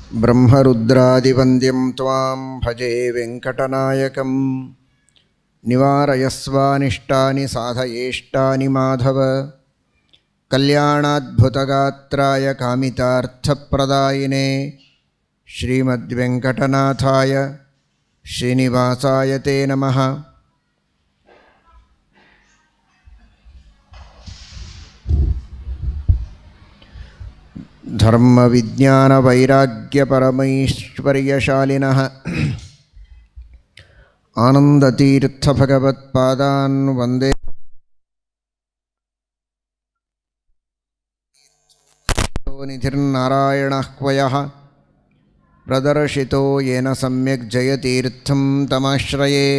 ब्रह्मरुद्रादिवन्द्यं त्वां भजे वेङ्कटनायकं निवारयस्वानिष्टानि साधयेष्टानि माधव कल्याणाद्भुतगात्राय कामितार्थप्रदायिने श्रीमद्वेङ्कटनाथाय श्रीनिवासाय ते नमः धर्मविज्ञानवैराग्यपरमैश्वर्यशालिनः आनन्दतीर्थभगवत्पादान् वन्दे निधिर्नारायणः क्वयः प्रदर्शितो येन सम्यक् जयतीर्थं तमाश्रये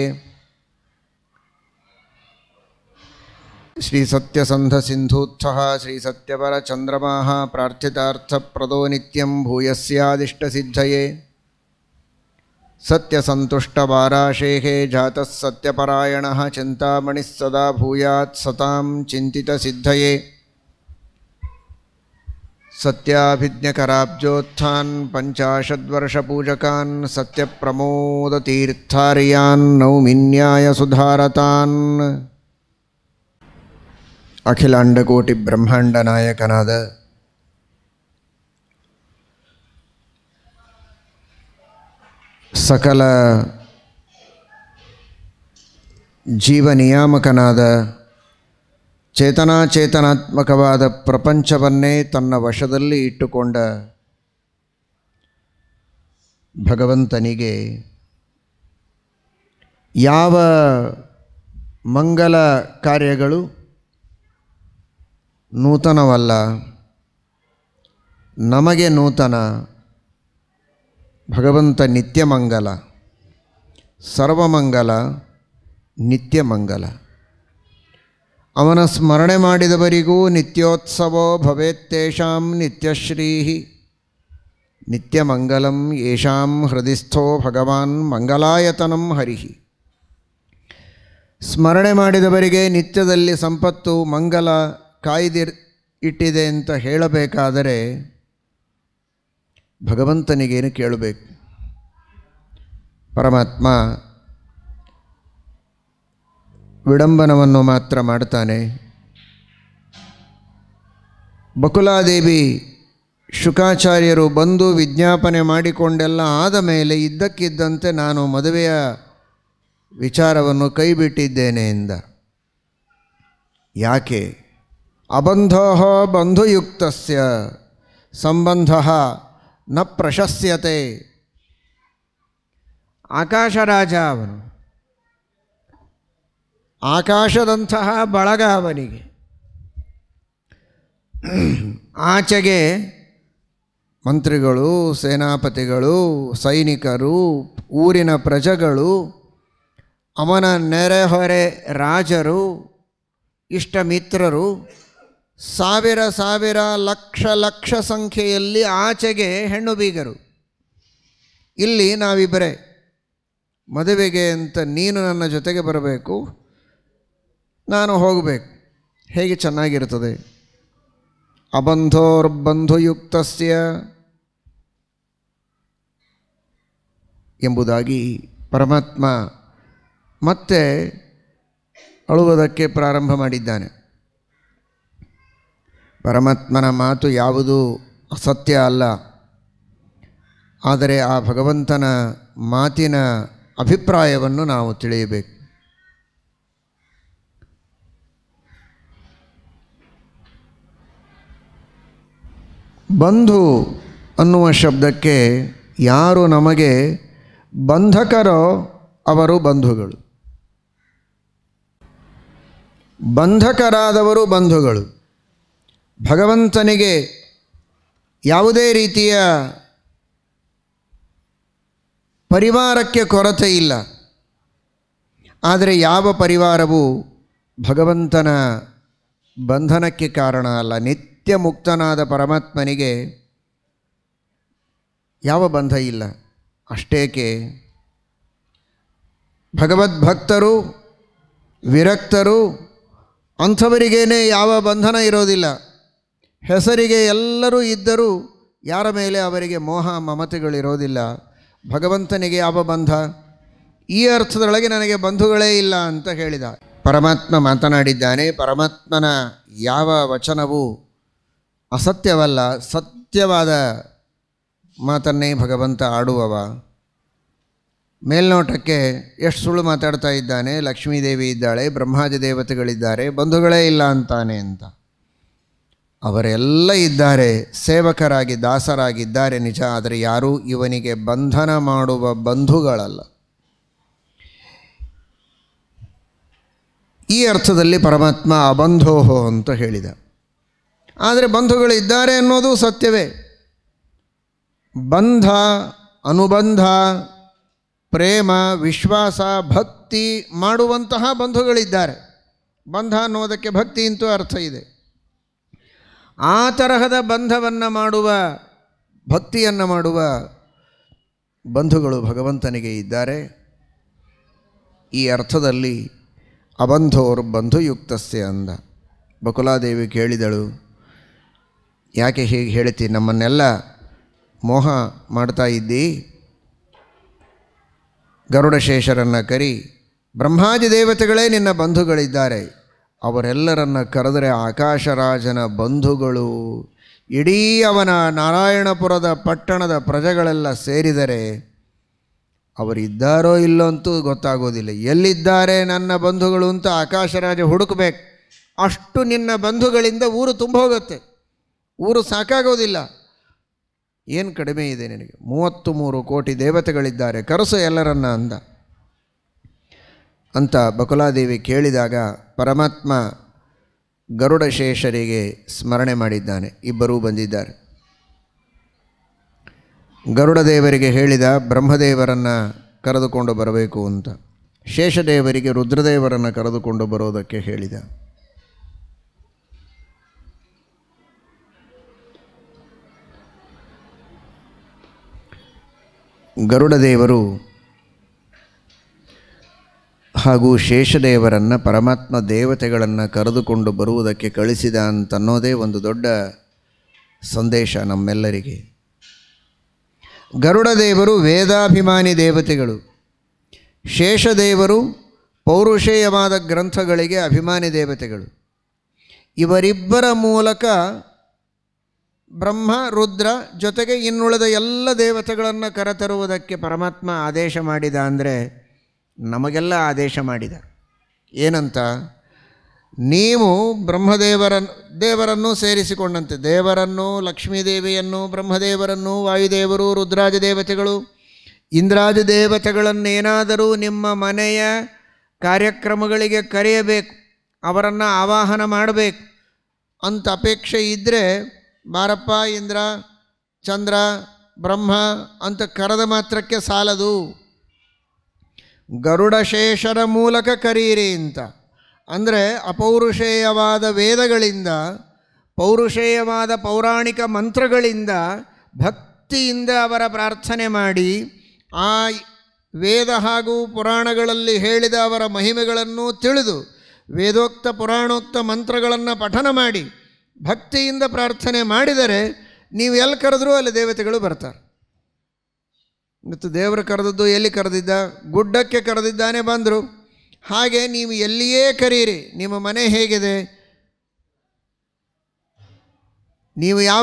श्रीसत्यसन्धसिन्धूत्थः श्रीसत्यपरचन्द्रमाः प्रार्थितार्थप्रदो नित्यं भूयस्यादिष्टसिद्धये सत्यसन्तुष्टवाराशेः जातः सत्यपरायणः चिन्तामणिः सदा भूयात् सतां चिन्तितसिद्धये सत्याभिज्ञकराब्जोत्थान् पञ्चाशद्वर्षपूजकान् सत्यप्रमोदतीर्थार्यान् नौमिन्यायसुधारतान् ಅಖಿಲಾಂಡಕೋಟಿ ಬ್ರಹ್ಮಾಂಡ ನಾಯಕನಾದ ಸಕಲ ಜೀವ ನಿಯಾಮಕನಾದ ಚೇತನಾಚೇತನಾತ್ಮಕವಾದ ಪ್ರಪಂಚವನ್ನೇ ತನ್ನ ವಶದಲ್ಲಿ ಇಟ್ಟುಕೊಂಡ ಭಗವಂತನಿಗೆ ಯಾವ ಮಂಗಲ ಕಾರ್ಯಗಳು ನೂತನವಲ್ಲ ನಮಗೆ ನೂತನ ಭಗವಂತ ನಿತ್ಯಮಂಗಲ ಸರ್ವಮಂಗಲ ನಿತ್ಯಮಂಗಲ ಅವನ ಸ್ಮರಣೆ ಮಾಡಿದವರಿಗೂ ನಿತ್ಯೋತ್ಸವೋ ಭವೇತ್ತೇಷಾಂ ನಿತ್ಯಶ್ರೀ ನಿತ್ಯಮಂಗಲಂ ಯೇಷಾಂ ಹೃದಯಸ್ಥೋ ಭಗವಾನ್ ಮಂಗಲಾಯತನಂ ಹರಿಹಿ ಸ್ಮರಣೆ ಮಾಡಿದವರಿಗೆ ನಿತ್ಯದಲ್ಲಿ ಸಂಪತ್ತು ಮಂಗಲ ಕಾಯ್ದಿರ್ ಇಟ್ಟಿದೆ ಅಂತ ಹೇಳಬೇಕಾದರೆ ಭಗವಂತನಿಗೇನು ಕೇಳಬೇಕು ಪರಮಾತ್ಮ ವಿಡಂಬನವನ್ನು ಮಾತ್ರ ಮಾಡ್ತಾನೆ ಬಕುಲಾದೇವಿ ಶುಕಾಚಾರ್ಯರು ಬಂದು ವಿಜ್ಞಾಪನೆ ಮಾಡಿಕೊಂಡೆಲ್ಲ ಆದ ಮೇಲೆ ಇದ್ದಕ್ಕಿದ್ದಂತೆ ನಾನು ಮದುವೆಯ ವಿಚಾರವನ್ನು ಕೈಬಿಟ್ಟಿದ್ದೇನೆ ಎಂದ ಯಾಕೆ ಅಬಂಧೋ ಬಂಧುಯುಕ್ತಸ್ಯ ಸಂಬಂಧ ನ ಪ್ರಶಸ್ಯತೆ ಆಕಾಶರಾಜ ಅವನು ಆಕಾಶದಂತಹ ಬಳಗ ಅವನಿಗೆ ಆಚೆಗೆ ಮಂತ್ರಿಗಳು ಸೇನಾಪತಿಗಳು ಸೈನಿಕರು ಊರಿನ ಪ್ರಜೆಗಳು ಅವನ ನೆರೆಹೊರೆ ರಾಜರು ಇಷ್ಟ ಮಿತ್ರರು ಸಾವಿರ ಸಾವಿರ ಲಕ್ಷ ಲಕ್ಷ ಸಂಖ್ಯೆಯಲ್ಲಿ ಆಚೆಗೆ ಹೆಣ್ಣು ಬೀಗರು ಇಲ್ಲಿ ನಾವಿಬ್ಬರೇ ಮದುವೆಗೆ ಅಂತ ನೀನು ನನ್ನ ಜೊತೆಗೆ ಬರಬೇಕು ನಾನು ಹೋಗಬೇಕು ಹೇಗೆ ಚೆನ್ನಾಗಿರ್ತದೆ ಅಬಂಧೋರ್ಬಂಧುಯುಕ್ತಸ್ಯ ಎಂಬುದಾಗಿ ಪರಮಾತ್ಮ ಮತ್ತೆ ಅಳುವುದಕ್ಕೆ ಪ್ರಾರಂಭ ಮಾಡಿದ್ದಾನೆ ಪರಮಾತ್ಮನ ಮಾತು ಯಾವುದು ಸತ್ಯ ಅಲ್ಲ ಆದರೆ ಆ ಭಗವಂತನ ಮಾತಿನ ಅಭಿಪ್ರಾಯವನ್ನು ನಾವು ತಿಳಿಯಬೇಕು ಬಂಧು ಅನ್ನುವ ಶಬ್ದಕ್ಕೆ ಯಾರು ನಮಗೆ ಬಂಧಕರೋ ಅವರು ಬಂಧುಗಳು ಬಂಧಕರಾದವರು ಬಂಧುಗಳು ಭಗವಂತನಿಗೆ ಯಾವುದೇ ರೀತಿಯ ಪರಿವಾರಕ್ಕೆ ಕೊರತೆ ಇಲ್ಲ ಆದರೆ ಯಾವ ಪರಿವಾರವು ಭಗವಂತನ ಬಂಧನಕ್ಕೆ ಕಾರಣ ಅಲ್ಲ ನಿತ್ಯ ಮುಕ್ತನಾದ ಪರಮಾತ್ಮನಿಗೆ ಯಾವ ಬಂಧ ಇಲ್ಲ ಅಷ್ಟೇಕೆ ಭಗವದ್ಭಕ್ತರು ವಿರಕ್ತರು ಅಂಥವರಿಗೇನೆ ಯಾವ ಬಂಧನ ಇರೋದಿಲ್ಲ ಹೆಸರಿಗೆ ಎಲ್ಲರೂ ಇದ್ದರೂ ಯಾರ ಮೇಲೆ ಅವರಿಗೆ ಮೋಹ ಮಮತೆಗಳಿರೋದಿಲ್ಲ ಭಗವಂತನಿಗೆ ಯಾವ ಬಂಧ ಈ ಅರ್ಥದೊಳಗೆ ನನಗೆ ಬಂಧುಗಳೇ ಇಲ್ಲ ಅಂತ ಹೇಳಿದ ಪರಮಾತ್ಮ ಮಾತನಾಡಿದ್ದಾನೆ ಪರಮಾತ್ಮನ ಯಾವ ವಚನವು ಅಸತ್ಯವಲ್ಲ ಸತ್ಯವಾದ ಮಾತನ್ನೇ ಭಗವಂತ ಆಡುವವ ಮೇಲ್ನೋಟಕ್ಕೆ ಎಷ್ಟು ಸುಳ್ಳು ಮಾತಾಡ್ತಾ ಇದ್ದಾನೆ ಲಕ್ಷ್ಮೀದೇವಿ ಇದ್ದಾಳೆ ಬ್ರಹ್ಮಾದಿ ದೇವತೆಗಳಿದ್ದಾರೆ ಬಂಧುಗಳೇ ಇಲ್ಲ ಅಂತಾನೆ ಅಂತ ಅವರೆಲ್ಲ ಇದ್ದಾರೆ ಸೇವಕರಾಗಿ ದಾಸರಾಗಿದ್ದಾರೆ ನಿಜ ಆದರೆ ಯಾರೂ ಇವನಿಗೆ ಬಂಧನ ಮಾಡುವ ಬಂಧುಗಳಲ್ಲ ಈ ಅರ್ಥದಲ್ಲಿ ಪರಮಾತ್ಮ ಅಬಂಧೋಹೋ ಅಂತ ಹೇಳಿದ ಆದರೆ ಬಂಧುಗಳಿದ್ದಾರೆ ಅನ್ನೋದು ಸತ್ಯವೇ ಬಂಧ ಅನುಬಂಧ ಪ್ರೇಮ ವಿಶ್ವಾಸ ಭಕ್ತಿ ಮಾಡುವಂತಹ ಬಂಧುಗಳಿದ್ದಾರೆ ಬಂಧ ಅನ್ನೋದಕ್ಕೆ ಭಕ್ತಿ ಅಂತೂ ಅರ್ಥ ಇದೆ ಆ ತರಹದ ಬಂಧವನ್ನು ಮಾಡುವ ಭಕ್ತಿಯನ್ನು ಮಾಡುವ ಬಂಧುಗಳು ಭಗವಂತನಿಗೆ ಇದ್ದಾರೆ ಈ ಅರ್ಥದಲ್ಲಿ ಅಬಂಧೋರ್ ಬಂಧುಯುಕ್ತಸ್ಯ ಅಂದ ಬಕುಲಾದೇವಿ ಕೇಳಿದಳು ಯಾಕೆ ಹೀಗೆ ಹೇಳ್ತಿ ನಮ್ಮನ್ನೆಲ್ಲ ಮೋಹ ಮಾಡ್ತಾ ಇದ್ದಿ ಗರುಡಶೇಷರನ್ನು ಕರಿ ಬ್ರಹ್ಮಾದಿ ದೇವತೆಗಳೇ ನಿನ್ನ ಬಂಧುಗಳಿದ್ದಾರೆ ಅವರೆಲ್ಲರನ್ನ ಕರೆದರೆ ಆಕಾಶರಾಜನ ಬಂಧುಗಳು ಇಡೀ ಅವನ ನಾರಾಯಣಪುರದ ಪಟ್ಟಣದ ಪ್ರಜೆಗಳೆಲ್ಲ ಸೇರಿದರೆ ಅವರಿದ್ದಾರೋ ಇಲ್ಲೋ ಅಂತೂ ಗೊತ್ತಾಗೋದಿಲ್ಲ ಎಲ್ಲಿದ್ದಾರೆ ನನ್ನ ಬಂಧುಗಳು ಅಂತ ಆಕಾಶರಾಜ ಹುಡುಕಬೇಕು ಅಷ್ಟು ನಿನ್ನ ಬಂಧುಗಳಿಂದ ಊರು ತುಂಬ ಹೋಗುತ್ತೆ ಊರು ಸಾಕಾಗೋದಿಲ್ಲ ಏನು ಕಡಿಮೆ ಇದೆ ನಿನಗೆ ಮೂವತ್ತು ಮೂರು ಕೋಟಿ ದೇವತೆಗಳಿದ್ದಾರೆ ಕರೆಸು ಎಲ್ಲರನ್ನ ಅಂದ ಅಂತ ಬಕುಲಾದೇವಿ ಕೇಳಿದಾಗ ಪರಮಾತ್ಮ ಗರುಡಶೇಷರಿಗೆ ಸ್ಮರಣೆ ಮಾಡಿದ್ದಾನೆ ಇಬ್ಬರೂ ಬಂದಿದ್ದಾರೆ ಗರುಡದೇವರಿಗೆ ಹೇಳಿದ ಬ್ರಹ್ಮದೇವರನ್ನು ಕರೆದುಕೊಂಡು ಬರಬೇಕು ಅಂತ ಶೇಷದೇವರಿಗೆ ರುದ್ರದೇವರನ್ನು ಕರೆದುಕೊಂಡು ಬರೋದಕ್ಕೆ ಹೇಳಿದ ಗರುಡದೇವರು ಹಾಗೂ ಶೇಷದೇವರನ್ನು ಪರಮಾತ್ಮ ದೇವತೆಗಳನ್ನು ಕರೆದುಕೊಂಡು ಬರುವುದಕ್ಕೆ ಕಳಿಸಿದ ಅಂತನ್ನೋದೇ ಒಂದು ದೊಡ್ಡ ಸಂದೇಶ ನಮ್ಮೆಲ್ಲರಿಗೆ ಗರುಡದೇವರು ವೇದಾಭಿಮಾನಿ ದೇವತೆಗಳು ಶೇಷದೇವರು ಪೌರುಷೇಯವಾದ ಗ್ರಂಥಗಳಿಗೆ ಅಭಿಮಾನಿ ದೇವತೆಗಳು ಇವರಿಬ್ಬರ ಮೂಲಕ ಬ್ರಹ್ಮ ರುದ್ರ ಜೊತೆಗೆ ಇನ್ನುಳಿದ ಎಲ್ಲ ದೇವತೆಗಳನ್ನು ಕರೆತರುವುದಕ್ಕೆ ಪರಮಾತ್ಮ ಆದೇಶ ಮಾಡಿದ ಅಂದರೆ ನಮಗೆಲ್ಲ ಆದೇಶ ಮಾಡಿದ ಏನಂತ ನೀವು ಬ್ರಹ್ಮದೇವರ ದೇವರನ್ನು ಸೇರಿಸಿಕೊಂಡಂತೆ ದೇವರನ್ನು ಲಕ್ಷ್ಮೀದೇವಿಯನ್ನು ಬ್ರಹ್ಮದೇವರನ್ನು ವಾಯುದೇವರು ರುದ್ರಾಜ ದೇವತೆಗಳು ಇಂದ್ರಾಜ ದೇವತೆಗಳನ್ನೇನಾದರೂ ನಿಮ್ಮ ಮನೆಯ ಕಾರ್ಯಕ್ರಮಗಳಿಗೆ ಕರೆಯಬೇಕು ಅವರನ್ನು ಆವಾಹನ ಮಾಡಬೇಕು ಅಂತ ಅಪೇಕ್ಷೆ ಇದ್ದರೆ ಬಾರಪ್ಪ ಇಂದ್ರ ಚಂದ್ರ ಬ್ರಹ್ಮ ಅಂತ ಕರೆದ ಮಾತ್ರಕ್ಕೆ ಸಾಲದು ಗರುಡಶೇಷರ ಮೂಲಕ ಕರೀರಿ ಅಂತ ಅಂದರೆ ಅಪೌರುಷೇಯವಾದ ವೇದಗಳಿಂದ ಪೌರುಷೇಯವಾದ ಪೌರಾಣಿಕ ಮಂತ್ರಗಳಿಂದ ಭಕ್ತಿಯಿಂದ ಅವರ ಪ್ರಾರ್ಥನೆ ಮಾಡಿ ಆ ವೇದ ಹಾಗೂ ಪುರಾಣಗಳಲ್ಲಿ ಹೇಳಿದ ಅವರ ಮಹಿಮೆಗಳನ್ನು ತಿಳಿದು ವೇದೋಕ್ತ ಪುರಾಣೋಕ್ತ ಮಂತ್ರಗಳನ್ನು ಪಠನ ಮಾಡಿ ಭಕ್ತಿಯಿಂದ ಪ್ರಾರ್ಥನೆ ಮಾಡಿದರೆ ನೀವು ಎಲ್ಲಿ ಕರೆದ್ರೂ ಅಲ್ಲಿ ದೇವತೆಗಳು ಬರ್ತಾರೆ ಮತ್ತು ದೇವರು ಕರೆದದ್ದು ಎಲ್ಲಿ ಕರೆದಿದ್ದ ಗುಡ್ಡಕ್ಕೆ ಕರೆದಿದ್ದಾನೆ ಬಂದರು ಹಾಗೆ ನೀವು ಎಲ್ಲಿಯೇ ಕರೀರಿ ನಿಮ್ಮ ಮನೆ ಹೇಗಿದೆ ನೀವು ಯಾವ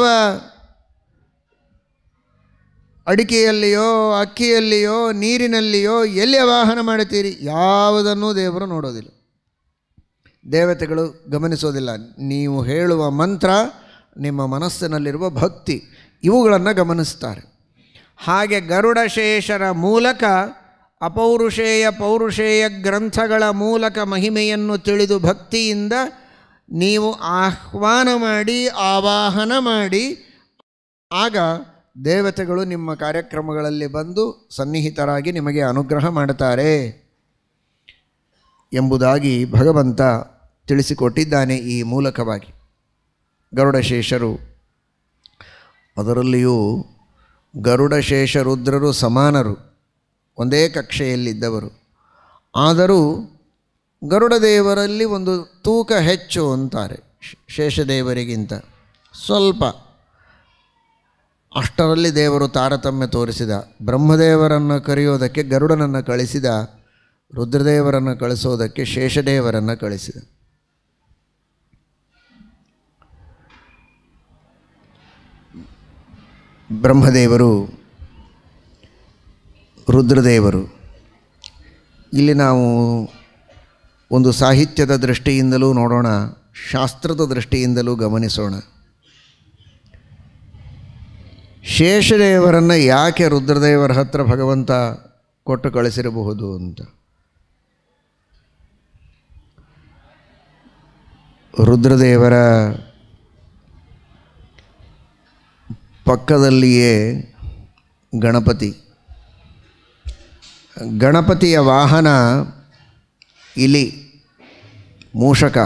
ಅಡಿಕೆಯಲ್ಲಿಯೋ ಅಕ್ಕಿಯಲ್ಲಿಯೋ ನೀರಿನಲ್ಲಿಯೋ ಎಲ್ಲಿ ವಾಹನ ಮಾಡುತ್ತೀರಿ ಯಾವುದನ್ನೂ ದೇವರು ನೋಡೋದಿಲ್ಲ ದೇವತೆಗಳು ಗಮನಿಸೋದಿಲ್ಲ ನೀವು ಹೇಳುವ ಮಂತ್ರ ನಿಮ್ಮ ಮನಸ್ಸಿನಲ್ಲಿರುವ ಭಕ್ತಿ ಇವುಗಳನ್ನು ಗಮನಿಸ್ತಾರೆ ಹಾಗೆ ಗರುಡಶೇಷರ ಮೂಲಕ ಅಪೌರುಷೇಯ ಪೌರುಷೇಯ ಗ್ರಂಥಗಳ ಮೂಲಕ ಮಹಿಮೆಯನ್ನು ತಿಳಿದು ಭಕ್ತಿಯಿಂದ ನೀವು ಆಹ್ವಾನ ಮಾಡಿ ಆವಾಹನ ಮಾಡಿ ಆಗ ದೇವತೆಗಳು ನಿಮ್ಮ ಕಾರ್ಯಕ್ರಮಗಳಲ್ಲಿ ಬಂದು ಸನ್ನಿಹಿತರಾಗಿ ನಿಮಗೆ ಅನುಗ್ರಹ ಮಾಡುತ್ತಾರೆ ಎಂಬುದಾಗಿ ಭಗವಂತ ತಿಳಿಸಿಕೊಟ್ಟಿದ್ದಾನೆ ಈ ಮೂಲಕವಾಗಿ ಗರುಡಶೇಷರು ಅದರಲ್ಲಿಯೂ ಗರುಡಶೇಷ ರುದ್ರರು ಸಮಾನರು ಒಂದೇ ಕಕ್ಷೆಯಲ್ಲಿದ್ದವರು ಆದರೂ ಗರುಡದೇವರಲ್ಲಿ ಒಂದು ತೂಕ ಹೆಚ್ಚು ಅಂತಾರೆ ಶೇಷದೇವರಿಗಿಂತ ಸ್ವಲ್ಪ ಅಷ್ಟರಲ್ಲಿ ದೇವರು ತಾರತಮ್ಯ ತೋರಿಸಿದ ಬ್ರಹ್ಮದೇವರನ್ನು ಕರೆಯೋದಕ್ಕೆ ಗರುಡನನ್ನು ಕಳಿಸಿದ ರುದ್ರದೇವರನ್ನು ಕಳಿಸೋದಕ್ಕೆ ಶೇಷದೇವರನ್ನು ಕಳಿಸಿದ ಬ್ರಹ್ಮದೇವರು ರುದ್ರದೇವರು ಇಲ್ಲಿ ನಾವು ಒಂದು ಸಾಹಿತ್ಯದ ದೃಷ್ಟಿಯಿಂದಲೂ ನೋಡೋಣ ಶಾಸ್ತ್ರದ ದೃಷ್ಟಿಯಿಂದಲೂ ಗಮನಿಸೋಣ ಶೇಷದೇವರನ್ನು ಯಾಕೆ ರುದ್ರದೇವರ ಹತ್ರ ಭಗವಂತ ಕೊಟ್ಟು ಕಳಿಸಿರಬಹುದು ಅಂತ ರುದ್ರದೇವರ ಪಕ್ಕದಲ್ಲಿಯೇ ಗಣಪತಿ ಗಣಪತಿಯ ವಾಹನ ಇಲಿ ಮೂಷಕ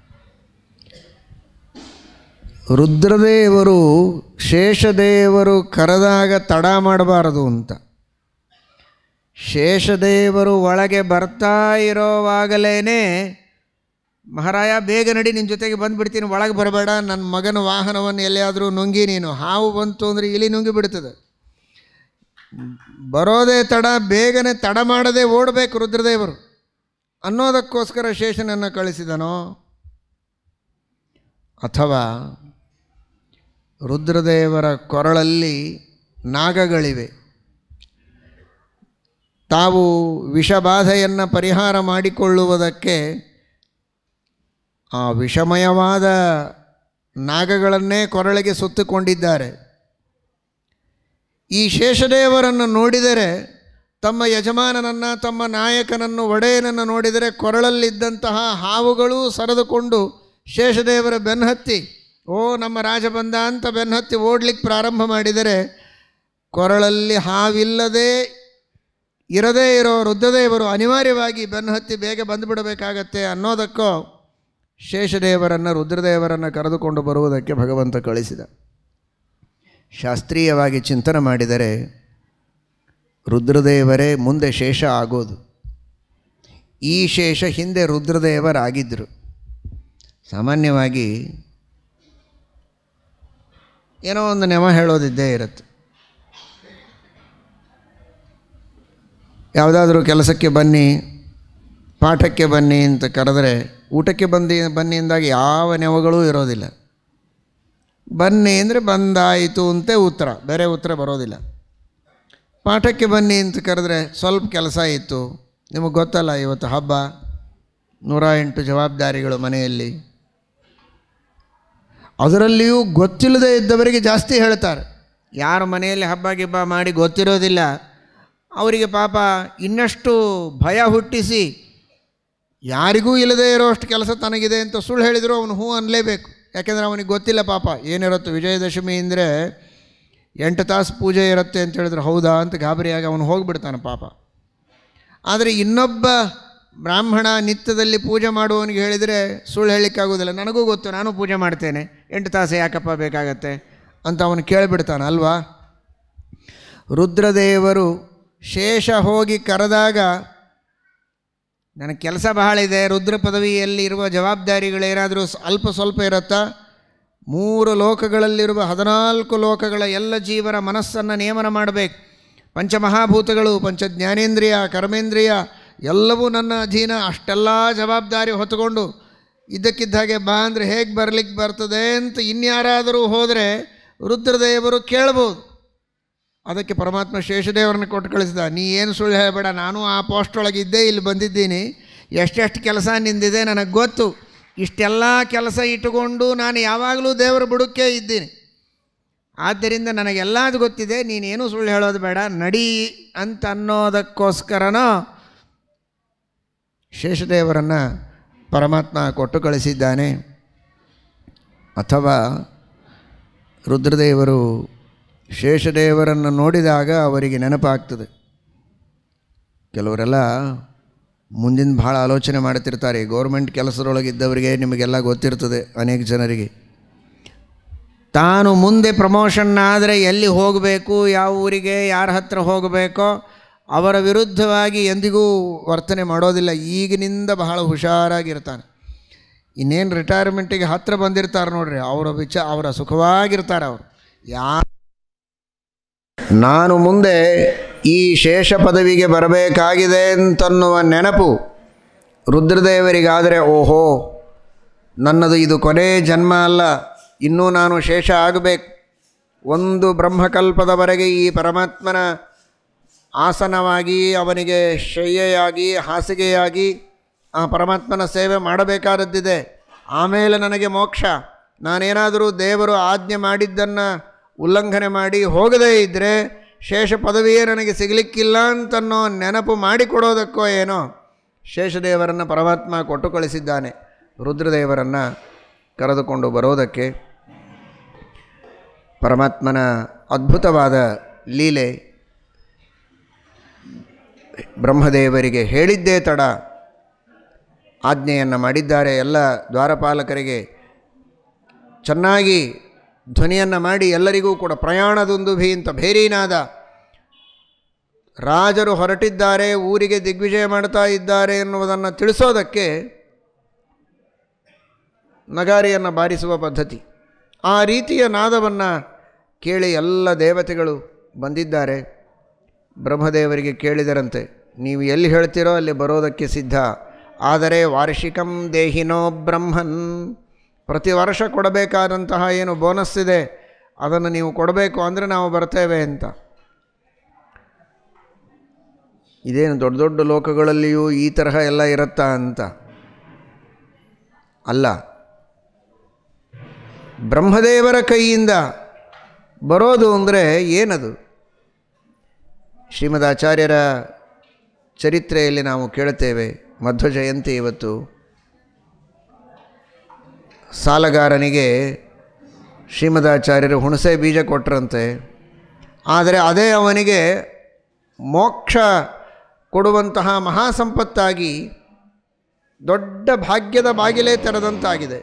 ರುದ್ರದೇವರು ಶೇಷದೇವರು ಕರೆದಾಗ ತಡ ಮಾಡಬಾರದು ಅಂತ ಶೇಷದೇವರು ಒಳಗೆ ಬರ್ತಾ ಇರೋವಾಗಲೇ ಮಹಾರಾಯ ಬೇಗ ನಡಿ ನಿನ್ನ ಜೊತೆಗೆ ಬಂದುಬಿಡ್ತೀನಿ ಒಳಗೆ ಬರಬೇಡ ನನ್ನ ಮಗನ ವಾಹನವನ್ನು ಎಲ್ಲಿಯಾದರೂ ನುಂಗಿ ನೀನು ಹಾವು ಬಂತು ಅಂದರೆ ಇಲಿ ನುಂಗಿ ಬಿಡ್ತದೆ ಬರೋದೇ ತಡ ಬೇಗನೆ ತಡ ಮಾಡದೆ ಓಡಬೇಕು ರುದ್ರದೇವರು ಅನ್ನೋದಕ್ಕೋಸ್ಕರ ಶೇಷನನ್ನು ಕಳಿಸಿದನೋ ಅಥವಾ ರುದ್ರದೇವರ ಕೊರಳಲ್ಲಿ ನಾಗಗಳಿವೆ ತಾವು ವಿಷಬಾಧೆಯನ್ನು ಪರಿಹಾರ ಮಾಡಿಕೊಳ್ಳುವುದಕ್ಕೆ ಆ ವಿಷಮಯವಾದ ನಾಗಗಳನ್ನೇ ಕೊರಳಿಗೆ ಸುತ್ತಿಕೊಂಡಿದ್ದಾರೆ ಈ ಶೇಷದೇವರನ್ನು ನೋಡಿದರೆ ತಮ್ಮ ಯಜಮಾನನನ್ನು ತಮ್ಮ ನಾಯಕನನ್ನು ಒಡೆಯನನ್ನು ನೋಡಿದರೆ ಕೊರಳಲ್ಲಿದ್ದಂತಹ ಹಾವುಗಳು ಸರಿದುಕೊಂಡು ಶೇಷದೇವರ ಬೆನ್ನಹತ್ತಿ ಓ ನಮ್ಮ ರಾಜ ಬಂದ ಅಂತ ಬೆನ್ನಹತ್ತಿ ಓಡ್ಲಿಕ್ಕೆ ಪ್ರಾರಂಭ ಮಾಡಿದರೆ ಕೊರಳಲ್ಲಿ ಹಾವಿಲ್ಲದೆ ಇರದೇ ಇರೋ ರುದ್ರದೇವರು ಅನಿವಾರ್ಯವಾಗಿ ಬೆನ್ನಹತ್ತಿ ಬೇಗ ಬಂದುಬಿಡಬೇಕಾಗತ್ತೆ ಅನ್ನೋದಕ್ಕೋ ಶೇಷದೇವರನ್ನು ರುದ್ರದೇವರನ್ನು ಕರೆದುಕೊಂಡು ಬರುವುದಕ್ಕೆ ಭಗವಂತ ಕಳಿಸಿದ ಶಾಸ್ತ್ರೀಯವಾಗಿ ಚಿಂತನೆ ಮಾಡಿದರೆ ರುದ್ರದೇವರೇ ಮುಂದೆ ಶೇಷ ಆಗೋದು ಈ ಶೇಷ ಹಿಂದೆ ರುದ್ರದೇವರಾಗಿದ್ದರು ಸಾಮಾನ್ಯವಾಗಿ ಏನೋ ಒಂದು ನೆವ ಹೇಳೋದಿದ್ದೇ ಇರುತ್ತೆ ಯಾವುದಾದ್ರೂ ಕೆಲಸಕ್ಕೆ ಬನ್ನಿ ಪಾಠಕ್ಕೆ ಬನ್ನಿ ಅಂತ ಕರೆದರೆ ಊಟಕ್ಕೆ ಬಂದು ಬನ್ನಿ ಅಂದಾಗ ಯಾವ ನೆವಗಳೂ ಇರೋದಿಲ್ಲ ಬನ್ನಿ ಅಂದರೆ ಬಂದಾಯಿತು ಅಂತೆ ಉತ್ತರ ಬೇರೆ ಉತ್ತರ ಬರೋದಿಲ್ಲ ಪಾಠಕ್ಕೆ ಬನ್ನಿ ಅಂತ ಕರೆದ್ರೆ ಸ್ವಲ್ಪ ಕೆಲಸ ಇತ್ತು ನಿಮಗೆ ಗೊತ್ತಲ್ಲ ಇವತ್ತು ಹಬ್ಬ ನೂರ ಎಂಟು ಜವಾಬ್ದಾರಿಗಳು ಮನೆಯಲ್ಲಿ ಅದರಲ್ಲಿಯೂ ಗೊತ್ತಿಲ್ಲದೆ ಇದ್ದವರಿಗೆ ಜಾಸ್ತಿ ಹೇಳ್ತಾರೆ ಯಾರು ಮನೆಯಲ್ಲಿ ಹಬ್ಬ ಗಿಬ್ಬ ಮಾಡಿ ಗೊತ್ತಿರೋದಿಲ್ಲ ಅವರಿಗೆ ಪಾಪ ಇನ್ನಷ್ಟು ಭಯ ಹುಟ್ಟಿಸಿ ಯಾರಿಗೂ ಇಲ್ಲದೇ ಇರೋಷ್ಟು ಕೆಲಸ ತನಗಿದೆ ಅಂತ ಸುಳ್ಳು ಹೇಳಿದರೂ ಅವನು ಹ್ಞೂ ಅನ್ನಲೇಬೇಕು ಯಾಕೆಂದರೆ ಅವನಿಗೆ ಗೊತ್ತಿಲ್ಲ ಪಾಪ ಏನಿರುತ್ತೆ ವಿಜಯದಶಮಿ ಅಂದರೆ ಎಂಟು ತಾಸು ಪೂಜೆ ಇರುತ್ತೆ ಅಂತ ಹೇಳಿದ್ರೆ ಹೌದಾ ಅಂತ ಗಾಬರಿಯಾಗಿ ಅವನು ಹೋಗಿಬಿಡ್ತಾನೆ ಪಾಪ ಆದರೆ ಇನ್ನೊಬ್ಬ ಬ್ರಾಹ್ಮಣ ನಿತ್ಯದಲ್ಲಿ ಪೂಜೆ ಮಾಡುವವನಿಗೆ ಹೇಳಿದರೆ ಸುಳ್ಳು ಹೇಳಲಿಕ್ಕಾಗೋದಿಲ್ಲ ನನಗೂ ಗೊತ್ತು ನಾನು ಪೂಜೆ ಮಾಡ್ತೇನೆ ಎಂಟು ತಾಸು ಯಾಕಪ್ಪ ಬೇಕಾಗತ್ತೆ ಅಂತ ಅವನು ಕೇಳಿಬಿಡ್ತಾನೆ ಅಲ್ವಾ ರುದ್ರದೇವರು ಶೇಷ ಹೋಗಿ ಕರೆದಾಗ ನನಗೆ ಕೆಲಸ ಬಹಳ ಇದೆ ರುದ್ರ ಪದವಿಯಲ್ಲಿ ಇರುವ ಜವಾಬ್ದಾರಿಗಳೇನಾದರೂ ಅಲ್ಪ ಸ್ವಲ್ಪ ಇರುತ್ತಾ ಮೂರು ಲೋಕಗಳಲ್ಲಿರುವ ಹದಿನಾಲ್ಕು ಲೋಕಗಳ ಎಲ್ಲ ಜೀವರ ಮನಸ್ಸನ್ನು ನೇಮನ ಮಾಡಬೇಕು ಪಂಚಮಹಾಭೂತಗಳು ಪಂಚ ಜ್ಞಾನೇಂದ್ರಿಯ ಕರ್ಮೇಂದ್ರಿಯ ಎಲ್ಲವೂ ನನ್ನ ಅಧೀನ ಅಷ್ಟೆಲ್ಲ ಜವಾಬ್ದಾರಿ ಹೊತ್ತುಕೊಂಡು ಇದ್ದಕ್ಕಿದ್ದ ಹಾಗೆ ಬಾ ಅಂದರೆ ಹೇಗೆ ಬರಲಿಕ್ಕೆ ಬರ್ತದೆ ಅಂತ ಇನ್ಯಾರಾದರೂ ಹೋದರೆ ರುದ್ರದೇವರು ಕೇಳ್ಬೋದು ಅದಕ್ಕೆ ಪರಮಾತ್ಮ ಶೇಷದೇವರನ್ನು ಕೊಟ್ಟು ಕಳಿಸಿದ ನೀ ಏನು ಸುಳ್ಳು ಹೇಳಬೇಡ ನಾನು ಆ ಪೋಸ್ಟ್ ಒಳಗೆ ಇದ್ದೇ ಇಲ್ಲಿ ಬಂದಿದ್ದೀನಿ ಎಷ್ಟೆಷ್ಟು ಕೆಲಸ ನಿಂದಿದೆ ನನಗೆ ಗೊತ್ತು ಇಷ್ಟೆಲ್ಲ ಕೆಲಸ ಇಟ್ಟುಕೊಂಡು ನಾನು ಯಾವಾಗಲೂ ದೇವರ ಬುಡಕ್ಕೆ ಇದ್ದೀನಿ ಆದ್ದರಿಂದ ನನಗೆಲ್ಲದು ಗೊತ್ತಿದೆ ನೀನೇನು ಸುಳ್ಳು ಹೇಳೋದು ಬೇಡ ನಡಿ ಅಂತ ಅನ್ನೋದಕ್ಕೋಸ್ಕರನೋ ಶೇಷದೇವರನ್ನು ಪರಮಾತ್ಮ ಕೊಟ್ಟು ಕಳಿಸಿದ್ದಾನೆ ಅಥವಾ ರುದ್ರದೇವರು ಶೇಷದೇವರನ್ನು ನೋಡಿದಾಗ ಅವರಿಗೆ ನೆನಪಾಗ್ತದೆ ಕೆಲವರೆಲ್ಲ ಮುಂದಿನ ಭಾಳ ಆಲೋಚನೆ ಮಾಡ್ತಿರ್ತಾರೆ ಗೌರ್ಮೆಂಟ್ ಕೆಲಸದೊಳಗಿದ್ದವರಿಗೆ ನಿಮಗೆಲ್ಲ ಗೊತ್ತಿರ್ತದೆ ಅನೇಕ ಜನರಿಗೆ ತಾನು ಮುಂದೆ ಪ್ರಮೋಷನ್ ಆದರೆ ಎಲ್ಲಿ ಹೋಗಬೇಕು ಯಾವ ಊರಿಗೆ ಯಾರ ಹತ್ರ ಹೋಗಬೇಕೋ ಅವರ ವಿರುದ್ಧವಾಗಿ ಎಂದಿಗೂ ವರ್ತನೆ ಮಾಡೋದಿಲ್ಲ ಈಗಿನಿಂದ ಬಹಳ ಹುಷಾರಾಗಿರ್ತಾನೆ ಇನ್ನೇನು ರಿಟೈರ್ಮೆಂಟಿಗೆ ಹತ್ತಿರ ಬಂದಿರ್ತಾರೆ ನೋಡ್ರಿ ಅವರ ವಿಚ ಅವರ ಸುಖವಾಗಿರ್ತಾರೆ ಅವರು ಯಾ ನಾನು ಮುಂದೆ ಈ ಶೇಷ ಪದವಿಗೆ ಬರಬೇಕಾಗಿದೆ ಅಂತನ್ನುವ ನೆನಪು ರುದ್ರದೇವರಿಗಾದರೆ ಓಹೋ ನನ್ನದು ಇದು ಕೊನೆ ಜನ್ಮ ಅಲ್ಲ ಇನ್ನೂ ನಾನು ಶೇಷ ಆಗಬೇಕು ಒಂದು ಬ್ರಹ್ಮಕಲ್ಪದವರೆಗೆ ಈ ಪರಮಾತ್ಮನ ಆಸನವಾಗಿ ಅವನಿಗೆ ಶಯ್ಯೆಯಾಗಿ ಹಾಸಿಗೆಯಾಗಿ ಆ ಪರಮಾತ್ಮನ ಸೇವೆ ಮಾಡಬೇಕಾದದ್ದಿದೆ ಆಮೇಲೆ ನನಗೆ ಮೋಕ್ಷ ನಾನೇನಾದರೂ ದೇವರು ಆಜ್ಞೆ ಮಾಡಿದ್ದನ್ನು ಉಲ್ಲಂಘನೆ ಮಾಡಿ ಹೋಗದೇ ಇದ್ದರೆ ಶೇಷ ಪದವಿಯೇ ನನಗೆ ಸಿಗಲಿಕ್ಕಿಲ್ಲ ಅಂತನ್ನೋ ನೆನಪು ಮಾಡಿಕೊಡೋದಕ್ಕೋ ಏನೋ ಶೇಷದೇವರನ್ನು ಪರಮಾತ್ಮ ಕೊಟ್ಟು ಕಳಿಸಿದ್ದಾನೆ ರುದ್ರದೇವರನ್ನು ಕರೆದುಕೊಂಡು ಬರೋದಕ್ಕೆ ಪರಮಾತ್ಮನ ಅದ್ಭುತವಾದ ಲೀಲೆ ಬ್ರಹ್ಮದೇವರಿಗೆ ಹೇಳಿದ್ದೇ ತಡ ಆಜ್ಞೆಯನ್ನು ಮಾಡಿದ್ದಾರೆ ಎಲ್ಲ ದ್ವಾರಪಾಲಕರಿಗೆ ಚೆನ್ನಾಗಿ ಧ್ವನಿಯನ್ನು ಮಾಡಿ ಎಲ್ಲರಿಗೂ ಕೂಡ ಪ್ರಯಾಣದೊಂದುಭಿ ಅಂತ ಭೇರಿನಾದ ರಾಜರು ಹೊರಟಿದ್ದಾರೆ ಊರಿಗೆ ದಿಗ್ವಿಜಯ ಮಾಡ್ತಾ ಇದ್ದಾರೆ ಎನ್ನುವುದನ್ನು ತಿಳಿಸೋದಕ್ಕೆ ನಗಾರಿಯನ್ನು ಬಾರಿಸುವ ಪದ್ಧತಿ ಆ ರೀತಿಯ ನಾದವನ್ನು ಕೇಳಿ ಎಲ್ಲ ದೇವತೆಗಳು ಬಂದಿದ್ದಾರೆ ಬ್ರಹ್ಮದೇವರಿಗೆ ಕೇಳಿದರಂತೆ ನೀವು ಎಲ್ಲಿ ಹೇಳ್ತೀರೋ ಅಲ್ಲಿ ಬರೋದಕ್ಕೆ ಸಿದ್ಧ ಆದರೆ ವಾರ್ಷಿಕಂ ದೇಹಿನೋ ಬ್ರಹ್ಮನ್ ಪ್ರತಿ ವರ್ಷ ಕೊಡಬೇಕಾದಂತಹ ಏನು ಬೋನಸ್ ಇದೆ ಅದನ್ನು ನೀವು ಕೊಡಬೇಕು ಅಂದರೆ ನಾವು ಬರ್ತೇವೆ ಅಂತ ಇದೇನು ದೊಡ್ಡ ದೊಡ್ಡ ಲೋಕಗಳಲ್ಲಿಯೂ ಈ ತರಹ ಎಲ್ಲ ಇರುತ್ತಾ ಅಂತ ಅಲ್ಲ ಬ್ರಹ್ಮದೇವರ ಕೈಯಿಂದ ಬರೋದು ಅಂದರೆ ಏನದು ಶ್ರೀಮದ್ ಆಚಾರ್ಯರ ಚರಿತ್ರೆಯಲ್ಲಿ ನಾವು ಕೇಳುತ್ತೇವೆ ಮಧ್ವ ಜಯಂತಿ ಇವತ್ತು ಸಾಲಗಾರನಿಗೆ ಶ್ರೀಮದಾಚಾರ್ಯರು ಹುಣಸೆ ಬೀಜ ಕೊಟ್ಟರಂತೆ ಆದರೆ ಅದೇ ಅವನಿಗೆ ಮೋಕ್ಷ ಕೊಡುವಂತಹ ಮಹಾಸಂಪತ್ತಾಗಿ ದೊಡ್ಡ ಭಾಗ್ಯದ ಬಾಗಿಲೇ ತೆರೆದಂತಾಗಿದೆ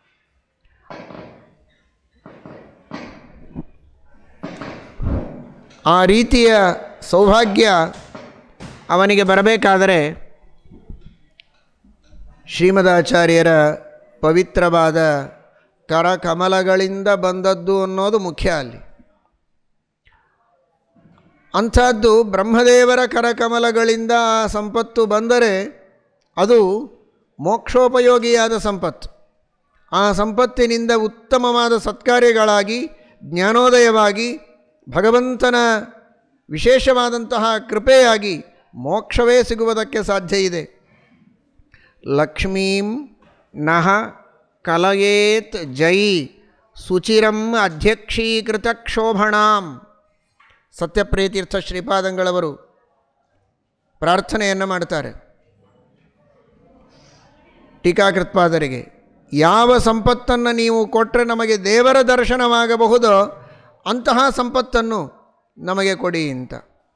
ಆ ರೀತಿಯ ಸೌಭಾಗ್ಯ ಅವನಿಗೆ ಬರಬೇಕಾದರೆ ಶ್ರೀಮದಾಚಾರ್ಯರ ಪವಿತ್ರವಾದ ಕರಕಮಲಗಳಿಂದ ಬಂದದ್ದು ಅನ್ನೋದು ಮುಖ್ಯ ಅಲ್ಲಿ ಅಂಥದ್ದು ಬ್ರಹ್ಮದೇವರ ಕರಕಮಲಗಳಿಂದ ಆ ಸಂಪತ್ತು ಬಂದರೆ ಅದು ಮೋಕ್ಷೋಪಯೋಗಿಯಾದ ಸಂಪತ್ತು ಆ ಸಂಪತ್ತಿನಿಂದ ಉತ್ತಮವಾದ ಸತ್ಕಾರ್ಯಗಳಾಗಿ ಜ್ಞಾನೋದಯವಾಗಿ ಭಗವಂತನ ವಿಶೇಷವಾದಂತಹ ಕೃಪೆಯಾಗಿ ಮೋಕ್ಷವೇ ಸಿಗುವುದಕ್ಕೆ ಸಾಧ್ಯ ಇದೆ ಲಕ್ಷ್ಮೀಂ ನಹ ಕಲಯೇತ್ ಜೈ ಸುಚಿರಂ ಅಧ್ಯಕ್ಷೀಕೃತ ಕ್ಷೋಭಣಾಂ ಸತ್ಯಪ್ರಿಯತೀರ್ಥ ಶ್ರೀಪಾದಂಗಳವರು ಪ್ರಾರ್ಥನೆಯನ್ನು ಮಾಡ್ತಾರೆ ಟೀಕಾಕೃತ್ಪಾದರಿಗೆ ಯಾವ ಸಂಪತ್ತನ್ನು ನೀವು ಕೊಟ್ಟರೆ ನಮಗೆ ದೇವರ ದರ್ಶನವಾಗಬಹುದೋ ಅಂತಹ ಸಂಪತ್ತನ್ನು ನಮಗೆ ಕೊಡಿ ಅಂತ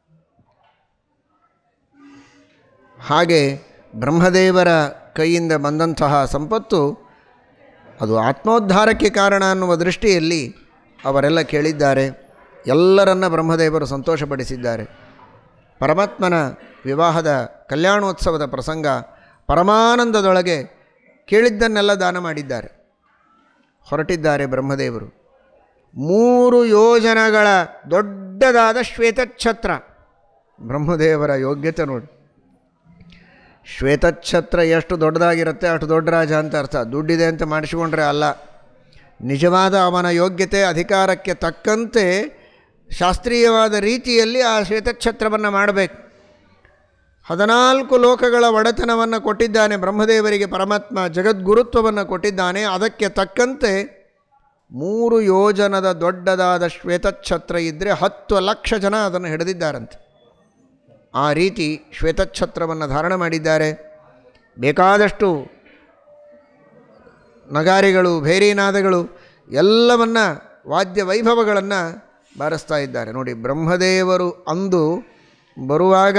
ಹಾಗೆ ಬ್ರಹ್ಮದೇವರ ಕೈಯಿಂದ ಬಂದಂತಹ ಸಂಪತ್ತು ಅದು ಆತ್ಮೋದ್ಧಾರಕ್ಕೆ ಕಾರಣ ಅನ್ನುವ ದೃಷ್ಟಿಯಲ್ಲಿ ಅವರೆಲ್ಲ ಕೇಳಿದ್ದಾರೆ ಎಲ್ಲರನ್ನ ಬ್ರಹ್ಮದೇವರು ಸಂತೋಷಪಡಿಸಿದ್ದಾರೆ ಪರಮಾತ್ಮನ ವಿವಾಹದ ಕಲ್ಯಾಣೋತ್ಸವದ ಪ್ರಸಂಗ ಪರಮಾನಂದದೊಳಗೆ ಕೇಳಿದ್ದನ್ನೆಲ್ಲ ದಾನ ಮಾಡಿದ್ದಾರೆ ಹೊರಟಿದ್ದಾರೆ ಬ್ರಹ್ಮದೇವರು ಮೂರು ಯೋಜನಗಳ ದೊಡ್ಡದಾದ ಶ್ವೇತಛತ್ರ ಬ್ರಹ್ಮದೇವರ ಯೋಗ್ಯತೆ ನೋಡಿ ಶ್ವೇತಛತ್ರ ಎಷ್ಟು ದೊಡ್ಡದಾಗಿರುತ್ತೆ ಅಷ್ಟು ದೊಡ್ಡ ರಾಜ ಅಂತ ಅರ್ಥ ದುಡ್ಡಿದೆ ಅಂತ ಮಾಡಿಸಿಕೊಂಡ್ರೆ ಅಲ್ಲ ನಿಜವಾದ ಅವನ ಯೋಗ್ಯತೆ ಅಧಿಕಾರಕ್ಕೆ ತಕ್ಕಂತೆ ಶಾಸ್ತ್ರೀಯವಾದ ರೀತಿಯಲ್ಲಿ ಆ ಶ್ವೇತಛತ್ರವನ್ನು ಮಾಡಬೇಕು ಹದಿನಾಲ್ಕು ಲೋಕಗಳ ಒಡೆತನವನ್ನು ಕೊಟ್ಟಿದ್ದಾನೆ ಬ್ರಹ್ಮದೇವರಿಗೆ ಪರಮಾತ್ಮ ಜಗದ್ಗುರುತ್ವವನ್ನು ಕೊಟ್ಟಿದ್ದಾನೆ ಅದಕ್ಕೆ ತಕ್ಕಂತೆ ಮೂರು ಯೋಜನದ ದೊಡ್ಡದಾದ ಶ್ವೇತಛತ್ರ ಇದ್ದರೆ ಹತ್ತು ಲಕ್ಷ ಜನ ಅದನ್ನು ಹಿಡಿದಿದ್ದಾರಂತೆ ಆ ರೀತಿ ಶ್ವೇತಛತ್ರವನ್ನು ಧಾರಣ ಮಾಡಿದ್ದಾರೆ ಬೇಕಾದಷ್ಟು ನಗಾರಿಗಳು ಭೇರಿನಾದಗಳು ಎಲ್ಲವನ್ನ ವಾದ್ಯ ವೈಭವಗಳನ್ನು ಬಾರಿಸ್ತಾ ಇದ್ದಾರೆ ನೋಡಿ ಬ್ರಹ್ಮದೇವರು ಅಂದು ಬರುವಾಗ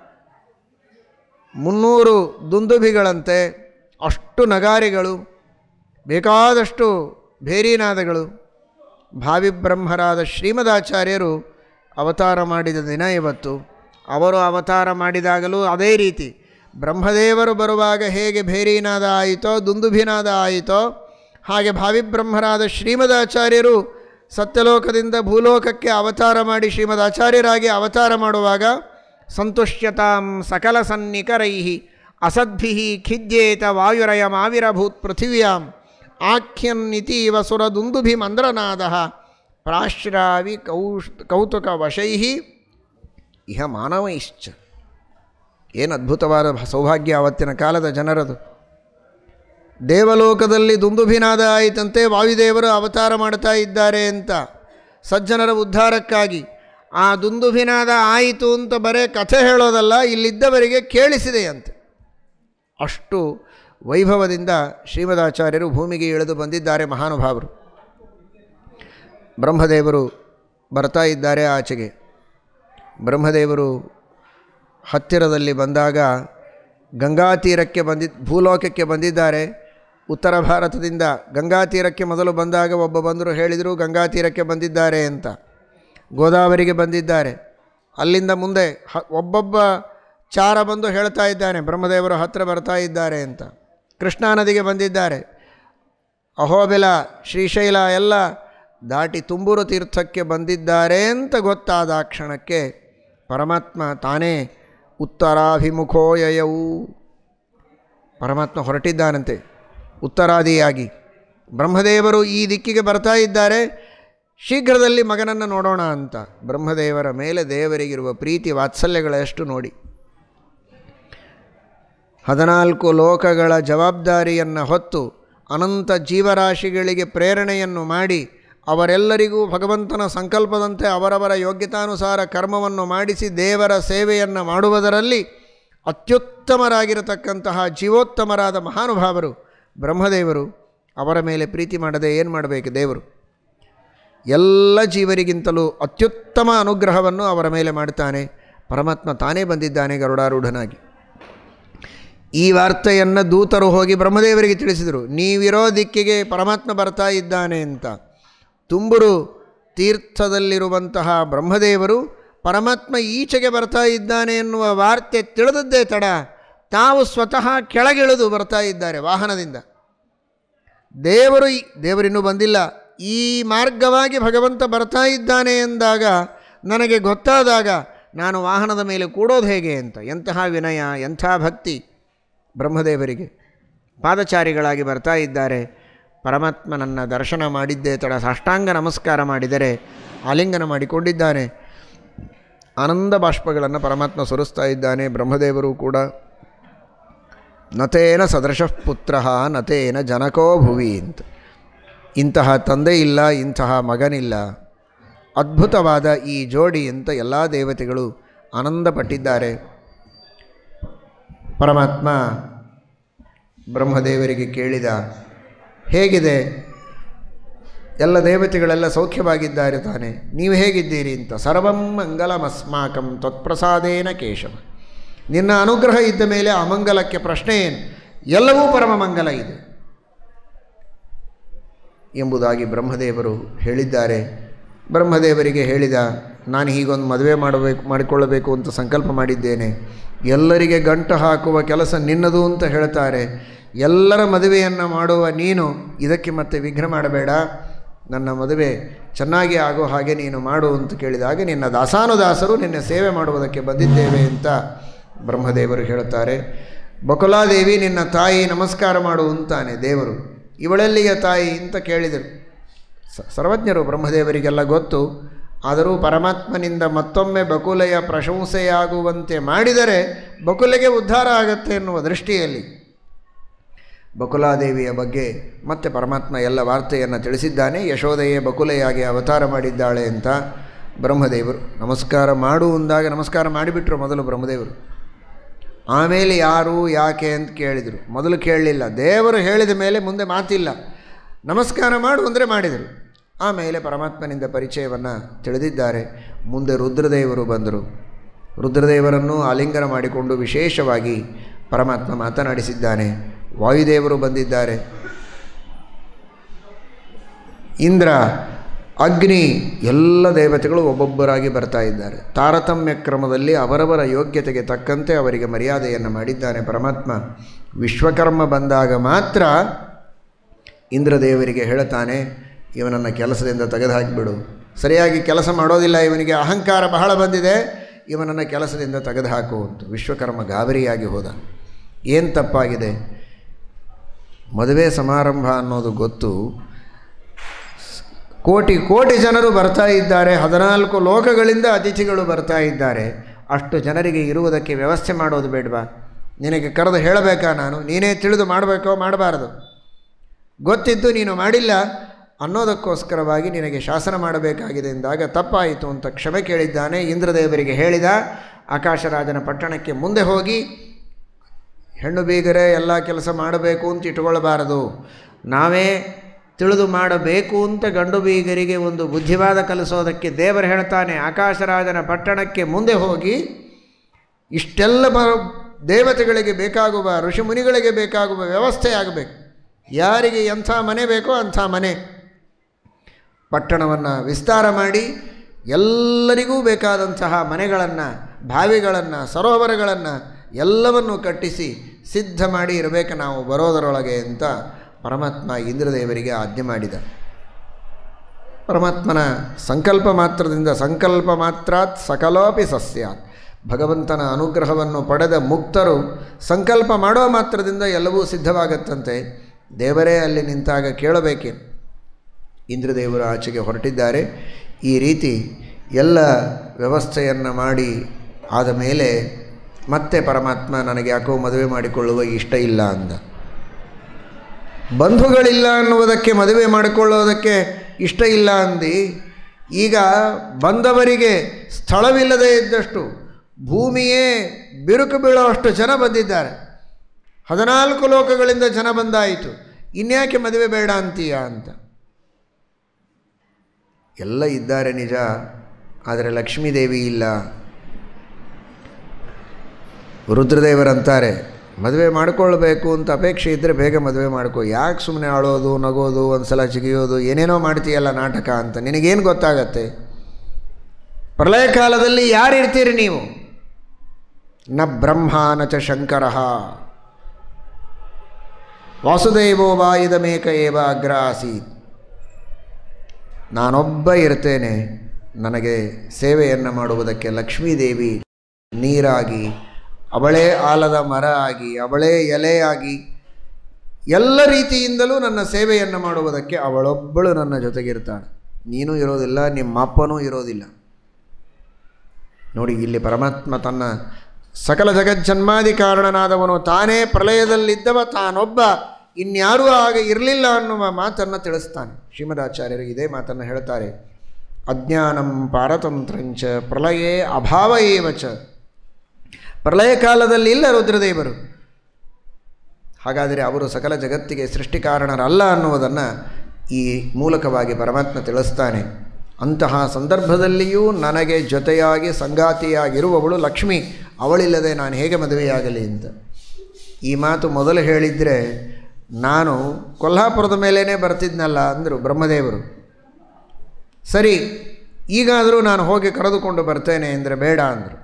ಮುನ್ನೂರು ದುಂದುಭಿಗಳಂತೆ ಅಷ್ಟು ನಗಾರಿಗಳು ಬೇಕಾದಷ್ಟು ಭೇರಿನಾದಗಳು ಭಾವಿ ಬ್ರಹ್ಮರಾದ ಶ್ರೀಮದಾಚಾರ್ಯರು ಅವತಾರ ಮಾಡಿದ ದಿನ ಇವತ್ತು ಅವರು ಅವತಾರ ಮಾಡಿದಾಗಲೂ ಅದೇ ರೀತಿ ಬ್ರಹ್ಮದೇವರು ಬರುವಾಗ ಹೇಗೆ ಭೇರಿನಾದ ಆಯಿತೋ ದುಂದುಭಿನಾದ ಆಯಿತೋ ಹಾಗೆ ಭಾವಿಬ್ರಹ್ಮರಾದ ಶ್ರೀಮದಾಚಾರ್ಯರು ಸತ್ಯಲೋಕದಿಂದ ಭೂಲೋಕಕ್ಕೆ ಅವತಾರ ಮಾಡಿ ಶ್ರೀಮದ್ ಆಚಾರ್ಯರಾಗಿ ಅವತಾರ ಮಾಡುವಾಗ ಸಂತುಷ್ಯತಾಂ ಸಕಲ ಸನ್ನಿಕರೈ ಅಸದ್ಭಿ ಖಿದ್ಯೇತ ವಾಯುರಯಮಾವಿರಭೂತ್ ಪೃಥಿವ್ಯಾಂ ಆಖ್ಯನ್ನಿತೀವ ಸುರದುಂದುಭಿಮಂದ್ರನಾದ ಪ್ರಾಶ್ರಾವಿ ಕೌಶ್ ಕೌತುಕ ವಶೈ ಇಹ ಮಾನವೈಶ್ಚ ಏನು ಅದ್ಭುತವಾದ ಸೌಭಾಗ್ಯ ಆವತ್ತಿನ ಕಾಲದ ಜನರದು ದೇವಲೋಕದಲ್ಲಿ ದುಂದುಭಿನಾದ ಆಯಿತಂತೆ ವಾಯುದೇವರು ಅವತಾರ ಮಾಡ್ತಾ ಇದ್ದಾರೆ ಅಂತ ಸಜ್ಜನರ ಉದ್ಧಾರಕ್ಕಾಗಿ ಆ ದುಂದುಭಿನಾದ ಆಯಿತು ಅಂತ ಬರೇ ಕಥೆ ಹೇಳೋದಲ್ಲ ಇಲ್ಲಿದ್ದವರಿಗೆ ಕೇಳಿಸಿದೆಯಂತೆ ಅಷ್ಟು ವೈಭವದಿಂದ ಶ್ರೀಮದಾಚಾರ್ಯರು ಭೂಮಿಗೆ ಇಳಿದು ಬಂದಿದ್ದಾರೆ ಮಹಾನುಭಾವರು ಬ್ರಹ್ಮದೇವರು ಬರ್ತಾ ಇದ್ದಾರೆ ಆಚೆಗೆ ಬ್ರಹ್ಮದೇವರು ಹತ್ತಿರದಲ್ಲಿ ಬಂದಾಗ ಗಂಗಾ ತೀರಕ್ಕೆ ಬಂದಿದ್ದ ಭೂಲೋಕಕ್ಕೆ ಬಂದಿದ್ದಾರೆ ಉತ್ತರ ಭಾರತದಿಂದ ಗಂಗಾ ತೀರಕ್ಕೆ ಮೊದಲು ಬಂದಾಗ ಒಬ್ಬ ಬಂದರು ಹೇಳಿದರು ಗಂಗಾ ತೀರಕ್ಕೆ ಬಂದಿದ್ದಾರೆ ಅಂತ ಗೋದಾವರಿಗೆ ಬಂದಿದ್ದಾರೆ ಅಲ್ಲಿಂದ ಮುಂದೆ ಹ ಒಬ್ಬೊಬ್ಬ ಚಾರ ಬಂದು ಹೇಳ್ತಾ ಇದ್ದಾನೆ ಬ್ರಹ್ಮದೇವರು ಹತ್ತಿರ ಬರ್ತಾ ಇದ್ದಾರೆ ಅಂತ ಕೃಷ್ಣಾ ನದಿಗೆ ಬಂದಿದ್ದಾರೆ ಅಹೋಬೆಲ ಶ್ರೀಶೈಲ ಎಲ್ಲ ದಾಟಿ ತುಂಬೂರು ತೀರ್ಥಕ್ಕೆ ಬಂದಿದ್ದಾರೆ ಅಂತ ಗೊತ್ತಾದ ಆ ಕ್ಷಣಕ್ಕೆ ಪರಮಾತ್ಮ ತಾನೇ ಉತ್ತರಾಭಿಮುಖೋಯಯವು ಪರಮಾತ್ಮ ಹೊರಟಿದ್ದಾನಂತೆ ಉತ್ತರಾದಿಯಾಗಿ ಬ್ರಹ್ಮದೇವರು ಈ ದಿಕ್ಕಿಗೆ ಬರ್ತಾ ಇದ್ದಾರೆ ಶೀಘ್ರದಲ್ಲಿ ಮಗನನ್ನು ನೋಡೋಣ ಅಂತ ಬ್ರಹ್ಮದೇವರ ಮೇಲೆ ದೇವರಿಗಿರುವ ಪ್ರೀತಿ ವಾತ್ಸಲ್ಯಗಳೆಷ್ಟು ನೋಡಿ ಹದಿನಾಲ್ಕು ಲೋಕಗಳ ಜವಾಬ್ದಾರಿಯನ್ನು ಹೊತ್ತು ಅನಂತ ಜೀವರಾಶಿಗಳಿಗೆ ಪ್ರೇರಣೆಯನ್ನು ಮಾಡಿ ಅವರೆಲ್ಲರಿಗೂ ಭಗವಂತನ ಸಂಕಲ್ಪದಂತೆ ಅವರವರ ಯೋಗ್ಯತಾನುಸಾರ ಕರ್ಮವನ್ನು ಮಾಡಿಸಿ ದೇವರ ಸೇವೆಯನ್ನು ಮಾಡುವುದರಲ್ಲಿ ಅತ್ಯುತ್ತಮರಾಗಿರತಕ್ಕಂತಹ ಜೀವೋತ್ತಮರಾದ ಮಹಾನುಭಾವರು ಬ್ರಹ್ಮದೇವರು ಅವರ ಮೇಲೆ ಪ್ರೀತಿ ಮಾಡದೆ ಏನು ಮಾಡಬೇಕು ದೇವರು ಎಲ್ಲ ಜೀವರಿಗಿಂತಲೂ ಅತ್ಯುತ್ತಮ ಅನುಗ್ರಹವನ್ನು ಅವರ ಮೇಲೆ ಮಾಡ್ತಾನೆ ಪರಮಾತ್ಮ ತಾನೇ ಬಂದಿದ್ದಾನೆ ಗರುಡಾರೂಢನಾಗಿ ಈ ವಾರ್ತೆಯನ್ನು ದೂತರು ಹೋಗಿ ಬ್ರಹ್ಮದೇವರಿಗೆ ತಿಳಿಸಿದರು ನೀವಿರೋ ದಿಕ್ಕಿಗೆ ಪರಮಾತ್ಮ ಬರ್ತಾ ಇದ್ದಾನೆ ಅಂತ ತುಂಬುರು ತೀರ್ಥದಲ್ಲಿರುವಂತಹ ಬ್ರಹ್ಮದೇವರು ಪರಮಾತ್ಮ ಈಚೆಗೆ ಬರ್ತಾ ಇದ್ದಾನೆ ಎನ್ನುವ ವಾರ್ತೆ ತಿಳಿದದ್ದೇ ತಡ ತಾವು ಸ್ವತಃ ಕೆಳಗಿಳಿದು ಬರ್ತಾ ಇದ್ದಾರೆ ವಾಹನದಿಂದ ದೇವರು ಈ- ದೇವರಿನ್ನೂ ಬಂದಿಲ್ಲ ಈ ಮಾರ್ಗವಾಗಿ ಭಗವಂತ ಬರ್ತಾ ಇದ್ದಾನೆ ಎಂದಾಗ ನನಗೆ ಗೊತ್ತಾದಾಗ ನಾನು ವಾಹನದ ಮೇಲೆ ಕೂಡೋದು ಹೇಗೆ ಅಂತ ಎಂತಹ ವಿನಯ ಎಂಥ ಭಕ್ತಿ ಬ್ರಹ್ಮದೇವರಿಗೆ ಪಾದಚಾರಿಗಳಾಗಿ ಬರ್ತಾ ಇದ್ದಾರೆ ಪರಮಾತ್ಮನನ್ನು ದರ್ಶನ ಮಾಡಿದ್ದೇ ತಡ ಸಾಷ್ಟಾಂಗ ನಮಸ್ಕಾರ ಮಾಡಿದರೆ ಆಲಿಂಗನ ಮಾಡಿಕೊಂಡಿದ್ದಾನೆ ಆನಂದ ಬಾಷ್ಪಗಳನ್ನು ಪರಮಾತ್ಮ ಸುರಿಸ್ತಾ ಇದ್ದಾನೆ ಬ್ರಹ್ಮದೇವರು ಕೂಡ ನತೇನ ಸದೃಶಃ ಪುತ್ರ ನತೇನ ಜನಕೋ ಭುವಿ ಅಂತ ಇಂತಹ ತಂದೆ ಇಲ್ಲ ಇಂತಹ ಮಗನಿಲ್ಲ ಅದ್ಭುತವಾದ ಈ ಜೋಡಿ ಅಂತ ಎಲ್ಲ ದೇವತೆಗಳು ಆನಂದಪಟ್ಟಿದ್ದಾರೆ ಪರಮಾತ್ಮ ಬ್ರಹ್ಮದೇವರಿಗೆ ಕೇಳಿದ ಹೇಗಿದೆ ಎಲ್ಲ ದೇವತೆಗಳೆಲ್ಲ ಸೌಖ್ಯವಾಗಿದ್ದಾರೆ ತಾನೆ ನೀವು ಹೇಗಿದ್ದೀರಿ ಅಂತ ಸರ್ವಂ ಮಂಗಲಮಸ್ಮಾಕಂ ತ್ವತ್ಪ್ರಸಾದೇನ ಕೇಶವ ನಿನ್ನ ಅನುಗ್ರಹ ಇದ್ದ ಮೇಲೆ ಅಮಂಗಲಕ್ಕೆ ಪ್ರಶ್ನೆ ಏನು ಎಲ್ಲವೂ ಪರಮ ಮಂಗಲ ಇದೆ ಎಂಬುದಾಗಿ ಬ್ರಹ್ಮದೇವರು ಹೇಳಿದ್ದಾರೆ ಬ್ರಹ್ಮದೇವರಿಗೆ ಹೇಳಿದ ನಾನು ಹೀಗೊಂದು ಮದುವೆ ಮಾಡಬೇಕು ಮಾಡಿಕೊಳ್ಳಬೇಕು ಅಂತ ಸಂಕಲ್ಪ ಮಾಡಿದ್ದೇನೆ ಎಲ್ಲರಿಗೆ ಗಂಟು ಹಾಕುವ ಕೆಲಸ ನಿನ್ನದು ಅಂತ ಹೇಳ್ತಾರೆ ಎಲ್ಲರ ಮದುವೆಯನ್ನು ಮಾಡುವ ನೀನು ಇದಕ್ಕೆ ಮತ್ತೆ ವಿಘ್ನ ಮಾಡಬೇಡ ನನ್ನ ಮದುವೆ ಚೆನ್ನಾಗಿ ಆಗೋ ಹಾಗೆ ನೀನು ಮಾಡು ಅಂತ ಕೇಳಿದಾಗ ನಿನ್ನ ದಾಸಾನುದಾಸರು ನಿನ್ನ ಸೇವೆ ಮಾಡುವುದಕ್ಕೆ ಬಂದಿದ್ದೇವೆ ಅಂತ ಬ್ರಹ್ಮದೇವರು ಹೇಳುತ್ತಾರೆ ಬಕುಲಾದೇವಿ ನಿನ್ನ ತಾಯಿ ನಮಸ್ಕಾರ ಮಾಡು ಅಂತಾನೆ ದೇವರು ಇವಳೆಲ್ಲಿಗೆ ತಾಯಿ ಅಂತ ಕೇಳಿದರು ಸ- ಸರ್ವಜ್ಞರು ಬ್ರಹ್ಮದೇವರಿಗೆಲ್ಲ ಗೊತ್ತು ಆದರೂ ಪರಮಾತ್ಮನಿಂದ ಮತ್ತೊಮ್ಮೆ ಬಕುಲೆಯ ಪ್ರಶಂಸೆಯಾಗುವಂತೆ ಮಾಡಿದರೆ ಬಕುಲೆಗೆ ಉದ್ಧಾರ ಆಗತ್ತೆ ಎನ್ನುವ ದೃಷ್ಟಿಯಲ್ಲಿ ಬಕುಲಾದೇವಿಯ ಬಗ್ಗೆ ಮತ್ತೆ ಪರಮಾತ್ಮ ಎಲ್ಲ ವಾರ್ತೆಯನ್ನು ತಿಳಿಸಿದ್ದಾನೆ ಯಶೋದೆಯೇ ಬಕುಲೆಯಾಗಿ ಅವತಾರ ಮಾಡಿದ್ದಾಳೆ ಅಂತ ಬ್ರಹ್ಮದೇವರು ನಮಸ್ಕಾರ ಮಾಡು ಅಂದಾಗ ನಮಸ್ಕಾರ ಮಾಡಿಬಿಟ್ರು ಮೊದಲು ಬ್ರಹ್ಮದೇವರು ಆಮೇಲೆ ಯಾರು ಯಾಕೆ ಅಂತ ಕೇಳಿದರು ಮೊದಲು ಕೇಳಲಿಲ್ಲ ದೇವರು ಹೇಳಿದ ಮೇಲೆ ಮುಂದೆ ಮಾತಿಲ್ಲ ನಮಸ್ಕಾರ ಮಾಡು ಅಂದರೆ ಮಾಡಿದರು ಆಮೇಲೆ ಪರಮಾತ್ಮನಿಂದ ಪರಿಚಯವನ್ನು ತಿಳಿದಿದ್ದಾರೆ ಮುಂದೆ ರುದ್ರದೇವರು ಬಂದರು ರುದ್ರದೇವರನ್ನು ಆಲಿಂಗನ ಮಾಡಿಕೊಂಡು ವಿಶೇಷವಾಗಿ ಪರಮಾತ್ಮ ಮಾತನಾಡಿಸಿದ್ದಾನೆ ವಾಯುದೇವರು ಬಂದಿದ್ದಾರೆ ಇಂದ್ರ ಅಗ್ನಿ ಎಲ್ಲ ದೇವತೆಗಳು ಒಬ್ಬೊಬ್ಬರಾಗಿ ಬರ್ತಾ ಇದ್ದಾರೆ ತಾರತಮ್ಯ ಕ್ರಮದಲ್ಲಿ ಅವರವರ ಯೋಗ್ಯತೆಗೆ ತಕ್ಕಂತೆ ಅವರಿಗೆ ಮರ್ಯಾದೆಯನ್ನು ಮಾಡಿದ್ದಾನೆ ಪರಮಾತ್ಮ ವಿಶ್ವಕರ್ಮ ಬಂದಾಗ ಮಾತ್ರ ಇಂದ್ರದೇವರಿಗೆ ಹೇಳ್ತಾನೆ ಇವನನ್ನು ಕೆಲಸದಿಂದ ತೆಗೆದುಹಾಕಿಬಿಡು ಸರಿಯಾಗಿ ಕೆಲಸ ಮಾಡೋದಿಲ್ಲ ಇವನಿಗೆ ಅಹಂಕಾರ ಬಹಳ ಬಂದಿದೆ ಇವನನ್ನು ಕೆಲಸದಿಂದ ತೆಗೆದುಹಾಕು ಅಂತ ವಿಶ್ವಕರ್ಮ ಗಾಬರಿಯಾಗಿ ಹೋದ ಏನು ತಪ್ಪಾಗಿದೆ ಮದುವೆ ಸಮಾರಂಭ ಅನ್ನೋದು ಗೊತ್ತು ಕೋಟಿ ಕೋಟಿ ಜನರು ಬರ್ತಾ ಇದ್ದಾರೆ ಹದಿನಾಲ್ಕು ಲೋಕಗಳಿಂದ ಅತಿಥಿಗಳು ಬರ್ತಾ ಇದ್ದಾರೆ ಅಷ್ಟು ಜನರಿಗೆ ಇರುವುದಕ್ಕೆ ವ್ಯವಸ್ಥೆ ಮಾಡೋದು ಬೇಡವಾ ನಿನಗೆ ಕರೆದು ಹೇಳಬೇಕಾ ನಾನು ನೀನೇ ತಿಳಿದು ಮಾಡಬೇಕೋ ಮಾಡಬಾರದು ಗೊತ್ತಿದ್ದು ನೀನು ಮಾಡಿಲ್ಲ ಅನ್ನೋದಕ್ಕೋಸ್ಕರವಾಗಿ ನಿನಗೆ ಶಾಸನ ಮಾಡಬೇಕಾಗಿದೆ ಎಂದಾಗ ತಪ್ಪಾಯಿತು ಅಂತ ಕ್ಷಮೆ ಕೇಳಿದ್ದಾನೆ ಇಂದ್ರದೇವರಿಗೆ ಹೇಳಿದ ಆಕಾಶರಾಜನ ಪಟ್ಟಣಕ್ಕೆ ಮುಂದೆ ಹೋಗಿ ಹೆಣ್ಣು ಬೀಗರೆ ಎಲ್ಲ ಕೆಲಸ ಮಾಡಬೇಕು ಅಂತ ಇಟ್ಕೊಳ್ಬಾರದು ನಾವೇ ತಿಳಿದು ಮಾಡಬೇಕು ಅಂತ ಗಂಡು ಬೀಗರಿಗೆ ಒಂದು ಬುದ್ಧಿವಾದ ಕಲಿಸೋದಕ್ಕೆ ದೇವರು ಹೇಳ್ತಾನೆ ಆಕಾಶರಾಜನ ಪಟ್ಟಣಕ್ಕೆ ಮುಂದೆ ಹೋಗಿ ಇಷ್ಟೆಲ್ಲ ಬ ದೇವತೆಗಳಿಗೆ ಬೇಕಾಗುವ ಋಷಿಮುನಿಗಳಿಗೆ ಬೇಕಾಗುವ ವ್ಯವಸ್ಥೆ ಆಗಬೇಕು ಯಾರಿಗೆ ಎಂಥ ಮನೆ ಬೇಕೋ ಅಂಥ ಮನೆ ಪಟ್ಟಣವನ್ನು ವಿಸ್ತಾರ ಮಾಡಿ ಎಲ್ಲರಿಗೂ ಬೇಕಾದಂತಹ ಮನೆಗಳನ್ನು ಬಾವಿಗಳನ್ನು ಸರೋವರಗಳನ್ನು ಎಲ್ಲವನ್ನು ಕಟ್ಟಿಸಿ ಸಿದ್ಧ ಮಾಡಿ ಇರಬೇಕು ನಾವು ಬರೋದರೊಳಗೆ ಅಂತ ಪರಮಾತ್ಮ ಇಂದ್ರದೇವರಿಗೆ ಆಜ್ಞೆ ಮಾಡಿದ ಪರಮಾತ್ಮನ ಸಂಕಲ್ಪ ಮಾತ್ರದಿಂದ ಸಂಕಲ್ಪ ಮಾತ್ರಾತ್ ಸಕಲೋಪಿ ಸಸ್ಯಾತ್ ಭಗವಂತನ ಅನುಗ್ರಹವನ್ನು ಪಡೆದ ಮುಕ್ತರು ಸಂಕಲ್ಪ ಮಾಡೋ ಮಾತ್ರದಿಂದ ಎಲ್ಲವೂ ಸಿದ್ಧವಾಗತ್ತಂತೆ ದೇವರೇ ಅಲ್ಲಿ ನಿಂತಾಗ ಕೇಳಬೇಕೆ ಇಂದ್ರದೇವರು ಆಚೆಗೆ ಹೊರಟಿದ್ದಾರೆ ಈ ರೀತಿ ಎಲ್ಲ ವ್ಯವಸ್ಥೆಯನ್ನು ಮಾಡಿ ಆದ ಮೇಲೆ ಮತ್ತೆ ಪರಮಾತ್ಮ ನನಗೆ ಯಾಕೋ ಮದುವೆ ಮಾಡಿಕೊಳ್ಳುವ ಇಷ್ಟ ಇಲ್ಲ ಅಂದ ಬಂಧುಗಳಿಲ್ಲ ಅನ್ನುವುದಕ್ಕೆ ಮದುವೆ ಮಾಡಿಕೊಳ್ಳೋದಕ್ಕೆ ಇಷ್ಟ ಇಲ್ಲ ಅಂದು ಈಗ ಬಂದವರಿಗೆ ಸ್ಥಳವಿಲ್ಲದೆ ಇದ್ದಷ್ಟು ಭೂಮಿಯೇ ಬಿರುಕು ಬೀಳುವಷ್ಟು ಜನ ಬಂದಿದ್ದಾರೆ ಹದಿನಾಲ್ಕು ಲೋಕಗಳಿಂದ ಜನ ಬಂದಾಯಿತು ಇನ್ಯಾಕೆ ಮದುವೆ ಬೇಡ ಅಂತೀಯ ಅಂತ ಎಲ್ಲ ಇದ್ದಾರೆ ನಿಜ ಆದರೆ ಲಕ್ಷ್ಮೀದೇವಿ ಇಲ್ಲ ರುದ್ರದೇವರಂತಾರೆ ಮದುವೆ ಮಾಡ್ಕೊಳ್ಬೇಕು ಅಂತ ಅಪೇಕ್ಷೆ ಇದ್ದರೆ ಬೇಗ ಮದುವೆ ಮಾಡ್ಕೊ ಯಾಕೆ ಸುಮ್ಮನೆ ಆಳೋದು ನಗೋದು ಒಂದು ಸಲ ಚಿಗಿಯೋದು ಏನೇನೋ ಮಾಡ್ತೀಯಲ್ಲ ನಾಟಕ ಅಂತ ನಿನಗೇನು ಗೊತ್ತಾಗತ್ತೆ ಪ್ರಳಯ ಕಾಲದಲ್ಲಿ ಯಾರು ಇರ್ತೀರಿ ನೀವು ನ ಬ್ರಹ್ಮ ನ ಚ ಶಂಕರ ವಾಸುದೇವೋ ವಾ ಇದಮೇಕ ಏವ ಅಗ್ರ ಆಸೀತ್ ನಾನೊಬ್ಬ ಇರ್ತೇನೆ ನನಗೆ ಸೇವೆಯನ್ನು ಮಾಡುವುದಕ್ಕೆ ಲಕ್ಷ್ಮೀದೇವಿ ನೀರಾಗಿ ಅವಳೇ ಆಲದ ಮರ ಆಗಿ ಅವಳೇ ಎಲೆಯಾಗಿ ಎಲ್ಲ ರೀತಿಯಿಂದಲೂ ನನ್ನ ಸೇವೆಯನ್ನು ಮಾಡುವುದಕ್ಕೆ ಅವಳೊಬ್ಬಳು ನನ್ನ ಜೊತೆಗಿರ್ತಾಳೆ ನೀನೂ ಇರೋದಿಲ್ಲ ನಿಮ್ಮ ಅಪ್ಪನೂ ಇರೋದಿಲ್ಲ ನೋಡಿ ಇಲ್ಲಿ ಪರಮಾತ್ಮ ತನ್ನ ಸಕಲ ಜಗಜ್ಜನ್ಮಾದಿ ಕಾರಣನಾದವನು ತಾನೇ ಪ್ರಳಯದಲ್ಲಿದ್ದವ ತಾನೊಬ್ಬ ಇನ್ಯಾರೂ ಆಗ ಇರಲಿಲ್ಲ ಅನ್ನುವ ಮಾತನ್ನು ತಿಳಿಸ್ತಾನೆ ಶ್ರೀಮದಾಚಾರ್ಯರು ಇದೇ ಮಾತನ್ನು ಹೇಳ್ತಾರೆ ಅಜ್ಞಾನಂ ಪಾರತಂತ್ರಂಚ ಪ್ರಳಯೇ ಅಭಾವ ಏವ ಚ ಪ್ರಳಯ ಕಾಲದಲ್ಲಿ ಇಲ್ಲ ರುದ್ರದೇವರು ಹಾಗಾದರೆ ಅವರು ಸಕಲ ಜಗತ್ತಿಗೆ ಸೃಷ್ಟಿಕಾರಣರಲ್ಲ ಅನ್ನುವುದನ್ನು ಈ ಮೂಲಕವಾಗಿ ಪರಮಾತ್ಮ ತಿಳಿಸ್ತಾನೆ ಅಂತಹ ಸಂದರ್ಭದಲ್ಲಿಯೂ ನನಗೆ ಜೊತೆಯಾಗಿ ಸಂಗಾತಿಯಾಗಿರುವವಳು ಲಕ್ಷ್ಮಿ ಅವಳಿಲ್ಲದೆ ನಾನು ಹೇಗೆ ಮದುವೆಯಾಗಲಿ ಅಂತ ಈ ಮಾತು ಮೊದಲು ಹೇಳಿದರೆ ನಾನು ಕೊಲ್ಹಾಪುರದ ಮೇಲೇ ಬರ್ತಿದ್ನಲ್ಲ ಅಂದರು ಬ್ರಹ್ಮದೇವರು ಸರಿ ಈಗಾದರೂ ನಾನು ಹೋಗಿ ಕರೆದುಕೊಂಡು ಬರ್ತೇನೆ ಅಂದರೆ ಬೇಡ ಅಂದರು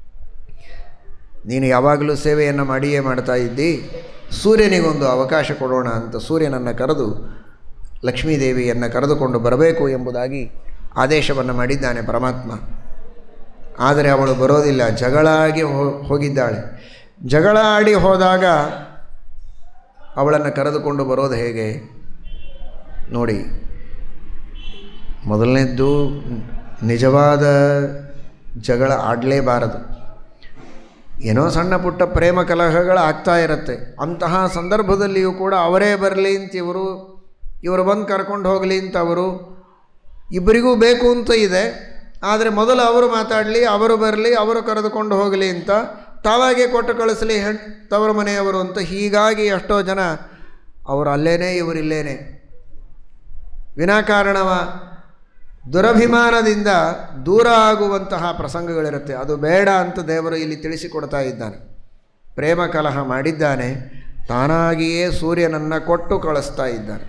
ನೀನು ಯಾವಾಗಲೂ ಸೇವೆಯನ್ನು ಮಾಡಿಯೇ ಮಾಡ್ತಾ ಇದ್ದಿ ಸೂರ್ಯನಿಗೊಂದು ಅವಕಾಶ ಕೊಡೋಣ ಅಂತ ಸೂರ್ಯನನ್ನು ಕರೆದು ಲಕ್ಷ್ಮೀದೇವಿಯನ್ನು ಕರೆದುಕೊಂಡು ಬರಬೇಕು ಎಂಬುದಾಗಿ ಆದೇಶವನ್ನು ಮಾಡಿದ್ದಾನೆ ಪರಮಾತ್ಮ ಆದರೆ ಅವಳು ಬರೋದಿಲ್ಲ ಜಗಳ ಆಗಿ ಹೋಗಿದ್ದಾಳೆ ಜಗಳ ಆಡಿ ಹೋದಾಗ ಅವಳನ್ನು ಕರೆದುಕೊಂಡು ಬರೋದು ಹೇಗೆ ನೋಡಿ ಮೊದಲನೇದ್ದು ನಿಜವಾದ ಜಗಳ ಆಡಲೇಬಾರದು ಏನೋ ಸಣ್ಣ ಪುಟ್ಟ ಪ್ರೇಮ ಕಲಹಗಳು ಆಗ್ತಾ ಇರುತ್ತೆ ಅಂತಹ ಸಂದರ್ಭದಲ್ಲಿಯೂ ಕೂಡ ಅವರೇ ಬರಲಿ ಅಂತ ಇವರು ಇವರು ಬಂದು ಕರ್ಕೊಂಡು ಹೋಗಲಿ ಅಂತ ಅವರು ಇಬ್ಬರಿಗೂ ಬೇಕು ಅಂತ ಇದೆ ಆದರೆ ಮೊದಲು ಅವರು ಮಾತಾಡಲಿ ಅವರು ಬರಲಿ ಅವರು ಕರೆದುಕೊಂಡು ಹೋಗಲಿ ಅಂತ ತಾವಾಗೆ ಕೊಟ್ಟು ಕಳಿಸಲಿ ಹೆಣ್ ತವರ ಮನೆಯವರು ಅಂತ ಹೀಗಾಗಿ ಎಷ್ಟೋ ಜನ ಅವರು ಅಲ್ಲೇನೇ ಇವರಿಲ್ಲೇನೆ ವಿನಾಕಾರಣವ ದುರಭಿಮಾನದಿಂದ ದೂರ ಆಗುವಂತಹ ಪ್ರಸಂಗಗಳಿರುತ್ತೆ ಅದು ಬೇಡ ಅಂತ ದೇವರು ಇಲ್ಲಿ ತಿಳಿಸಿಕೊಡ್ತಾ ಇದ್ದಾನೆ ಪ್ರೇಮ ಕಲಹ ಮಾಡಿದ್ದಾನೆ ತಾನಾಗಿಯೇ ಸೂರ್ಯನನ್ನು ಕೊಟ್ಟು ಕಳಿಸ್ತಾ ಇದ್ದಾನೆ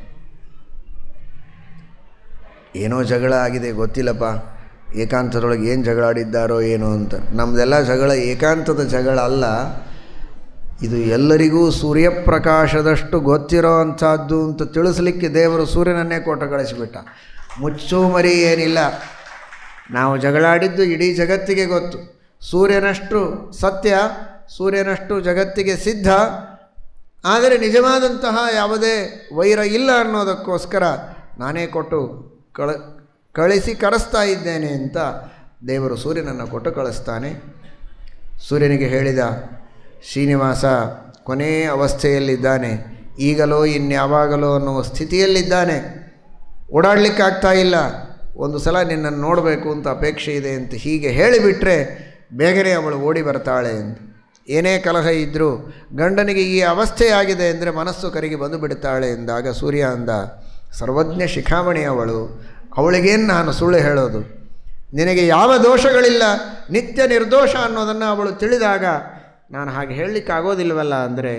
ಏನೋ ಜಗಳ ಆಗಿದೆ ಗೊತ್ತಿಲ್ಲಪ್ಪ ಏಕಾಂತದೊಳಗೆ ಏನು ಜಗಳ ಆಡಿದ್ದಾರೋ ಏನೋ ಅಂತ ನಮ್ಮದೆಲ್ಲ ಜಗಳ ಏಕಾಂತದ ಜಗಳ ಅಲ್ಲ ಇದು ಎಲ್ಲರಿಗೂ ಸೂರ್ಯಪ್ರಕಾಶದಷ್ಟು ಗೊತ್ತಿರೋ ಅಂಥದ್ದು ಅಂತ ತಿಳಿಸ್ಲಿಕ್ಕೆ ದೇವರು ಸೂರ್ಯನನ್ನೇ ಕೊಟ್ಟು ಕಳಿಸಿಬಿಟ್ಟ ಮುಚ್ಚು ಮರಿ ಏನಿಲ್ಲ ನಾವು ಜಗಳಾಡಿದ್ದು ಇಡೀ ಜಗತ್ತಿಗೆ ಗೊತ್ತು ಸೂರ್ಯನಷ್ಟು ಸತ್ಯ ಸೂರ್ಯನಷ್ಟು ಜಗತ್ತಿಗೆ ಸಿದ್ಧ ಆದರೆ ನಿಜವಾದಂತಹ ಯಾವುದೇ ವೈರ ಇಲ್ಲ ಅನ್ನೋದಕ್ಕೋಸ್ಕರ ನಾನೇ ಕೊಟ್ಟು ಕಳ ಕಳಿಸಿ ಕರೆಸ್ತಾ ಇದ್ದೇನೆ ಅಂತ ದೇವರು ಸೂರ್ಯನನ್ನು ಕೊಟ್ಟು ಕಳಿಸ್ತಾನೆ ಸೂರ್ಯನಿಗೆ ಹೇಳಿದ ಶ್ರೀನಿವಾಸ ಕೊನೇ ಅವಸ್ಥೆಯಲ್ಲಿದ್ದಾನೆ ಈಗಲೋ ಇನ್ಯಾವಾಗಲೋ ಅನ್ನುವ ಸ್ಥಿತಿಯಲ್ಲಿದ್ದಾನೆ ಓಡಾಡಲಿಕ್ಕಾಗ್ತಾ ಇಲ್ಲ ಒಂದು ಸಲ ನಿನ್ನನ್ನು ನೋಡಬೇಕು ಅಂತ ಅಪೇಕ್ಷೆ ಇದೆ ಅಂತ ಹೀಗೆ ಹೇಳಿಬಿಟ್ರೆ ಬೇಗನೆ ಅವಳು ಓಡಿ ಬರ್ತಾಳೆ ಅಂತ ಏನೇ ಕಲಹ ಇದ್ದರೂ ಗಂಡನಿಗೆ ಈ ಅವಸ್ಥೆ ಆಗಿದೆ ಅಂದರೆ ಮನಸ್ಸು ಕರಿಗೆ ಬಂದು ಬಿಡುತ್ತಾಳೆ ಎಂದಾಗ ಸೂರ್ಯ ಅಂದ ಸರ್ವಜ್ಞ ಶಿಖಾಮಣಿ ಅವಳು ಅವಳಿಗೇನು ನಾನು ಸುಳ್ಳು ಹೇಳೋದು ನಿನಗೆ ಯಾವ ದೋಷಗಳಿಲ್ಲ ನಿತ್ಯ ನಿರ್ದೋಷ ಅನ್ನೋದನ್ನು ಅವಳು ತಿಳಿದಾಗ ನಾನು ಹಾಗೆ ಹೇಳಲಿಕ್ಕಾಗೋದಿಲ್ವಲ್ಲ ಅಂದರೆ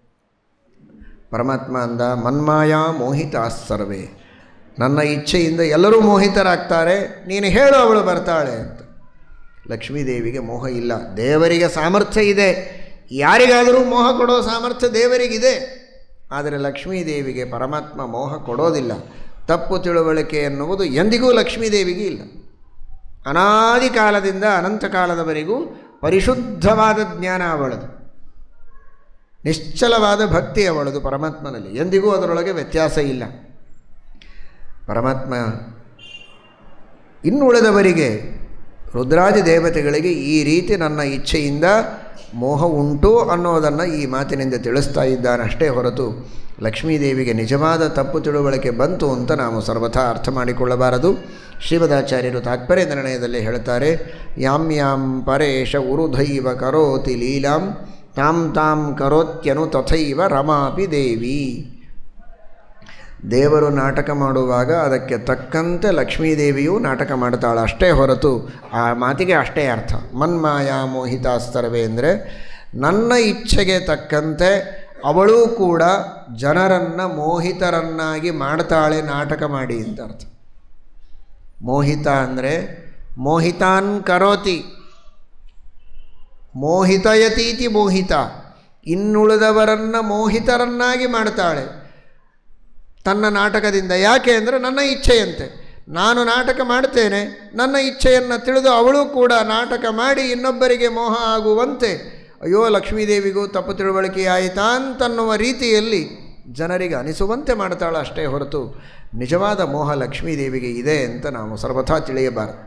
ಪರಮಾತ್ಮ ಅಂದ ಮನ್ಮಾಯಾ ಮೋಹಿತ ಸರ್ವೇ ನನ್ನ ಇಚ್ಛೆಯಿಂದ ಎಲ್ಲರೂ ಮೋಹಿತರಾಗ್ತಾರೆ ನೀನು ಹೇಳು ಅವಳು ಬರ್ತಾಳೆ ಅಂತ ಲಕ್ಷ್ಮೀದೇವಿಗೆ ಮೋಹ ಇಲ್ಲ ದೇವರಿಗೆ ಸಾಮರ್ಥ್ಯ ಇದೆ ಯಾರಿಗಾದರೂ ಮೋಹ ಕೊಡೋ ಸಾಮರ್ಥ್ಯ ದೇವರಿಗಿದೆ ಆದರೆ ಲಕ್ಷ್ಮೀದೇವಿಗೆ ಪರಮಾತ್ಮ ಮೋಹ ಕೊಡೋದಿಲ್ಲ ತಪ್ಪು ತಿಳುವಳಿಕೆ ಎನ್ನುವುದು ಎಂದಿಗೂ ಲಕ್ಷ್ಮೀದೇವಿಗೆ ಇಲ್ಲ ಅನಾದಿ ಕಾಲದಿಂದ ಅನಂತ ಕಾಲದವರೆಗೂ ಪರಿಶುದ್ಧವಾದ ಜ್ಞಾನ ಅವಳದು ನಿಶ್ಚಲವಾದ ಭಕ್ತಿ ಅವಳದು ಪರಮಾತ್ಮನಲ್ಲಿ ಎಂದಿಗೂ ಅದರೊಳಗೆ ವ್ಯತ್ಯಾಸ ಇಲ್ಲ ಪರಮಾತ್ಮ ಇನ್ನುಳಿದವರಿಗೆ ರುದ್ರಾದಿ ದೇವತೆಗಳಿಗೆ ಈ ರೀತಿ ನನ್ನ ಇಚ್ಛೆಯಿಂದ ಮೋಹ ಉಂಟು ಅನ್ನೋದನ್ನು ಈ ಮಾತಿನಿಂದ ತಿಳಿಸ್ತಾ ಇದ್ದಾನೆ ಅಷ್ಟೇ ಹೊರತು ಲಕ್ಷ್ಮೀದೇವಿಗೆ ನಿಜವಾದ ತಪ್ಪು ತಿಳುವಳಿಕೆ ಬಂತು ಅಂತ ನಾವು ಸರ್ವಥಾ ಅರ್ಥ ಮಾಡಿಕೊಳ್ಳಬಾರದು ಶ್ರೀಮದಾಚಾರ್ಯರು ತಾತ್ಪರ್ಯ ನಿರ್ಣಯದಲ್ಲಿ ಹೇಳ್ತಾರೆ ಯಾಂ ಯಾಂ ಪರೇಶ ಉರುಧೈವ ಕರೋತಿ ಲೀಲಾಂ ತಾಂ ತಾಂ ಕರೋತ್ಯನು ತಥೈವ ರಮಾಪಿ ದೇವಿ ದೇವರು ನಾಟಕ ಮಾಡುವಾಗ ಅದಕ್ಕೆ ತಕ್ಕಂತೆ ಲಕ್ಷ್ಮೀದೇವಿಯೂ ನಾಟಕ ಮಾಡ್ತಾಳೆ ಅಷ್ಟೇ ಹೊರತು ಆ ಮಾತಿಗೆ ಅಷ್ಟೇ ಅರ್ಥ ಮನ್ಮಾಯಾ ಮೋಹಿತಾಸ್ತರವೇ ಅಂದರೆ ನನ್ನ ಇಚ್ಛೆಗೆ ತಕ್ಕಂತೆ ಅವಳೂ ಕೂಡ ಜನರನ್ನು ಮೋಹಿತರನ್ನಾಗಿ ಮಾಡ್ತಾಳೆ ನಾಟಕ ಮಾಡಿ ಅಂತ ಅರ್ಥ ಮೋಹಿತ ಅಂದರೆ ಮೋಹಿತಾನ್ ಕರೋತಿ ಮೋಹಿತಯತೀತಿ ಮೋಹಿತ ಇನ್ನುಳಿದವರನ್ನು ಮೋಹಿತರನ್ನಾಗಿ ಮಾಡ್ತಾಳೆ ತನ್ನ ನಾಟಕದಿಂದ ಯಾಕೆ ಅಂದರೆ ನನ್ನ ಇಚ್ಛೆಯಂತೆ ನಾನು ನಾಟಕ ಮಾಡ್ತೇನೆ ನನ್ನ ಇಚ್ಛೆಯನ್ನು ತಿಳಿದು ಅವಳು ಕೂಡ ನಾಟಕ ಮಾಡಿ ಇನ್ನೊಬ್ಬರಿಗೆ ಮೋಹ ಆಗುವಂತೆ ಅಯ್ಯೋ ಲಕ್ಷ್ಮೀದೇವಿಗೂ ತಪ್ಪು ತಿಳುವಳಿಕೆ ಆಯಿತಾ ಅಂತನ್ನುವ ರೀತಿಯಲ್ಲಿ ಜನರಿಗೆ ಅನಿಸುವಂತೆ ಮಾಡ್ತಾಳೆ ಅಷ್ಟೇ ಹೊರತು ನಿಜವಾದ ಮೋಹ ಲಕ್ಷ್ಮೀದೇವಿಗೆ ಇದೆ ಅಂತ ನಾವು ಸರ್ವಥಾ ತಿಳಿಯಬಾರದು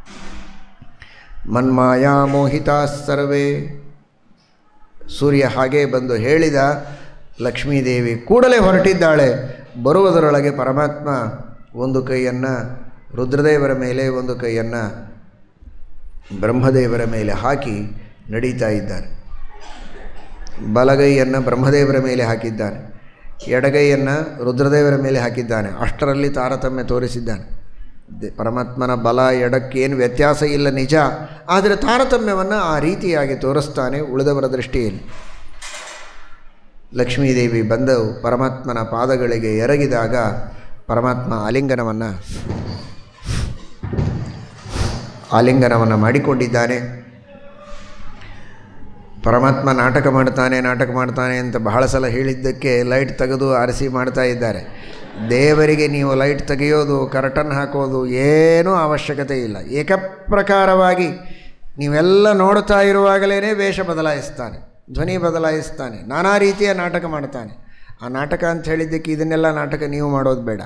ಮನ್ಮಾಯಾ ಮೋಹಿತಾ ಸರ್ವೇ ಸೂರ್ಯ ಹಾಗೆ ಬಂದು ಹೇಳಿದ ಲಕ್ಷ್ಮೀದೇವಿ ಕೂಡಲೇ ಹೊರಟಿದ್ದಾಳೆ ಬರುವುದರೊಳಗೆ ಪರಮಾತ್ಮ ಒಂದು ಕೈಯನ್ನು ರುದ್ರದೇವರ ಮೇಲೆ ಒಂದು ಕೈಯನ್ನು ಬ್ರಹ್ಮದೇವರ ಮೇಲೆ ಹಾಕಿ ನಡೀತಾ ಇದ್ದಾನೆ ಬಲಗೈಯನ್ನು ಬ್ರಹ್ಮದೇವರ ಮೇಲೆ ಹಾಕಿದ್ದಾನೆ ಎಡಗೈಯನ್ನು ರುದ್ರದೇವರ ಮೇಲೆ ಹಾಕಿದ್ದಾನೆ ಅಷ್ಟರಲ್ಲಿ ತಾರತಮ್ಯ ತೋರಿಸಿದ್ದಾನೆ ದೆ- ಪರಮಾತ್ಮನ ಬಲ ಎಡಕ್ಕೇನು ವ್ಯತ್ಯಾಸ ಇಲ್ಲ ನಿಜ ಆದರೆ ತಾರತಮ್ಯವನ್ನು ಆ ರೀತಿಯಾಗಿ ತೋರಿಸ್ತಾನೆ ಉಳಿದವರ ದೃಷ್ಟಿಯಲ್ಲಿ ಲಕ್ಷ್ಮೀದೇವಿ ಬಂದು ಪರಮಾತ್ಮನ ಪಾದಗಳಿಗೆ ಎರಗಿದಾಗ ಪರಮಾತ್ಮ ಆಲಿಂಗನವನ್ನು ಆಲಿಂಗನವನ್ನು ಮಾಡಿಕೊಂಡಿದ್ದಾನೆ ಪರಮಾತ್ಮ ನಾಟಕ ಮಾಡ್ತಾನೆ ನಾಟಕ ಮಾಡ್ತಾನೆ ಅಂತ ಬಹಳ ಸಲ ಹೇಳಿದ್ದಕ್ಕೆ ಲೈಟ್ ತೆಗೆದು ಆರಿಸಿ ಮಾಡ್ತಾ ಇದ್ದಾರೆ ದೇವರಿಗೆ ನೀವು ಲೈಟ್ ತೆಗೆಯೋದು ಕರ್ಟನ್ ಹಾಕೋದು ಏನೂ ಅವಶ್ಯಕತೆ ಇಲ್ಲ ಏಕಪ್ರಕಾರವಾಗಿ ನೀವೆಲ್ಲ ನೋಡ್ತಾ ಇರುವಾಗಲೇ ವೇಷ ಬದಲಾಯಿಸ್ತಾನೆ ಧ್ವನಿ ಬದಲಾಯಿಸ್ತಾನೆ ನಾನಾ ರೀತಿಯ ನಾಟಕ ಮಾಡ್ತಾನೆ ಆ ನಾಟಕ ಅಂತ ಹೇಳಿದ್ದಕ್ಕೆ ಇದನ್ನೆಲ್ಲ ನಾಟಕ ನೀವು ಮಾಡೋದು ಬೇಡ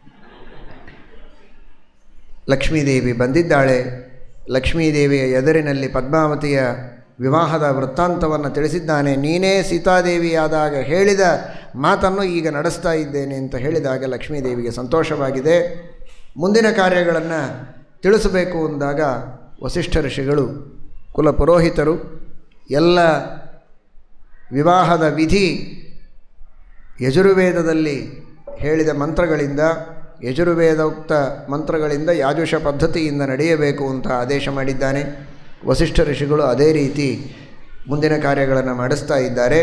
ಲಕ್ಷ್ಮೀದೇವಿ ಬಂದಿದ್ದಾಳೆ ಲಕ್ಷ್ಮೀದೇವಿಯ ಎದುರಿನಲ್ಲಿ ಪದ್ಮಾವತಿಯ ವಿವಾಹದ ವೃತ್ತಾಂತವನ್ನು ತಿಳಿಸಿದ್ದಾನೆ ನೀನೇ ಸೀತಾದೇವಿಯಾದಾಗ ಹೇಳಿದ ಮಾತನ್ನು ಈಗ ನಡೆಸ್ತಾ ಇದ್ದೇನೆ ಅಂತ ಹೇಳಿದಾಗ ಲಕ್ಷ್ಮೀದೇವಿಗೆ ಸಂತೋಷವಾಗಿದೆ ಮುಂದಿನ ಕಾರ್ಯಗಳನ್ನು ತಿಳಿಸಬೇಕು ಅಂದಾಗ ವಸಿಷ್ಠ ಋಷಿಗಳು ಕುಲ ಪುರೋಹಿತರು ಎಲ್ಲ ವಿವಾಹದ ವಿಧಿ ಯಜುರ್ವೇದದಲ್ಲಿ ಹೇಳಿದ ಮಂತ್ರಗಳಿಂದ ಯಜುರ್ವೇದೋಕ್ತ ಮಂತ್ರಗಳಿಂದ ಯಾಜುಷ ಪದ್ಧತಿಯಿಂದ ನಡೆಯಬೇಕು ಅಂತ ಆದೇಶ ಮಾಡಿದ್ದಾನೆ ವಸಿಷ್ಠ ಋಷಿಗಳು ಅದೇ ರೀತಿ ಮುಂದಿನ ಕಾರ್ಯಗಳನ್ನು ಮಾಡಿಸ್ತಾ ಇದ್ದಾರೆ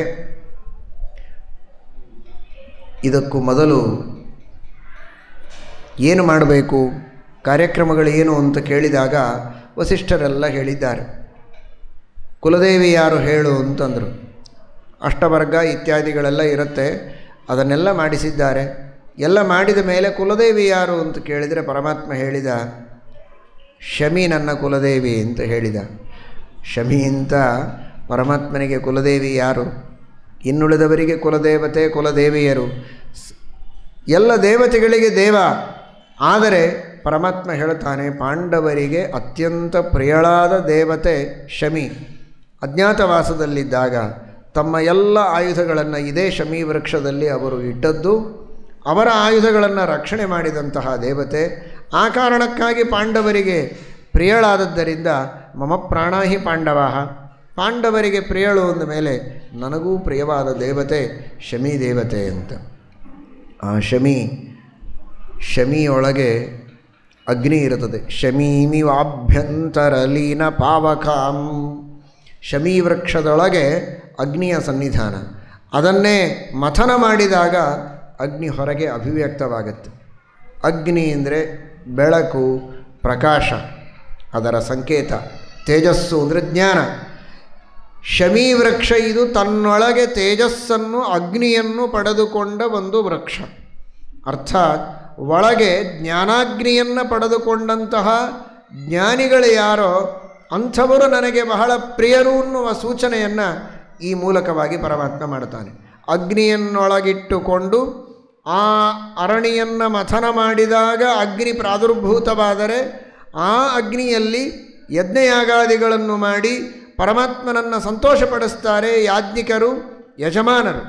ಇದಕ್ಕೂ ಮೊದಲು ಏನು ಮಾಡಬೇಕು ಕಾರ್ಯಕ್ರಮಗಳು ಏನು ಅಂತ ಕೇಳಿದಾಗ ವಸಿಷ್ಠರೆಲ್ಲ ಹೇಳಿದ್ದಾರೆ ಕುಲದೇವಿ ಯಾರು ಹೇಳು ಅಂತಂದರು ಅಷ್ಟವರ್ಗ ಇತ್ಯಾದಿಗಳೆಲ್ಲ ಇರುತ್ತೆ ಅದನ್ನೆಲ್ಲ ಮಾಡಿಸಿದ್ದಾರೆ ಎಲ್ಲ ಮಾಡಿದ ಮೇಲೆ ಕುಲದೇವಿ ಯಾರು ಅಂತ ಕೇಳಿದರೆ ಪರಮಾತ್ಮ ಹೇಳಿದ ಶಮಿ ನನ್ನ ಕುಲದೇವಿ ಅಂತ ಹೇಳಿದ ಶಮಿ ಅಂತ ಪರಮಾತ್ಮನಿಗೆ ಕುಲದೇವಿ ಯಾರು ಇನ್ನುಳಿದವರಿಗೆ ಕುಲದೇವತೆ ಕುಲದೇವಿಯರು ಸ್- ಎಲ್ಲ ದೇವತೆಗಳಿಗೆ ದೇವ ಆದರೆ ಪರಮಾತ್ಮ ಹೇಳ್ತಾನೆ ಪಾಂಡವರಿಗೆ ಅತ್ಯಂತ ಪ್ರಿಯಳಾದ ದೇವತೆ ಶಮಿ ಅಜ್ಞಾತವಾಸದಲ್ಲಿದ್ದಾಗ ತಮ್ಮ ಎಲ್ಲ ಆಯುಧಗಳನ್ನು ಇದೇ ಶಮಿ ವೃಕ್ಷದಲ್ಲಿ ಅವರು ಇಟ್ಟದ್ದು ಅವರ ಆಯುಧಗಳನ್ನು ರಕ್ಷಣೆ ಮಾಡಿದಂತಹ ದೇವತೆ ಆ ಕಾರಣಕ್ಕಾಗಿ ಪಾಂಡವರಿಗೆ ಪ್ರಿಯಳಾದದ್ದರಿಂದ ಮಮ ಪ್ರಾಣಾಹಿ ಪಾಂಡವ ಪಾಂಡವರಿಗೆ ಪ್ರಿಯಳು ಅಂದ ಮೇಲೆ ನನಗೂ ಪ್ರಿಯವಾದ ದೇವತೆ ಶಮಿ ದೇವತೆ ಅಂತ ಆ ಶಮಿ ಶಮಿಯೊಳಗೆ ಅಗ್ನಿ ಇರುತ್ತದೆ ಶಮೀಮಿ ವಾಭ್ಯಂತರಲೀನ ಪಾವಕಾಂ ಶಮಿ ವೃಕ್ಷದೊಳಗೆ ಅಗ್ನಿಯ ಸನ್ನಿಧಾನ ಅದನ್ನೇ ಮಥನ ಮಾಡಿದಾಗ ಅಗ್ನಿ ಹೊರಗೆ ಅಭಿವ್ಯಕ್ತವಾಗುತ್ತೆ ಅಗ್ನಿ ಅಂದರೆ ಬೆಳಕು ಪ್ರಕಾಶ ಅದರ ಸಂಕೇತ ತೇಜಸ್ಸು ಅಂದರೆ ಜ್ಞಾನ ಶಮಿ ವೃಕ್ಷ ಇದು ತನ್ನೊಳಗೆ ತೇಜಸ್ಸನ್ನು ಅಗ್ನಿಯನ್ನು ಪಡೆದುಕೊಂಡ ಒಂದು ವೃಕ್ಷ ಅರ್ಥಾತ್ ಒಳಗೆ ಜ್ಞಾನಾಗ್ನಿಯನ್ನು ಪಡೆದುಕೊಂಡಂತಹ ಜ್ಞಾನಿಗಳು ಯಾರೋ ಅಂಥವರು ನನಗೆ ಬಹಳ ಪ್ರಿಯರು ಅನ್ನುವ ಸೂಚನೆಯನ್ನು ಈ ಮೂಲಕವಾಗಿ ಪರಮಾತ್ಮ ಮಾಡ್ತಾನೆ ಅಗ್ನಿಯನ್ನೊಳಗಿಟ್ಟುಕೊಂಡು ಆ ಅರಣಿಯನ್ನು ಮಥನ ಮಾಡಿದಾಗ ಅಗ್ನಿ ಪ್ರಾದುರ್ಭೂತವಾದರೆ ಆ ಅಗ್ನಿಯಲ್ಲಿ ಯಜ್ಞಯಾಗಾದಿಗಳನ್ನು ಮಾಡಿ ಪರಮಾತ್ಮನನ್ನು ಸಂತೋಷಪಡಿಸ್ತಾರೆ ಯಾಜ್ಞಿಕರು ಯಜಮಾನರು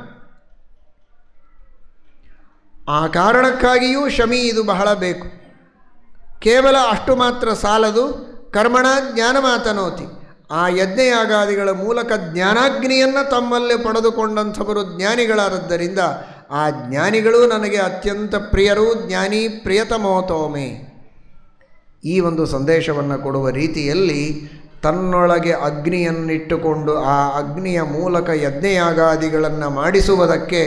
ಆ ಕಾರಣಕ್ಕಾಗಿಯೂ ಶಮಿ ಇದು ಬಹಳ ಬೇಕು ಕೇವಲ ಅಷ್ಟು ಮಾತ್ರ ಸಾಲದು ಕರ್ಮಣ ಜ್ಞಾನ ಮಾತನೋತಿ ಆ ಯಜ್ಞಯಾಗಾದಿಗಳ ಮೂಲಕ ಜ್ಞಾನಾಗ್ನಿಯನ್ನು ತಮ್ಮಲ್ಲಿ ಪಡೆದುಕೊಂಡಂಥವರು ಜ್ಞಾನಿಗಳಾದದ್ದರಿಂದ ಆ ಜ್ಞಾನಿಗಳು ನನಗೆ ಅತ್ಯಂತ ಪ್ರಿಯರು ಜ್ಞಾನಿ ಪ್ರಿಯತಮೋತೋಮೆ ಈ ಒಂದು ಸಂದೇಶವನ್ನು ಕೊಡುವ ರೀತಿಯಲ್ಲಿ ತನ್ನೊಳಗೆ ಅಗ್ನಿಯನ್ನಿಟ್ಟುಕೊಂಡು ಆ ಅಗ್ನಿಯ ಮೂಲಕ ಯಜ್ಞಯಾಗಾದಿಗಳನ್ನು ಮಾಡಿಸುವುದಕ್ಕೆ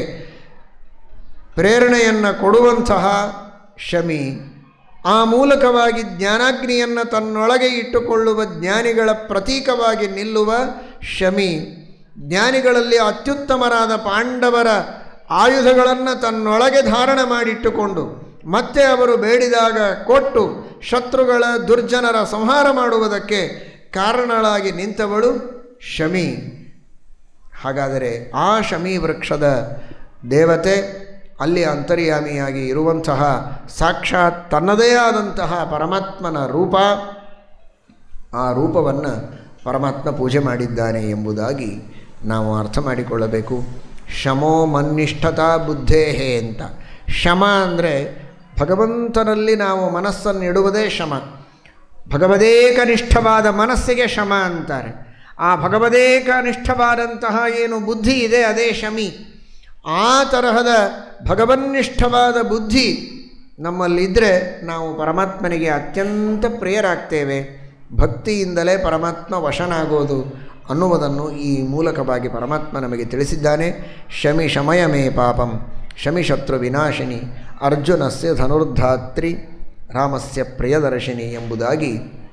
ಪ್ರೇರಣೆಯನ್ನು ಕೊಡುವಂತಹ ಶಮಿ ಆ ಮೂಲಕವಾಗಿ ಜ್ಞಾನಾಗ್ನಿಯನ್ನು ತನ್ನೊಳಗೆ ಇಟ್ಟುಕೊಳ್ಳುವ ಜ್ಞಾನಿಗಳ ಪ್ರತೀಕವಾಗಿ ನಿಲ್ಲುವ ಶಮಿ ಜ್ಞಾನಿಗಳಲ್ಲಿ ಅತ್ಯುತ್ತಮರಾದ ಪಾಂಡವರ ಆಯುಧಗಳನ್ನು ತನ್ನೊಳಗೆ ಧಾರಣ ಮಾಡಿಟ್ಟುಕೊಂಡು ಮತ್ತೆ ಅವರು ಬೇಡಿದಾಗ ಕೊಟ್ಟು ಶತ್ರುಗಳ ದುರ್ಜನರ ಸಂಹಾರ ಮಾಡುವುದಕ್ಕೆ ಕಾರಣಳಾಗಿ ನಿಂತವಳು ಶಮಿ ಹಾಗಾದರೆ ಆ ಶಮಿ ವೃಕ್ಷದ ದೇವತೆ ಅಲ್ಲಿ ಅಂತರ್ಯಾಮಿಯಾಗಿ ಇರುವಂತಹ ಸಾಕ್ಷಾತ್ ತನ್ನದೇ ಆದಂತಹ ಪರಮಾತ್ಮನ ರೂಪ ಆ ರೂಪವನ್ನು ಪರಮಾತ್ಮ ಪೂಜೆ ಮಾಡಿದ್ದಾನೆ ಎಂಬುದಾಗಿ ನಾವು ಅರ್ಥ ಮಾಡಿಕೊಳ್ಳಬೇಕು ಶಮೋ ಮನ್ನಿಷ್ಠತಾ ಬುದ್ಧೇಹೇ ಅಂತ ಶಮ ಅಂದರೆ ಭಗವಂತನಲ್ಲಿ ನಾವು ಮನಸ್ಸನ್ನು ಇಡುವುದೇ ಶಮ ಭಗವದೇಕನಿಷ್ಠವಾದ ಮನಸ್ಸಿಗೆ ಶಮ ಅಂತಾರೆ ಆ ಭಗವದೇಕನಿಷ್ಠವಾದಂತಹ ಏನು ಬುದ್ಧಿ ಇದೆ ಅದೇ ಶಮಿ ಆ ತರಹದ ಭಗವನ್ನಿಷ್ಠವಾದ ಬುದ್ಧಿ ನಮ್ಮಲ್ಲಿದ್ದರೆ ನಾವು ಪರಮಾತ್ಮನಿಗೆ ಅತ್ಯಂತ ಪ್ರಿಯರಾಗ್ತೇವೆ ಭಕ್ತಿಯಿಂದಲೇ ಪರಮಾತ್ಮ ವಶನಾಗೋದು ಅನ್ನುವುದನ್ನು ಈ ಮೂಲಕವಾಗಿ ಪರಮಾತ್ಮ ನಮಗೆ ತಿಳಿಸಿದ್ದಾನೆ ಶಮಿ ಶಮಯ ಮೇ ಪಾಪಂ ಶಮಿ ಶತ್ರು ವಿನಾಶಿನಿ ಅರ್ಜುನಸ್ಯ ಧನುರ್ಧಾತ್ರಿ ರಾಮಸ್ಯ ಪ್ರಿಯದರ್ಶಿನಿ ಎಂಬುದಾಗಿ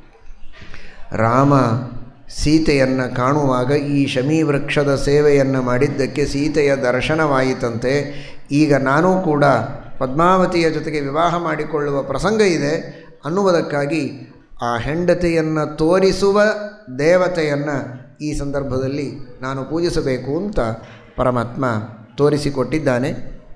ರಾಮ ಸೀತೆಯನ್ನು ಕಾಣುವಾಗ ಈ ಶಮಿ ವೃಕ್ಷದ ಸೇವೆಯನ್ನು ಮಾಡಿದ್ದಕ್ಕೆ ಸೀತೆಯ ದರ್ಶನವಾಯಿತಂತೆ ಈಗ ನಾನೂ ಕೂಡ ಪದ್ಮಾವತಿಯ ಜೊತೆಗೆ ವಿವಾಹ ಮಾಡಿಕೊಳ್ಳುವ ಪ್ರಸಂಗ ಇದೆ ಅನ್ನುವುದಕ್ಕಾಗಿ ಆ ಹೆಂಡತಿಯನ್ನು ತೋರಿಸುವ ದೇವತೆಯನ್ನು ಈ ಸಂದರ್ಭದಲ್ಲಿ ನಾನು ಪೂಜಿಸಬೇಕು ಅಂತ ಪರಮಾತ್ಮ ತೋರಿಸಿಕೊಟ್ಟಿದ್ದಾನೆ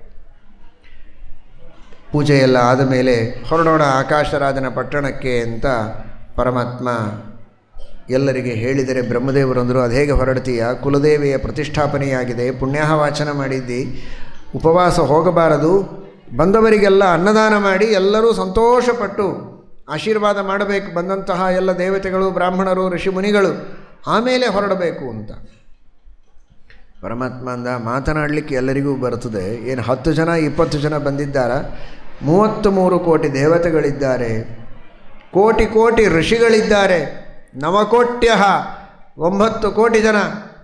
ಪೂಜೆಯೆಲ್ಲ ಆದ ಮೇಲೆ ಹೊರಡೋಣ ಆಕಾಶರಾಜನ ಪಟ್ಟಣಕ್ಕೆ ಅಂತ ಪರಮಾತ್ಮ ಎಲ್ಲರಿಗೆ ಹೇಳಿದರೆ ಬ್ರಹ್ಮದೇವರಂದರು ಅದು ಹೇಗೆ ಹೊರಡ್ತೀಯ ಕುಲದೇವಿಯ ಪ್ರತಿಷ್ಠಾಪನೆಯಾಗಿದೆ ಪುಣ್ಯಾಹ ವಾಚನ ಮಾಡಿದ್ದಿ ಉಪವಾಸ ಹೋಗಬಾರದು ಬಂದವರಿಗೆಲ್ಲ ಅನ್ನದಾನ ಮಾಡಿ ಎಲ್ಲರೂ ಸಂತೋಷಪಟ್ಟು ಆಶೀರ್ವಾದ ಮಾಡಬೇಕು ಬಂದಂತಹ ಎಲ್ಲ ದೇವತೆಗಳು ಬ್ರಾಹ್ಮಣರು ಋಷಿಮುನಿಗಳು ಆಮೇಲೆ ಹೊರಡಬೇಕು ಅಂತ ಪರಮಾತ್ಮ ಅಂದ ಮಾತನಾಡಲಿಕ್ಕೆ ಎಲ್ಲರಿಗೂ ಬರ್ತದೆ ಏನು ಹತ್ತು ಜನ ಇಪ್ಪತ್ತು ಜನ ಬಂದಿದ್ದಾರ ಮೂವತ್ತು ಮೂರು ಕೋಟಿ ದೇವತೆಗಳಿದ್ದಾರೆ ಕೋಟಿ ಕೋಟಿ ಋಷಿಗಳಿದ್ದಾರೆ ನವಕೋಟ್ಯ ಒಂಬತ್ತು ಕೋಟಿ ಜನ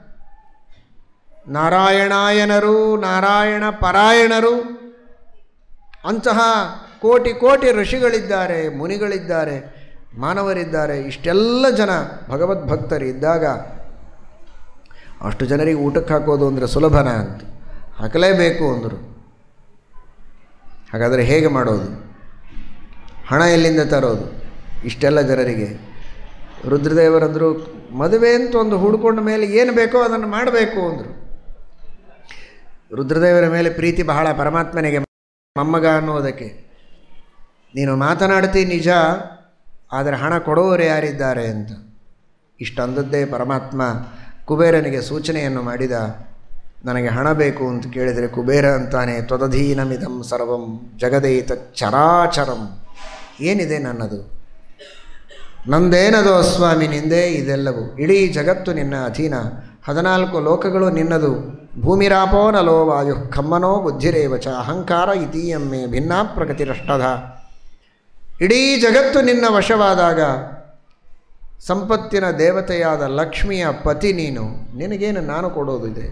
ನಾರಾಯಣಾಯನರು ನಾರಾಯಣ ಪರಾಯಣರು ಅಂತಹ ಕೋಟಿ ಕೋಟಿ ಋಷಿಗಳಿದ್ದಾರೆ ಮುನಿಗಳಿದ್ದಾರೆ ಮಾನವರಿದ್ದಾರೆ ಇಷ್ಟೆಲ್ಲ ಜನ ಭಗವದ್ಭಕ್ತರಿದ್ದಾಗ ಅಷ್ಟು ಜನರಿಗೆ ಊಟಕ್ಕೆ ಹಾಕೋದು ಅಂದರೆ ಸುಲಭನ ಅಂತ ಹಾಕಲೇಬೇಕು ಅಂದರು ಹಾಗಾದರೆ ಹೇಗೆ ಮಾಡೋದು ಹಣ ಎಲ್ಲಿಂದ ತರೋದು ಇಷ್ಟೆಲ್ಲ ಜನರಿಗೆ ರುದ್ರದೇವರಂದರು ಮದುವೆ ಅಂತ ಒಂದು ಹುಡ್ಕೊಂಡ ಮೇಲೆ ಏನು ಬೇಕೋ ಅದನ್ನು ಮಾಡಬೇಕು ಅಂದರು ರುದ್ರದೇವರ ಮೇಲೆ ಪ್ರೀತಿ ಬಹಳ ಪರಮಾತ್ಮನಿಗೆ ಮೊಮ್ಮಗ ಅನ್ನೋದಕ್ಕೆ ನೀನು ಮಾತನಾಡ್ತಿ ನಿಜ ಆದರೆ ಹಣ ಕೊಡುವವರು ಯಾರಿದ್ದಾರೆ ಅಂತ ಇಷ್ಟಂದದ್ದೇ ಪರಮಾತ್ಮ ಕುಬೇರನಿಗೆ ಸೂಚನೆಯನ್ನು ಮಾಡಿದ ನನಗೆ ಹಣ ಬೇಕು ಅಂತ ಕೇಳಿದರೆ ಕುಬೇರ ಅಂತಾನೆ ತ್ವದಧೀನಮಿದಂ ಸರ್ವಂ ಜಗದೇತ ಚರಾಚರಂ ಏನಿದೆ ನನ್ನದು ನಂದೇನದು ಸ್ವಾಮಿ ನಿಂದೇ ಇದೆಲ್ಲವೂ ಇಡೀ ಜಗತ್ತು ನಿನ್ನ ಅಧೀನ ಹದಿನಾಲ್ಕು ಲೋಕಗಳು ನಿನ್ನದು ಭೂಮಿರಾಪೋ ನಲೋ ವಾಯು ಖಮ್ಮನೋ ಬುದ್ಧಿರೇವಚ ಅಹಂಕಾರ ಇತೀಯಮ್ಮೆ ಭಿನ್ನಾ ಪ್ರಗತಿರಷ್ಟಧ ಇಡೀ ಜಗತ್ತು ನಿನ್ನ ವಶವಾದಾಗ ಸಂಪತ್ತಿನ ದೇವತೆಯಾದ ಲಕ್ಷ್ಮಿಯ ಪತಿ ನೀನು ನಿನಗೇನು ನಾನು ಕೊಡೋದಿದೆ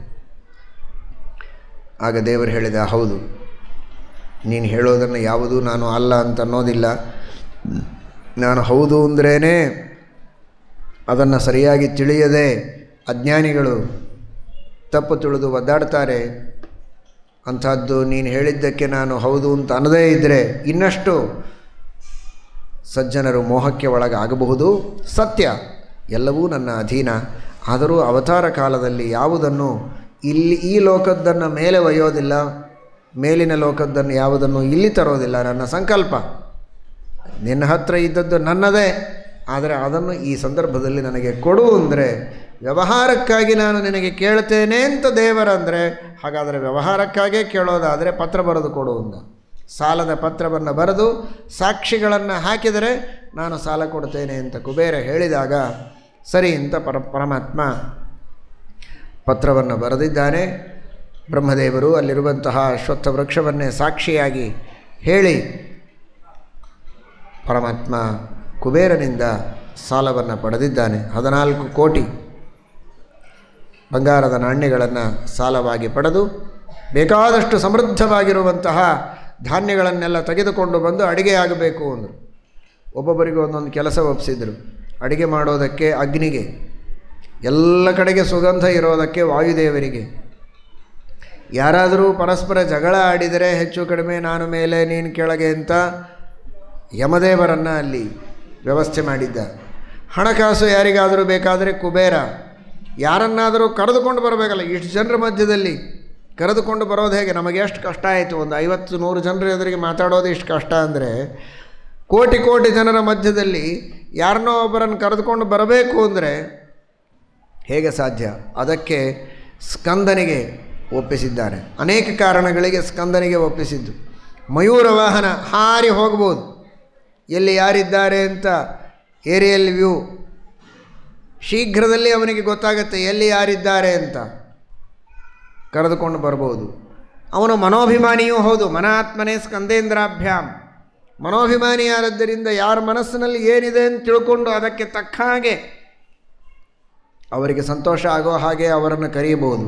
ಆಗ ದೇವರು ಹೇಳಿದ ಹೌದು ನೀನು ಹೇಳೋದನ್ನು ಯಾವುದೂ ನಾನು ಅಲ್ಲ ಅಂತ ಅನ್ನೋದಿಲ್ಲ ನಾನು ಹೌದು ಅಂದ್ರೇ ಅದನ್ನು ಸರಿಯಾಗಿ ತಿಳಿಯದೆ ಅಜ್ಞಾನಿಗಳು ತಪ್ಪು ತಿಳಿದು ಒದ್ದಾಡ್ತಾರೆ ಅಂಥದ್ದು ನೀನು ಹೇಳಿದ್ದಕ್ಕೆ ನಾನು ಹೌದು ಅಂತ ಅನ್ನದೇ ಇದ್ದರೆ ಇನ್ನಷ್ಟು ಸಜ್ಜನರು ಮೋಹಕ್ಕೆ ಒಳಗಾಗಬಹುದು ಸತ್ಯ ಎಲ್ಲವೂ ನನ್ನ ಅಧೀನ ಆದರೂ ಅವತಾರ ಕಾಲದಲ್ಲಿ ಯಾವುದನ್ನು ಇಲ್ಲಿ ಈ ಲೋಕದ್ದನ್ನು ಮೇಲೆ ಒಯ್ಯೋದಿಲ್ಲ ಮೇಲಿನ ಲೋಕದ್ದನ್ನು ಯಾವುದನ್ನು ಇಲ್ಲಿ ತರೋದಿಲ್ಲ ನನ್ನ ಸಂಕಲ್ಪ ನಿನ್ನ ಹತ್ರ ಇದ್ದದ್ದು ನನ್ನದೇ ಆದರೆ ಅದನ್ನು ಈ ಸಂದರ್ಭದಲ್ಲಿ ನನಗೆ ಕೊಡು ಅಂದರೆ ವ್ಯವಹಾರಕ್ಕಾಗಿ ನಾನು ನಿನಗೆ ಕೇಳ್ತೇನೆ ಅಂತ ದೇವರಂದರೆ ಹಾಗಾದರೆ ವ್ಯವಹಾರಕ್ಕಾಗೇ ಕೇಳೋದಾದರೆ ಪತ್ರ ಬರೆದು ಕೊಡು ಅಂದ ಸಾಲದ ಪತ್ರವನ್ನು ಬರೆದು ಸಾಕ್ಷಿಗಳನ್ನು ಹಾಕಿದರೆ ನಾನು ಸಾಲ ಕೊಡ್ತೇನೆ ಅಂತ ಕುಬೇರ ಹೇಳಿದಾಗ ಸರಿ ಅಂತ ಪರ ಪರಮಾತ್ಮ ಪತ್ರವನ್ನು ಬರೆದಿದ್ದಾನೆ ಬ್ರಹ್ಮದೇವರು ಅಲ್ಲಿರುವಂತಹ ಅಶ್ವತ್ಥ ವೃಕ್ಷವನ್ನೇ ಸಾಕ್ಷಿಯಾಗಿ ಹೇಳಿ ಪರಮಾತ್ಮ ಕುಬೇರನಿಂದ ಸಾಲವನ್ನು ಪಡೆದಿದ್ದಾನೆ ಹದಿನಾಲ್ಕು ಕೋಟಿ ಬಂಗಾರದ ನಾಣ್ಯಗಳನ್ನು ಸಾಲವಾಗಿ ಪಡೆದು ಬೇಕಾದಷ್ಟು ಸಮೃದ್ಧವಾಗಿರುವಂತಹ ಧಾನ್ಯಗಳನ್ನೆಲ್ಲ ತೆಗೆದುಕೊಂಡು ಬಂದು ಅಡಿಗೆ ಆಗಬೇಕು ಅಂದರು ಒಬ್ಬೊಬ್ಬರಿಗೆ ಒಂದೊಂದು ಕೆಲಸ ಒಪ್ಪಿಸಿದರು ಅಡಿಗೆ ಮಾಡೋದಕ್ಕೆ ಅಗ್ನಿಗೆ ಎಲ್ಲ ಕಡೆಗೆ ಸುಗಂಧ ಇರೋದಕ್ಕೆ ವಾಯುದೇವರಿಗೆ ಯಾರಾದರೂ ಪರಸ್ಪರ ಜಗಳ ಆಡಿದರೆ ಹೆಚ್ಚು ಕಡಿಮೆ ನಾನು ಮೇಲೆ ನೀನು ಕೆಳಗೆ ಅಂತ ಯಮದೇವರನ್ನು ಅಲ್ಲಿ ವ್ಯವಸ್ಥೆ ಮಾಡಿದ್ದ ಹಣಕಾಸು ಯಾರಿಗಾದರೂ ಬೇಕಾದರೆ ಕುಬೇರ ಯಾರನ್ನಾದರೂ ಕರೆದುಕೊಂಡು ಬರಬೇಕಲ್ಲ ಇಷ್ಟು ಜನರ ಮಧ್ಯದಲ್ಲಿ ಕರೆದುಕೊಂಡು ಬರೋದು ಹೇಗೆ ನಮಗೆ ಎಷ್ಟು ಕಷ್ಟ ಆಯಿತು ಒಂದು ಐವತ್ತು ನೂರು ಜನರ ಎದುರಿಗೆ ಮಾತಾಡೋದು ಇಷ್ಟು ಕಷ್ಟ ಅಂದರೆ ಕೋಟಿ ಕೋಟಿ ಜನರ ಮಧ್ಯದಲ್ಲಿ ಯಾರನ್ನೋ ಒಬ್ಬರನ್ನು ಕರೆದುಕೊಂಡು ಬರಬೇಕು ಅಂದರೆ ಹೇಗೆ ಸಾಧ್ಯ ಅದಕ್ಕೆ ಸ್ಕಂದನಿಗೆ ಒಪ್ಪಿಸಿದ್ದಾನೆ ಅನೇಕ ಕಾರಣಗಳಿಗೆ ಸ್ಕಂದನಿಗೆ ಒಪ್ಪಿಸಿದ್ದು ಮಯೂರ ವಾಹನ ಹಾರಿ ಹೋಗ್ಬೋದು ಎಲ್ಲಿ ಯಾರಿದ್ದಾರೆ ಅಂತ ಏರಿಯಲ್ ವ್ಯೂ ಶೀಘ್ರದಲ್ಲಿ ಅವನಿಗೆ ಗೊತ್ತಾಗುತ್ತೆ ಎಲ್ಲಿ ಯಾರಿದ್ದಾರೆ ಅಂತ ಕರೆದುಕೊಂಡು ಬರ್ಬೋದು ಅವನು ಮನೋಭಿಮಾನಿಯೂ ಹೌದು ಮನಾತ್ಮನೇ ಸ್ಕಂದೇಂದ್ರಾಭ್ಯಾಮ್ ಮನೋಭಿಮಾನಿಯಾದದ್ದರಿಂದ ಯಾರ ಮನಸ್ಸಿನಲ್ಲಿ ಏನಿದೆ ಅಂತ ತಿಳ್ಕೊಂಡು ಅದಕ್ಕೆ ತಕ್ಕ ಹಾಗೆ ಅವರಿಗೆ ಸಂತೋಷ ಆಗೋ ಹಾಗೆ ಅವರನ್ನು ಕರೆಯಬಹುದು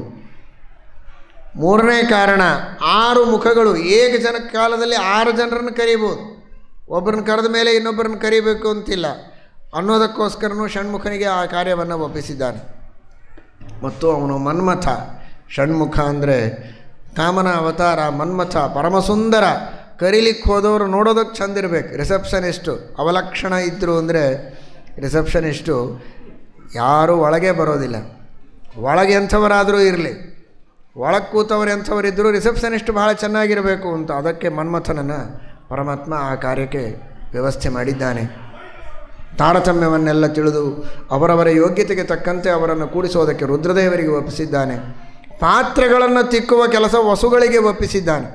ಮೂರನೇ ಕಾರಣ ಆರು ಮುಖಗಳು ಏಕ ಜನ ಕಾಲದಲ್ಲಿ ಆರು ಜನರನ್ನು ಕರೀಬೋದು ಒಬ್ಬರನ್ನ ಕರೆದ ಮೇಲೆ ಇನ್ನೊಬ್ಬರನ್ನು ಕರಿಬೇಕು ಅಂತಿಲ್ಲ ಅನ್ನೋದಕ್ಕೋಸ್ಕರನೂ ಷಣ್ಮುಖನಿಗೆ ಆ ಕಾರ್ಯವನ್ನು ಒಪ್ಪಿಸಿದ್ದಾನೆ ಮತ್ತು ಅವನು ಮನ್ಮಥ ಷಣ್ಮುಖ ಅಂದರೆ ಕಾಮನ ಅವತಾರ ಮನ್ಮಥ ಪರಮಸುಂದರ ಕರೀಲಿಕ್ಕೆ ಹೋದವರು ನೋಡೋದಕ್ಕೆ ಚಂದ ಇರಬೇಕು ರಿಸೆಪ್ಷನಿಸ್ಟು ಅವಲಕ್ಷಣ ಇದ್ದರು ಅಂದರೆ ರಿಸೆಪ್ಷನಿಸ್ಟು ಯಾರೂ ಒಳಗೆ ಬರೋದಿಲ್ಲ ಒಳಗೆ ಎಂಥವರಾದರೂ ಇರಲಿ ಒಳಗೆ ಕೂತವರು ಎಂಥವರಿದ್ದರೂ ರಿಸೆಪ್ಷನಿಸ್ಟ್ ಭಾಳ ಚೆನ್ನಾಗಿರಬೇಕು ಅಂತ ಅದಕ್ಕೆ ಮನ್ಮಥನನ್ನು ಪರಮಾತ್ಮ ಆ ಕಾರ್ಯಕ್ಕೆ ವ್ಯವಸ್ಥೆ ಮಾಡಿದ್ದಾನೆ ತಾರತಮ್ಯವನ್ನೆಲ್ಲ ತಿಳಿದು ಅವರವರ ಯೋಗ್ಯತೆಗೆ ತಕ್ಕಂತೆ ಅವರನ್ನು ಕೂಡಿಸೋದಕ್ಕೆ ರುದ್ರದೇವರಿಗೆ ಒಪ್ಪಿಸಿದ್ದಾನೆ ಪಾತ್ರೆಗಳನ್ನು ತಿಕ್ಕುವ ಕೆಲಸ ವಸುಗಳಿಗೆ ಒಪ್ಪಿಸಿದ್ದಾನೆ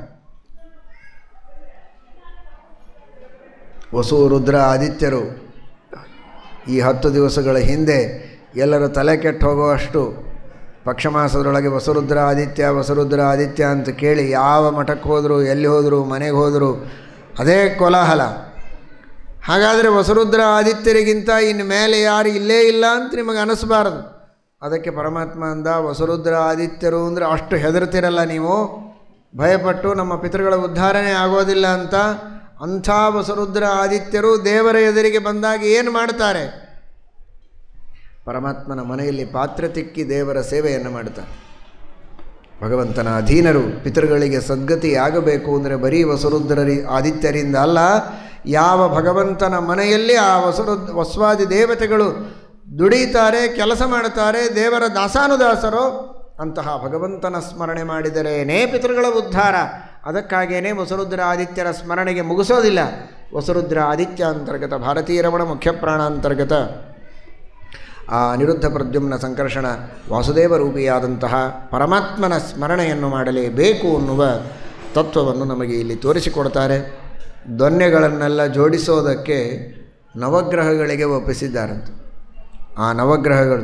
ವಸು ರುದ್ರ ಆದಿತ್ಯರು ಈ ಹತ್ತು ದಿವಸಗಳ ಹಿಂದೆ ಎಲ್ಲರೂ ತಲೆ ಕೆಟ್ಟು ಹೋಗುವಷ್ಟು ಪಕ್ಷಮಾಸದೊಳಗೆ ವಸುರುದ್ರ ಆದಿತ್ಯ ವಸುರುದ್ರ ಆದಿತ್ಯ ಅಂತ ಕೇಳಿ ಯಾವ ಮಠಕ್ಕೆ ಹೋದರು ಎಲ್ಲಿ ಹೋದರು ಮನೆಗೆ ಹೋದರು ಅದೇ ಕೋಲಾಹಲ ಹಾಗಾದರೆ ವಸುರುದ್ರ ಆದಿತ್ಯರಿಗಿಂತ ಇನ್ನು ಮೇಲೆ ಯಾರು ಇಲ್ಲೇ ಇಲ್ಲ ಅಂತ ನಿಮಗೆ ಅನಿಸ್ಬಾರದು ಅದಕ್ಕೆ ಪರಮಾತ್ಮ ಅಂದ ವಸುರುದ್ರ ಆದಿತ್ಯರು ಅಂದರೆ ಅಷ್ಟು ಹೆದರ್ತಿರಲ್ಲ ನೀವು ಭಯಪಟ್ಟು ನಮ್ಮ ಪಿತೃಗಳ ಉದ್ಧಾರಣೆ ಆಗೋದಿಲ್ಲ ಅಂತ ಅಂಥ ವಸುರುದ್ರ ಆದಿತ್ಯರು ದೇವರ ಎದುರಿಗೆ ಬಂದಾಗ ಏನು ಮಾಡ್ತಾರೆ ಪರಮಾತ್ಮನ ಮನೆಯಲ್ಲಿ ಪಾತ್ರ ತಿಕ್ಕಿ ದೇವರ ಸೇವೆಯನ್ನು ಮಾಡ್ತಾರೆ ಭಗವಂತನ ಅಧೀನರು ಪಿತೃಗಳಿಗೆ ಸದ್ಗತಿಯಾಗಬೇಕು ಅಂದರೆ ಬರೀ ವಸುರುದ್ರರಿ ಆದಿತ್ಯರಿಂದ ಅಲ್ಲ ಯಾವ ಭಗವಂತನ ಮನೆಯಲ್ಲಿ ಆ ವಸುರು ವಸ್ವಾದಿ ದೇವತೆಗಳು ದುಡಿತಾರೆ ಕೆಲಸ ಮಾಡುತ್ತಾರೆ ದೇವರ ದಾಸಾನುದಾಸರು ಅಂತಹ ಭಗವಂತನ ಸ್ಮರಣೆ ಮಾಡಿದರೇನೇ ಪಿತೃಗಳ ಉದ್ಧಾರ ಅದಕ್ಕಾಗಿಯೇ ವಸುರುದ್ರ ಆದಿತ್ಯರ ಸ್ಮರಣೆಗೆ ಮುಗಿಸೋದಿಲ್ಲ ವಸುರುದ್ರ ಆದಿತ್ಯ ಅಂತರ್ಗತ ಭಾರತೀಯ ರಮಣ ಮುಖ್ಯ ಪ್ರಾಣಾಂತರ್ಗತ ಆ ಅನಿರುದ್ಧ ಪ್ರದ್ಯುಮ್ನ ಸಂಕರ್ಷಣ ವಾಸುದೇವ ರೂಪಿಯಾದಂತಹ ಪರಮಾತ್ಮನ ಸ್ಮರಣೆಯನ್ನು ಮಾಡಲೇಬೇಕು ಅನ್ನುವ ತತ್ವವನ್ನು ನಮಗೆ ಇಲ್ಲಿ ತೋರಿಸಿಕೊಡ್ತಾರೆ ದೊನ್ನೆಗಳನ್ನೆಲ್ಲ ಜೋಡಿಸೋದಕ್ಕೆ ನವಗ್ರಹಗಳಿಗೆ ಒಪ್ಪಿಸಿದ್ದಾರಂತೆ ಆ ನವಗ್ರಹಗಳು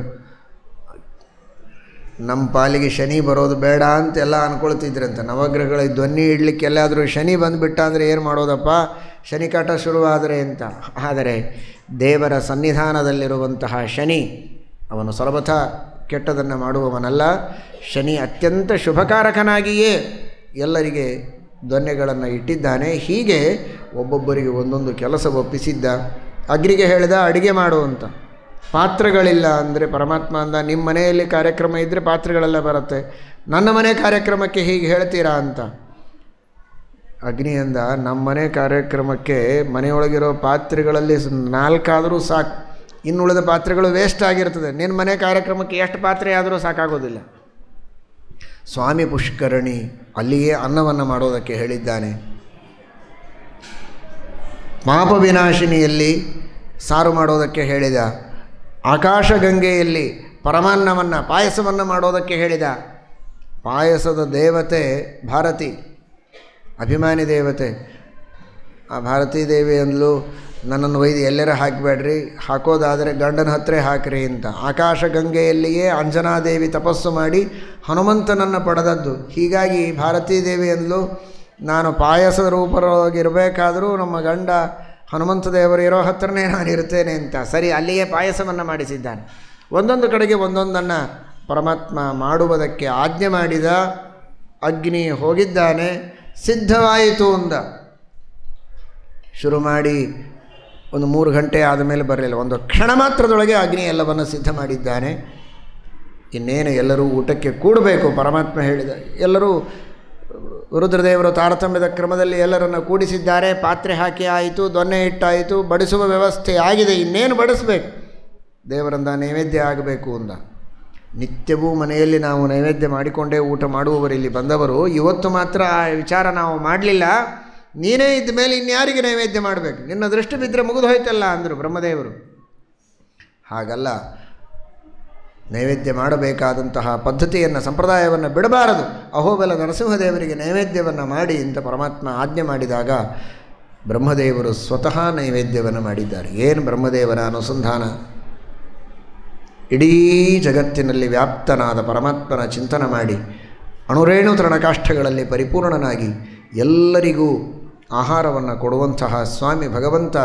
ನಮ್ಮ ಪಾಲಿಗೆ ಶನಿ ಬರೋದು ಬೇಡ ಅಂತೆಲ್ಲ ಅಂದ್ಕೊಳ್ತಿದ್ರಂತೆ ನವಗ್ರಹಗಳಿಗೆ ಧ್ವನಿ ಇಡ್ಲಿಕ್ಕೆ ಎಲ್ಲಾದರೂ ಶನಿ ಬಂದುಬಿಟ್ಟ ಅಂದರೆ ಏನು ಮಾಡೋದಪ್ಪ ಶನಿ ಕಾಟ ಶುರುವಾದರೆ ಅಂತ ಆದರೆ ದೇವರ ಸನ್ನಿಧಾನದಲ್ಲಿರುವಂತಹ ಶನಿ ಅವನು ಸರ್ವಥ ಕೆಟ್ಟದನ್ನು ಮಾಡುವವನಲ್ಲ ಶನಿ ಅತ್ಯಂತ ಶುಭಕಾರಕನಾಗಿಯೇ ಎಲ್ಲರಿಗೆ ದೊನ್ನೆಗಳನ್ನು ಇಟ್ಟಿದ್ದಾನೆ ಹೀಗೆ ಒಬ್ಬೊಬ್ಬರಿಗೆ ಒಂದೊಂದು ಕೆಲಸ ಒಪ್ಪಿಸಿದ್ದ ಅಗ್ರಿಗೆ ಹೇಳಿದ ಅಡಿಗೆ ಮಾಡು ಅಂತ ಪಾತ್ರಗಳಿಲ್ಲ ಅಂದರೆ ಪರಮಾತ್ಮ ಅಂದ ನಿಮ್ಮ ಮನೆಯಲ್ಲಿ ಕಾರ್ಯಕ್ರಮ ಇದ್ದರೆ ಪಾತ್ರೆಗಳೆಲ್ಲ ಬರುತ್ತೆ ನನ್ನ ಮನೆ ಕಾರ್ಯಕ್ರಮಕ್ಕೆ ಹೀಗೆ ಹೇಳ್ತೀರಾ ಅಂತ ಅಗ್ನಿ ಅಂದ ನಮ್ಮ ಮನೆ ಕಾರ್ಯಕ್ರಮಕ್ಕೆ ಮನೆಯೊಳಗಿರೋ ಪಾತ್ರೆಗಳಲ್ಲಿ ಸ್- ನಾಲ್ಕಾದರೂ ಸಾಕು ಇನ್ನುಳಿದ ಪಾತ್ರೆಗಳು ವೇಸ್ಟ್ ಆಗಿರ್ತದೆ ನಿನ್ನ ಮನೆ ಕಾರ್ಯಕ್ರಮಕ್ಕೆ ಎಷ್ಟು ಪಾತ್ರೆ ಆದರೂ ಸಾಕಾಗೋದಿಲ್ಲ ಸ್ವಾಮಿ ಪುಷ್ಕರಣಿ ಅಲ್ಲಿಯೇ ಅನ್ನವನ್ನು ಮಾಡೋದಕ್ಕೆ ಹೇಳಿದ್ದಾನೆ ಪಾಪ ವಿನಾಶಿನಿಯಲ್ಲಿ ಸಾರು ಮಾಡೋದಕ್ಕೆ ಹೇಳಿದ ಆಕಾಶಗಂಗೆಯಲ್ಲಿ ಪರಮಾನ್ನವನ್ನು ಪಾಯಸವನ್ನು ಮಾಡೋದಕ್ಕೆ ಹೇಳಿದ ಪಾಯಸದ ದೇವತೆ ಭಾರತಿ ಅಭಿಮಾನಿ ದೇವತೆ ಆ ಭಾರತೀ ದೇವಿ ಅಂದ್ಲು ನನ್ನನ್ನು ಒಯ್ದು ಎಲ್ಲರ ಹಾಕಬೇಡ್ರಿ ಹಾಕೋದಾದರೆ ಗಂಡನ ಹತ್ರ ಹಾಕ್ರಿ ಅಂತ ಆಕಾಶಗಂಗೆಯಲ್ಲಿಯೇ ಅಂಜನಾದೇವಿ ತಪಸ್ಸು ಮಾಡಿ ಹನುಮಂತನನ್ನು ಪಡೆದದ್ದು ಹೀಗಾಗಿ ಭಾರತೀ ದೇವಿ ಅಂದ್ಲು ನಾನು ಪಾಯಸದ ರೂಪವಾಗಿರಬೇಕಾದರೂ ನಮ್ಮ ಗಂಡ ಹನುಮಂತ ದೇವರು ಇರೋ ಹತ್ರನೇ ನಾನು ಇರ್ತೇನೆ ಅಂತ ಸರಿ ಅಲ್ಲಿಯೇ ಪಾಯಸವನ್ನು ಮಾಡಿಸಿದ್ದಾನೆ ಒಂದೊಂದು ಕಡೆಗೆ ಒಂದೊಂದನ್ನು ಪರಮಾತ್ಮ ಮಾಡುವುದಕ್ಕೆ ಆಜ್ಞೆ ಮಾಡಿದ ಅಗ್ನಿ ಹೋಗಿದ್ದಾನೆ ಸಿದ್ಧವಾಯಿತು ಅಂದ ಶುರು ಮಾಡಿ ಒಂದು ಮೂರು ಗಂಟೆ ಆದಮೇಲೆ ಬರಲಿಲ್ಲ ಒಂದು ಕ್ಷಣ ಮಾತ್ರದೊಳಗೆ ಅಗ್ನಿ ಎಲ್ಲವನ್ನು ಸಿದ್ಧ ಮಾಡಿದ್ದಾನೆ ಇನ್ನೇನು ಎಲ್ಲರೂ ಊಟಕ್ಕೆ ಕೂಡಬೇಕು ಪರಮಾತ್ಮ ಹೇಳಿದ ಎಲ್ಲರೂ ರುದ್ರದೇವರು ತಾರತಮ್ಯದ ಕ್ರಮದಲ್ಲಿ ಎಲ್ಲರನ್ನು ಕೂಡಿಸಿದ್ದಾರೆ ಪಾತ್ರೆ ಹಾಕಿ ಆಯಿತು ದೊನ್ನೆ ಇಟ್ಟಾಯಿತು ಬಡಿಸುವ ವ್ಯವಸ್ಥೆ ಆಗಿದೆ ಇನ್ನೇನು ಬಡಿಸ್ಬೇಕು ದೇವರಂದ ನೈವೇದ್ಯ ಆಗಬೇಕು ಅಂದ ನಿತ್ಯವೂ ಮನೆಯಲ್ಲಿ ನಾವು ನೈವೇದ್ಯ ಮಾಡಿಕೊಂಡೇ ಊಟ ಮಾಡುವವರು ಇಲ್ಲಿ ಬಂದವರು ಇವತ್ತು ಮಾತ್ರ ಆ ವಿಚಾರ ನಾವು ಮಾಡಲಿಲ್ಲ ನೀನೇ ಇದ್ದ ಮೇಲೆ ಇನ್ಯಾರಿಗೆ ನೈವೇದ್ಯ ಮಾಡಬೇಕು ನಿನ್ನ ದೃಷ್ಟಿ ಬಿದ್ದರೆ ಮುಗಿದು ಹೋಯ್ತಲ್ಲ ಅಂದರು ಬ್ರಹ್ಮದೇವರು ಹಾಗಲ್ಲ ನೈವೇದ್ಯ ಮಾಡಬೇಕಾದಂತಹ ಪದ್ಧತಿಯನ್ನು ಸಂಪ್ರದಾಯವನ್ನು ಬಿಡಬಾರದು ಅಹೋಬಲ ನರಸಿಂಹದೇವರಿಗೆ ನೈವೇದ್ಯವನ್ನು ಮಾಡಿ ಅಂತ ಪರಮಾತ್ಮ ಆಜ್ಞೆ ಮಾಡಿದಾಗ ಬ್ರಹ್ಮದೇವರು ಸ್ವತಃ ನೈವೇದ್ಯವನ್ನು ಮಾಡಿದ್ದಾರೆ ಏನು ಬ್ರಹ್ಮದೇವರ ಅನುಸಂಧಾನ ಇಡೀ ಜಗತ್ತಿನಲ್ಲಿ ವ್ಯಾಪ್ತನಾದ ಪರಮಾತ್ಮನ ಚಿಂತನ ಮಾಡಿ ಅಣುರೇಣು ತೃಣಕಾಷ್ಠಗಳಲ್ಲಿ ಪರಿಪೂರ್ಣನಾಗಿ ಎಲ್ಲರಿಗೂ ಆಹಾರವನ್ನು ಕೊಡುವಂತಹ ಸ್ವಾಮಿ ಭಗವಂತ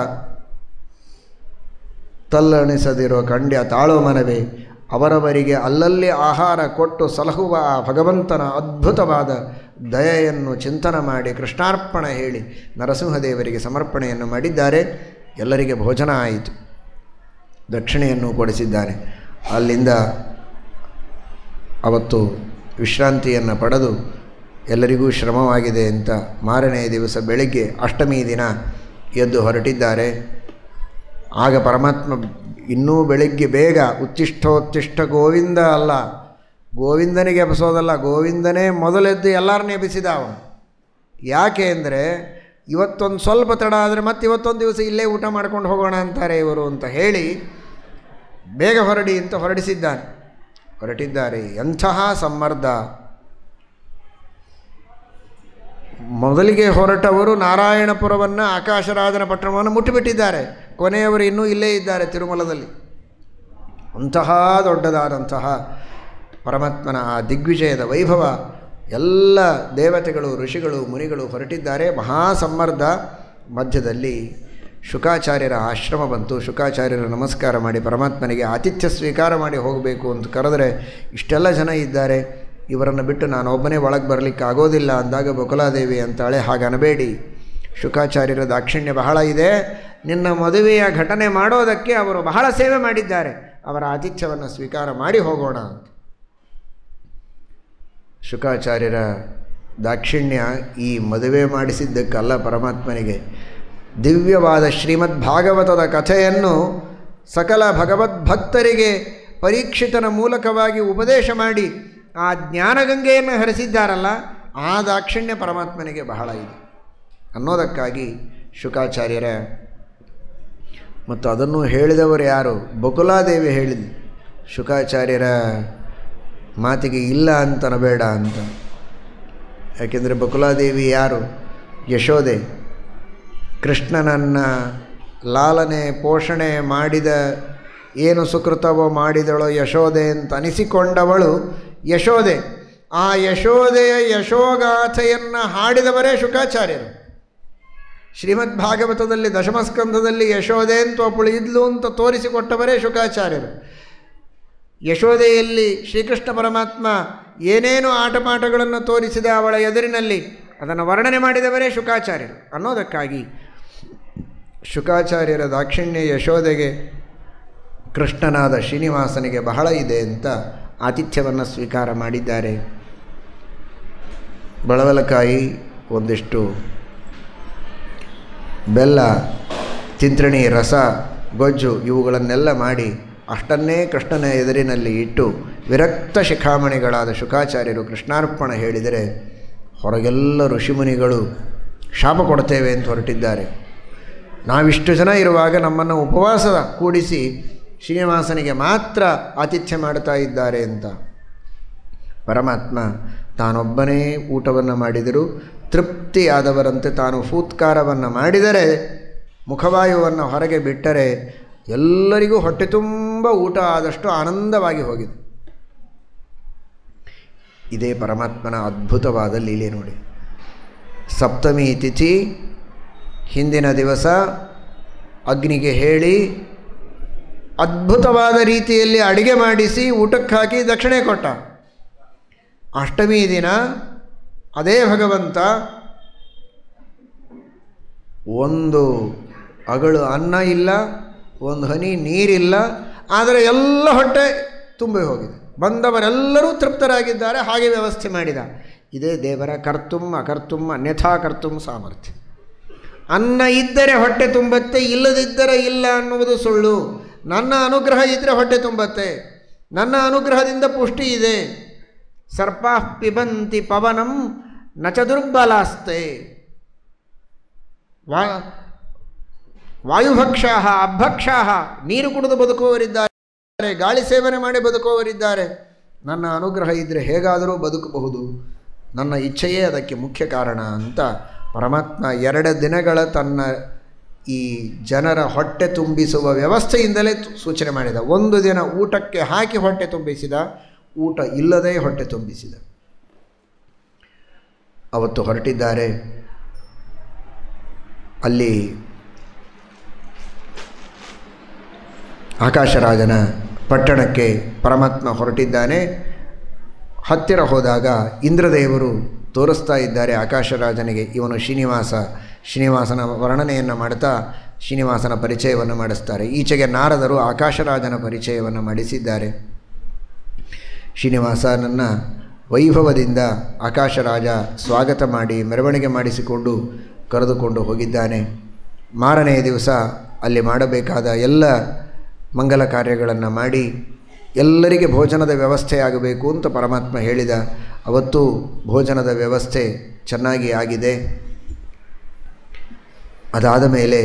ತಲ್ಲಣಿಸದಿರೋ ಕಂಡ್ಯ ತಾಳೋ ಮನವೇ ಅವರವರಿಗೆ ಅಲ್ಲಲ್ಲಿ ಆಹಾರ ಕೊಟ್ಟು ಸಲಹುವ ಆ ಭಗವಂತನ ಅದ್ಭುತವಾದ ದಯೆಯನ್ನು ಚಿಂತನ ಮಾಡಿ ಕೃಷ್ಣಾರ್ಪಣ ಹೇಳಿ ನರಸಿಂಹದೇವರಿಗೆ ಸಮರ್ಪಣೆಯನ್ನು ಮಾಡಿದ್ದಾರೆ ಎಲ್ಲರಿಗೆ ಭೋಜನ ಆಯಿತು ದಕ್ಷಿಣೆಯನ್ನು ಕೊಡಿಸಿದ್ದಾನೆ ಅಲ್ಲಿಂದ ಅವತ್ತು ವಿಶ್ರಾಂತಿಯನ್ನು ಪಡೆದು ಎಲ್ಲರಿಗೂ ಶ್ರಮವಾಗಿದೆ ಅಂತ ಮಾರನೆಯ ದಿವಸ ಬೆಳಗ್ಗೆ ಅಷ್ಟಮಿ ದಿನ ಎದ್ದು ಹೊರಟಿದ್ದಾರೆ ಆಗ ಪರಮಾತ್ಮ ಇನ್ನೂ ಬೆಳಗ್ಗೆ ಬೇಗ ಉತ್ತಿಷ್ಠೋತ್ತಿಷ್ಠ ಗೋವಿಂದ ಅಲ್ಲ ಗೋವಿಂದನಿಗೆ ಎಬ್ಸೋದಲ್ಲ ಗೋವಿಂದನೇ ಮೊದಲೆದ್ದು ಎಲ್ಲರನ್ನೇ ಎಬ್ಬಿಸಿದ ಅವನು ಯಾಕೆ ಅಂದರೆ ಇವತ್ತೊಂದು ಸ್ವಲ್ಪ ತಡ ಆದರೆ ಮತ್ತೆ ಇವತ್ತೊಂದು ದಿವಸ ಇಲ್ಲೇ ಊಟ ಮಾಡ್ಕೊಂಡು ಹೋಗೋಣ ಅಂತಾರೆ ಇವರು ಅಂತ ಹೇಳಿ ಬೇಗ ಹೊರಡಿ ಅಂತ ಹೊರಡಿಸಿದ್ದಾನೆ ಹೊರಟಿದ್ದಾರೆ ಎಂತಹ ಸಮ್ಮರ್ದ ಮೊದಲಿಗೆ ಹೊರಟವರು ನಾರಾಯಣಪುರವನ್ನು ಆಕಾಶರಾಜನ ಪಟ್ಟಣವನ್ನು ಮುಟ್ಟಿಬಿಟ್ಟಿದ್ದಾರೆ ಕೊನೆಯವರು ಇನ್ನೂ ಇಲ್ಲೇ ಇದ್ದಾರೆ ತಿರುಮಲದಲ್ಲಿ ಅಂತಹ ದೊಡ್ಡದಾದಂತಹ ಪರಮಾತ್ಮನ ಆ ದಿಗ್ವಿಜಯದ ವೈಭವ ಎಲ್ಲ ದೇವತೆಗಳು ಋಷಿಗಳು ಮುನಿಗಳು ಹೊರಟಿದ್ದಾರೆ ಮಹಾಸಮ್ಮರ್ದ ಮಧ್ಯದಲ್ಲಿ ಶುಕಾಚಾರ್ಯರ ಆಶ್ರಮ ಬಂತು ಶುಕಾಚಾರ್ಯರ ನಮಸ್ಕಾರ ಮಾಡಿ ಪರಮಾತ್ಮನಿಗೆ ಆತಿಥ್ಯ ಸ್ವೀಕಾರ ಮಾಡಿ ಹೋಗಬೇಕು ಅಂತ ಕರೆದರೆ ಇಷ್ಟೆಲ್ಲ ಜನ ಇದ್ದಾರೆ ಇವರನ್ನು ಬಿಟ್ಟು ನಾನು ಒಬ್ಬನೇ ಒಳಗೆ ಬರಲಿಕ್ಕೆ ಆಗೋದಿಲ್ಲ ಅಂದಾಗ ಬಕುಲಾದೇವಿ ಅಂತಾಳೆ ಹಾಗೆ ಅನಬೇಡಿ ಶುಕಾಚಾರ್ಯರ ದಾಕ್ಷಿಣ್ಯ ಬಹಳ ಇದೆ ನಿನ್ನ ಮದುವೆಯ ಘಟನೆ ಮಾಡೋದಕ್ಕೆ ಅವರು ಬಹಳ ಸೇವೆ ಮಾಡಿದ್ದಾರೆ ಅವರ ಆತಿಥ್ಯವನ್ನು ಸ್ವೀಕಾರ ಮಾಡಿ ಹೋಗೋಣ ಅಂತ ಶುಕಾಚಾರ್ಯರ ದಾಕ್ಷಿಣ್ಯ ಈ ಮದುವೆ ಮಾಡಿಸಿದ್ದಕ್ಕಲ್ಲ ಪರಮಾತ್ಮನಿಗೆ ದಿವ್ಯವಾದ ಶ್ರೀಮದ್ ಭಾಗವತದ ಕಥೆಯನ್ನು ಸಕಲ ಭಗವದ್ಭಕ್ತರಿಗೆ ಪರೀಕ್ಷಿತನ ಮೂಲಕವಾಗಿ ಉಪದೇಶ ಮಾಡಿ ಆ ಜ್ಞಾನಗಂಗೆಯನ್ನು ಹರಿಸಿದ್ದಾರಲ್ಲ ಆ ದಾಕ್ಷಿಣ್ಯ ಪರಮಾತ್ಮನಿಗೆ ಬಹಳ ಇದೆ ಅನ್ನೋದಕ್ಕಾಗಿ ಶುಕಾಚಾರ್ಯರ ಮತ್ತು ಅದನ್ನು ಹೇಳಿದವರು ಯಾರು ಬಕುಲಾದೇವಿ ಹೇಳಿದ ಶುಕಾಚಾರ್ಯರ ಮಾತಿಗೆ ಇಲ್ಲ ಅಂತನಬೇಡ ಅಂತ ಯಾಕೆಂದರೆ ಬಕುಲಾದೇವಿ ಯಾರು ಯಶೋದೆ ಕೃಷ್ಣನನ್ನು ಲಾಲನೆ ಪೋಷಣೆ ಮಾಡಿದ ಏನು ಸುಕೃತವೋ ಮಾಡಿದಳೋ ಯಶೋದೆ ಅಂತ ಅನಿಸಿಕೊಂಡವಳು ಯಶೋದೆ ಆ ಯಶೋದೆಯ ಯಶೋಗಾಥೆಯನ್ನು ಹಾಡಿದವರೇ ಶುಕಾಚಾರ್ಯರು ಶ್ರೀಮದ್ ಭಾಗವತದಲ್ಲಿ ದಶಮಸ್ಕಂಧದಲ್ಲಿ ಯಶೋದೆ ಅಂತ ಒಬ್ಬಳು ಇದ್ಲು ಅಂತ ತೋರಿಸಿಕೊಟ್ಟವರೇ ಶುಕಾಚಾರ್ಯರು ಯಶೋದೆಯಲ್ಲಿ ಶ್ರೀಕೃಷ್ಣ ಪರಮಾತ್ಮ ಏನೇನು ಆಟಪಾಠಗಳನ್ನು ತೋರಿಸಿದ ಅವಳ ಎದುರಿನಲ್ಲಿ ಅದನ್ನು ವರ್ಣನೆ ಮಾಡಿದವರೇ ಶುಕಾಚಾರ್ಯರು ಅನ್ನೋದಕ್ಕಾಗಿ ಶುಕಾಚಾರ್ಯರ ದಾಕ್ಷಿಣ್ಯ ಯಶೋದೆಗೆ ಕೃಷ್ಣನಾದ ಶ್ರೀನಿವಾಸನಿಗೆ ಬಹಳ ಇದೆ ಅಂತ ಆತಿಥ್ಯವನ್ನು ಸ್ವೀಕಾರ ಮಾಡಿದ್ದಾರೆ ಬಳವಲಕಾಯಿ ಒಂದಿಷ್ಟು ಬೆಲ್ಲ ತಿಂತ್ರಿಣಿ ರಸ ಗೊಜ್ಜು ಇವುಗಳನ್ನೆಲ್ಲ ಮಾಡಿ ಅಷ್ಟನ್ನೇ ಕೃಷ್ಣನ ಎದುರಿನಲ್ಲಿ ಇಟ್ಟು ವಿರಕ್ತ ಶಿಖಾಮಣಿಗಳಾದ ಶುಕಾಚಾರ್ಯರು ಕೃಷ್ಣಾರ್ಪಣ ಹೇಳಿದರೆ ಹೊರಗೆಲ್ಲ ಋಷಿಮುನಿಗಳು ಶಾಪ ಕೊಡ್ತೇವೆ ಅಂತ ಹೊರಟಿದ್ದಾರೆ ನಾವಿಷ್ಟು ಜನ ಇರುವಾಗ ನಮ್ಮನ್ನು ಉಪವಾಸ ಕೂಡಿಸಿ ಶ್ರೀನಿವಾಸನಿಗೆ ಮಾತ್ರ ಆತಿಥ್ಯ ಮಾಡ್ತಾ ಇದ್ದಾರೆ ಅಂತ ಪರಮಾತ್ಮ ತಾನೊಬ್ಬನೇ ಊಟವನ್ನು ಮಾಡಿದರೂ ತೃಪ್ತಿಯಾದವರಂತೆ ತಾನು ಫೂತ್ಕಾರವನ್ನು ಮಾಡಿದರೆ ಮುಖವಾಯುವನ್ನು ಹೊರಗೆ ಬಿಟ್ಟರೆ ಎಲ್ಲರಿಗೂ ಹೊಟ್ಟೆ ತುಂಬ ಊಟ ಆದಷ್ಟು ಆನಂದವಾಗಿ ಹೋಗಿದೆ ಇದೇ ಪರಮಾತ್ಮನ ಅದ್ಭುತವಾದ ಲೀಲೆ ನೋಡಿ ಸಪ್ತಮಿ ತಿಥಿ ಹಿಂದಿನ ದಿವಸ ಅಗ್ನಿಗೆ ಹೇಳಿ ಅದ್ಭುತವಾದ ರೀತಿಯಲ್ಲಿ ಅಡಿಗೆ ಮಾಡಿಸಿ ಊಟಕ್ಕೆ ಹಾಕಿ ದಕ್ಷಿಣೆ ಕೊಟ್ಟ ಅಷ್ಟಮಿ ದಿನ ಅದೇ ಭಗವಂತ ಒಂದು ಅಗಳು ಅನ್ನ ಇಲ್ಲ ಒಂದು ಹನಿ ನೀರಿಲ್ಲ ಆದರೆ ಎಲ್ಲ ಹೊಟ್ಟೆ ತುಂಬಿ ಹೋಗಿದೆ ಬಂದವರೆಲ್ಲರೂ ತೃಪ್ತರಾಗಿದ್ದಾರೆ ಹಾಗೆ ವ್ಯವಸ್ಥೆ ಮಾಡಿದ ಇದೇ ದೇವರ ಕರ್ತುಂ ಅಕರ್ತುಂ ಅನ್ಯಥಾ ಕರ್ತುಂ ಸಾಮರ್ಥ್ಯ ಅನ್ನ ಇದ್ದರೆ ಹೊಟ್ಟೆ ತುಂಬತ್ತೆ ಇಲ್ಲದಿದ್ದರೆ ಇಲ್ಲ ಅನ್ನುವುದು ಸುಳ್ಳು ನನ್ನ ಅನುಗ್ರಹ ಇದ್ದರೆ ಹೊಟ್ಟೆ ತುಂಬತ್ತೆ ನನ್ನ ಅನುಗ್ರಹದಿಂದ ಪುಷ್ಟಿ ಇದೆ ಸರ್ಪ ಪಿಬಂತಿ ಪವನಂ ನಚ ದುರ್ಬಲಾಸ್ತೆ ವಾ ವಾಯುಭಕ್ಷಾ ಅಭಕ್ಷಾ ನೀರು ಕುಡಿದು ಬದುಕುವವರಿದ್ದಾರೆ ಗಾಳಿ ಸೇವನೆ ಮಾಡಿ ಬದುಕುವವರಿದ್ದಾರೆ ನನ್ನ ಅನುಗ್ರಹ ಇದ್ದರೆ ಹೇಗಾದರೂ ಬದುಕಬಹುದು ನನ್ನ ಇಚ್ಛೆಯೇ ಅದಕ್ಕೆ ಮುಖ್ಯ ಕಾರಣ ಅಂತ ಪರಮಾತ್ಮ ಎರಡು ದಿನಗಳ ತನ್ನ ಈ ಜನರ ಹೊಟ್ಟೆ ತುಂಬಿಸುವ ವ್ಯವಸ್ಥೆಯಿಂದಲೇ ತು- ಸೂಚನೆ ಮಾಡಿದ ಒಂದು ದಿನ ಊಟಕ್ಕೆ ಹಾಕಿ ಹೊಟ್ಟೆ ತುಂಬಿಸಿದ ಊಟ ಇಲ್ಲದೇ ಹೊಟ್ಟೆ ತುಂಬಿಸಿದ ಅವತ್ತು ಹೊರಟಿದ್ದಾರೆ ಅಲ್ಲಿ ಆಕಾಶರಾಜನ ಪಟ್ಟಣಕ್ಕೆ ಪರಮಾತ್ಮ ಹೊರಟಿದ್ದಾನೆ ಹತ್ತಿರ ಹೋದಾಗ ಇಂದ್ರದೇವರು ತೋರಿಸ್ತಾ ಇದ್ದಾರೆ ಆಕಾಶರಾಜನಿಗೆ ಇವನು ಶ್ರೀನಿವಾಸ ಶ್ರೀನಿವಾಸನ ವರ್ಣನೆಯನ್ನು ಮಾಡ್ತಾ ಶ್ರೀನಿವಾಸನ ಪರಿಚಯವನ್ನು ಮಾಡಿಸ್ತಾರೆ ಈಚೆಗೆ ನಾರದರು ಆಕಾಶರಾಜನ ಪರಿಚಯವನ್ನು ಮಾಡಿಸಿದ್ದಾರೆ ಶ್ರೀನಿವಾಸನನ್ನು ವೈಭವದಿಂದ ಆಕಾಶರಾಜ ಸ್ವಾಗತ ಮಾಡಿ ಮೆರವಣಿಗೆ ಮಾಡಿಸಿಕೊಂಡು ಕರೆದುಕೊಂಡು ಹೋಗಿದ್ದಾನೆ ಮಾರನೆಯ ದಿವಸ ಅಲ್ಲಿ ಮಾಡಬೇಕಾದ ಎಲ್ಲ ಮಂಗಲ ಕಾರ್ಯಗಳನ್ನು ಮಾಡಿ ಎಲ್ಲರಿಗೆ ಭೋಜನದ ವ್ಯವಸ್ಥೆ ಆಗಬೇಕು ಅಂತ ಪರಮಾತ್ಮ ಹೇಳಿದ ಅವತ್ತು ಭೋಜನದ ವ್ಯವಸ್ಥೆ ಚೆನ್ನಾಗಿ ಆಗಿದೆ ಅದಾದ ಮೇಲೆ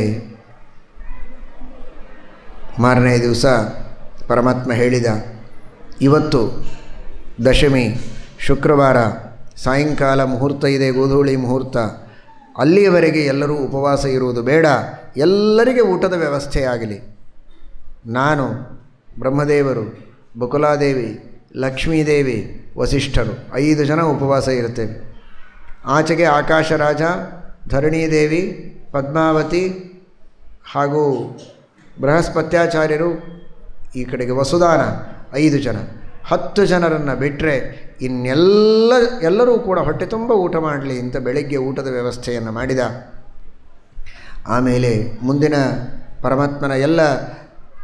ಮಾರನೇ ದಿವಸ ಪರಮಾತ್ಮ ಹೇಳಿದ ಇವತ್ತು ದಶಮಿ ಶುಕ್ರವಾರ ಸಾಯಂಕಾಲ ಮುಹೂರ್ತ ಇದೆ ಗೋಧೂಳಿ ಮುಹೂರ್ತ ಅಲ್ಲಿಯವರೆಗೆ ಎಲ್ಲರೂ ಉಪವಾಸ ಇರುವುದು ಬೇಡ ಎಲ್ಲರಿಗೆ ಊಟದ ವ್ಯವಸ್ಥೆ ಆಗಲಿ ನಾನು ಬ್ರಹ್ಮದೇವರು ಬಕುಲಾದೇವಿ ಲಕ್ಷ್ಮೀದೇವಿ ವಸಿಷ್ಠರು ಐದು ಜನ ಉಪವಾಸ ಇರುತ್ತೇವೆ ಆಚೆಗೆ ಆಕಾಶರಾಜ ಧರಣೀದೇವಿ ಪದ್ಮಾವತಿ ಹಾಗೂ ಬೃಹಸ್ಪತ್ಯಾಚಾರ್ಯರು ಈ ಕಡೆಗೆ ವಸುದಾನ ಐದು ಜನ ಹತ್ತು ಜನರನ್ನು ಬಿಟ್ಟರೆ ಇನ್ನೆಲ್ಲ ಎಲ್ಲರೂ ಕೂಡ ಹೊಟ್ಟೆ ತುಂಬ ಊಟ ಮಾಡಲಿ ಅಂತ ಬೆಳಗ್ಗೆ ಊಟದ ವ್ಯವಸ್ಥೆಯನ್ನು ಮಾಡಿದ ಆಮೇಲೆ ಮುಂದಿನ ಪರಮಾತ್ಮನ ಎಲ್ಲ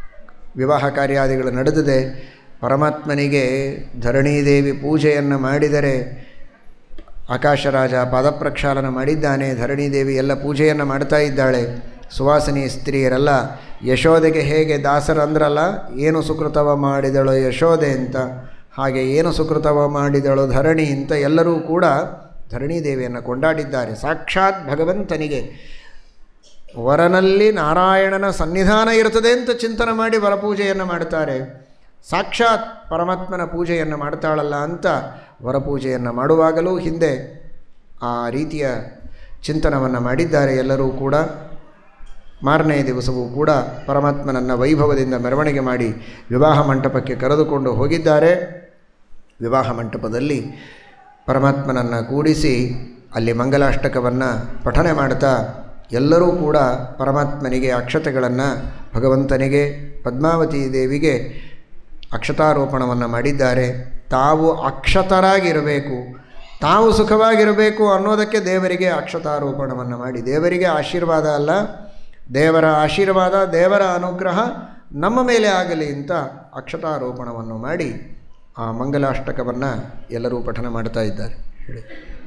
ವಿವಾಹ ಕಾರ್ಯಾದಿಗಳು ನಡೆದಿದೆ ಪರಮಾತ್ಮನಿಗೆ ಧರಣೀದೇವಿ ಪೂಜೆಯನ್ನು ಮಾಡಿದರೆ ಆಕಾಶರಾಜ ಪಾದಪ್ರಕ್ಷಾಲನ ಮಾಡಿದ್ದಾನೆ ಧರಣೀದೇವಿ ಎಲ್ಲ ಪೂಜೆಯನ್ನು ಮಾಡ್ತಾ ಇದ್ದಾಳೆ ಸುವಾಸಿನಿ ಸ್ತ್ರೀಯರೆಲ್ಲ ಯಶೋದೆಗೆ ಹೇಗೆ ದಾಸರಂದ್ರಲ್ಲ ಏನು ಸುಕೃತವ ಮಾಡಿದಳು ಯಶೋದೆ ಅಂತ ಹಾಗೆ ಏನು ಸುಕೃತವ ಮಾಡಿದಳು ಧರಣಿ ಅಂತ ಎಲ್ಲರೂ ಕೂಡ ಧರಣೀದೇವಿಯನ್ನು ಕೊಂಡಾಡಿದ್ದಾರೆ ಸಾಕ್ಷಾತ್ ಭಗವಂತನಿಗೆ ವರನಲ್ಲಿ ನಾರಾಯಣನ ಸನ್ನಿಧಾನ ಇರ್ತದೆ ಅಂತ ಚಿಂತನೆ ಮಾಡಿ ವರಪೂಜೆಯನ್ನು ಮಾಡ್ತಾರೆ ಸಾಕ್ಷಾತ್ ಪರಮಾತ್ಮನ ಪೂಜೆಯನ್ನು ಮಾಡ್ತಾಳಲ್ಲ ಅಂತ ವರಪೂಜೆಯನ್ನು ಮಾಡುವಾಗಲೂ ಹಿಂದೆ ಆ ರೀತಿಯ ಚಿಂತನವನ್ನು ಮಾಡಿದ್ದಾರೆ ಎಲ್ಲರೂ ಕೂಡ ಮಾರನೇ ದಿವಸವೂ ಕೂಡ ಪರಮಾತ್ಮನನ್ನು ವೈಭವದಿಂದ ಮೆರವಣಿಗೆ ಮಾಡಿ ವಿವಾಹ ಮಂಟಪಕ್ಕೆ ಕರೆದುಕೊಂಡು ಹೋಗಿದ್ದಾರೆ ವಿವಾಹ ಮಂಟಪದಲ್ಲಿ ಪರಮಾತ್ಮನನ್ನು ಕೂಡಿಸಿ ಅಲ್ಲಿ ಮಂಗಲಾಷ್ಟಕವನ್ನು ಪಠನೆ ಮಾಡ್ತಾ ಎಲ್ಲರೂ ಕೂಡ ಪರಮಾತ್ಮನಿಗೆ ಅಕ್ಷತೆಗಳನ್ನು ಭಗವಂತನಿಗೆ ಪದ್ಮಾವತಿ ದೇವಿಗೆ ಅಕ್ಷತಾರೋಪಣವನ್ನು ಮಾಡಿದ್ದಾರೆ ತಾವು ಅಕ್ಷತರಾಗಿರಬೇಕು ತಾವು ಸುಖವಾಗಿರಬೇಕು ಅನ್ನೋದಕ್ಕೆ ದೇವರಿಗೆ ಅಕ್ಷತಾರೋಪಣವನ್ನು ಮಾಡಿ ದೇವರಿಗೆ ಆಶೀರ್ವಾದ ಅಲ್ಲ ದೇವರ ಆಶೀರ್ವಾದ ದೇವರ ಅನುಗ್ರಹ ನಮ್ಮ ಮೇಲೆ ಆಗಲಿ ಅಂತ ಅಕ್ಷತಾರೋಪಣವನ್ನು ಮಾಡಿ ಆ ಮಂಗಲಾಷ್ಟಕವನ್ನು ಎಲ್ಲರೂ ಪಠನ ಮಾಡ್ತಾ ಇದ್ದಾರೆ ಹೇಳಿ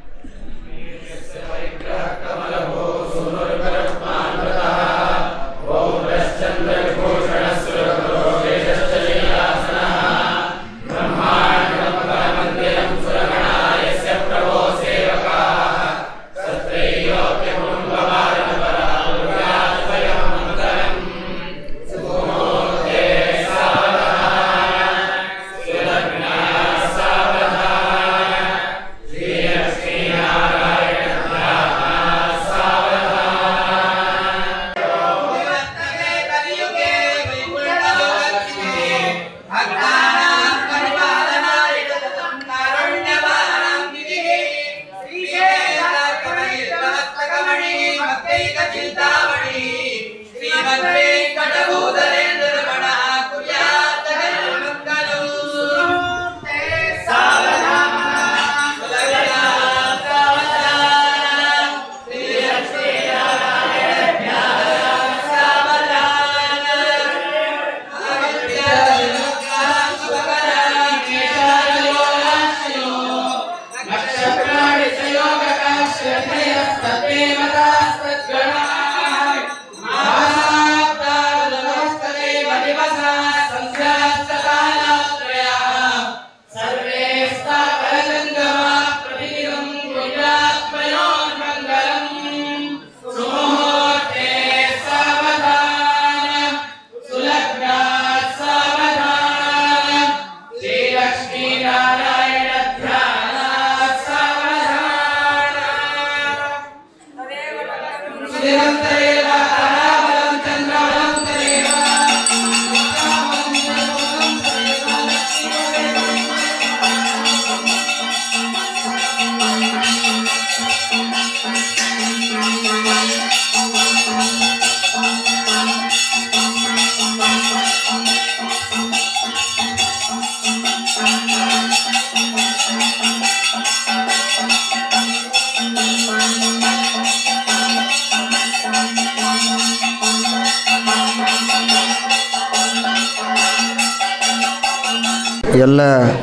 ಎಲ್ಲ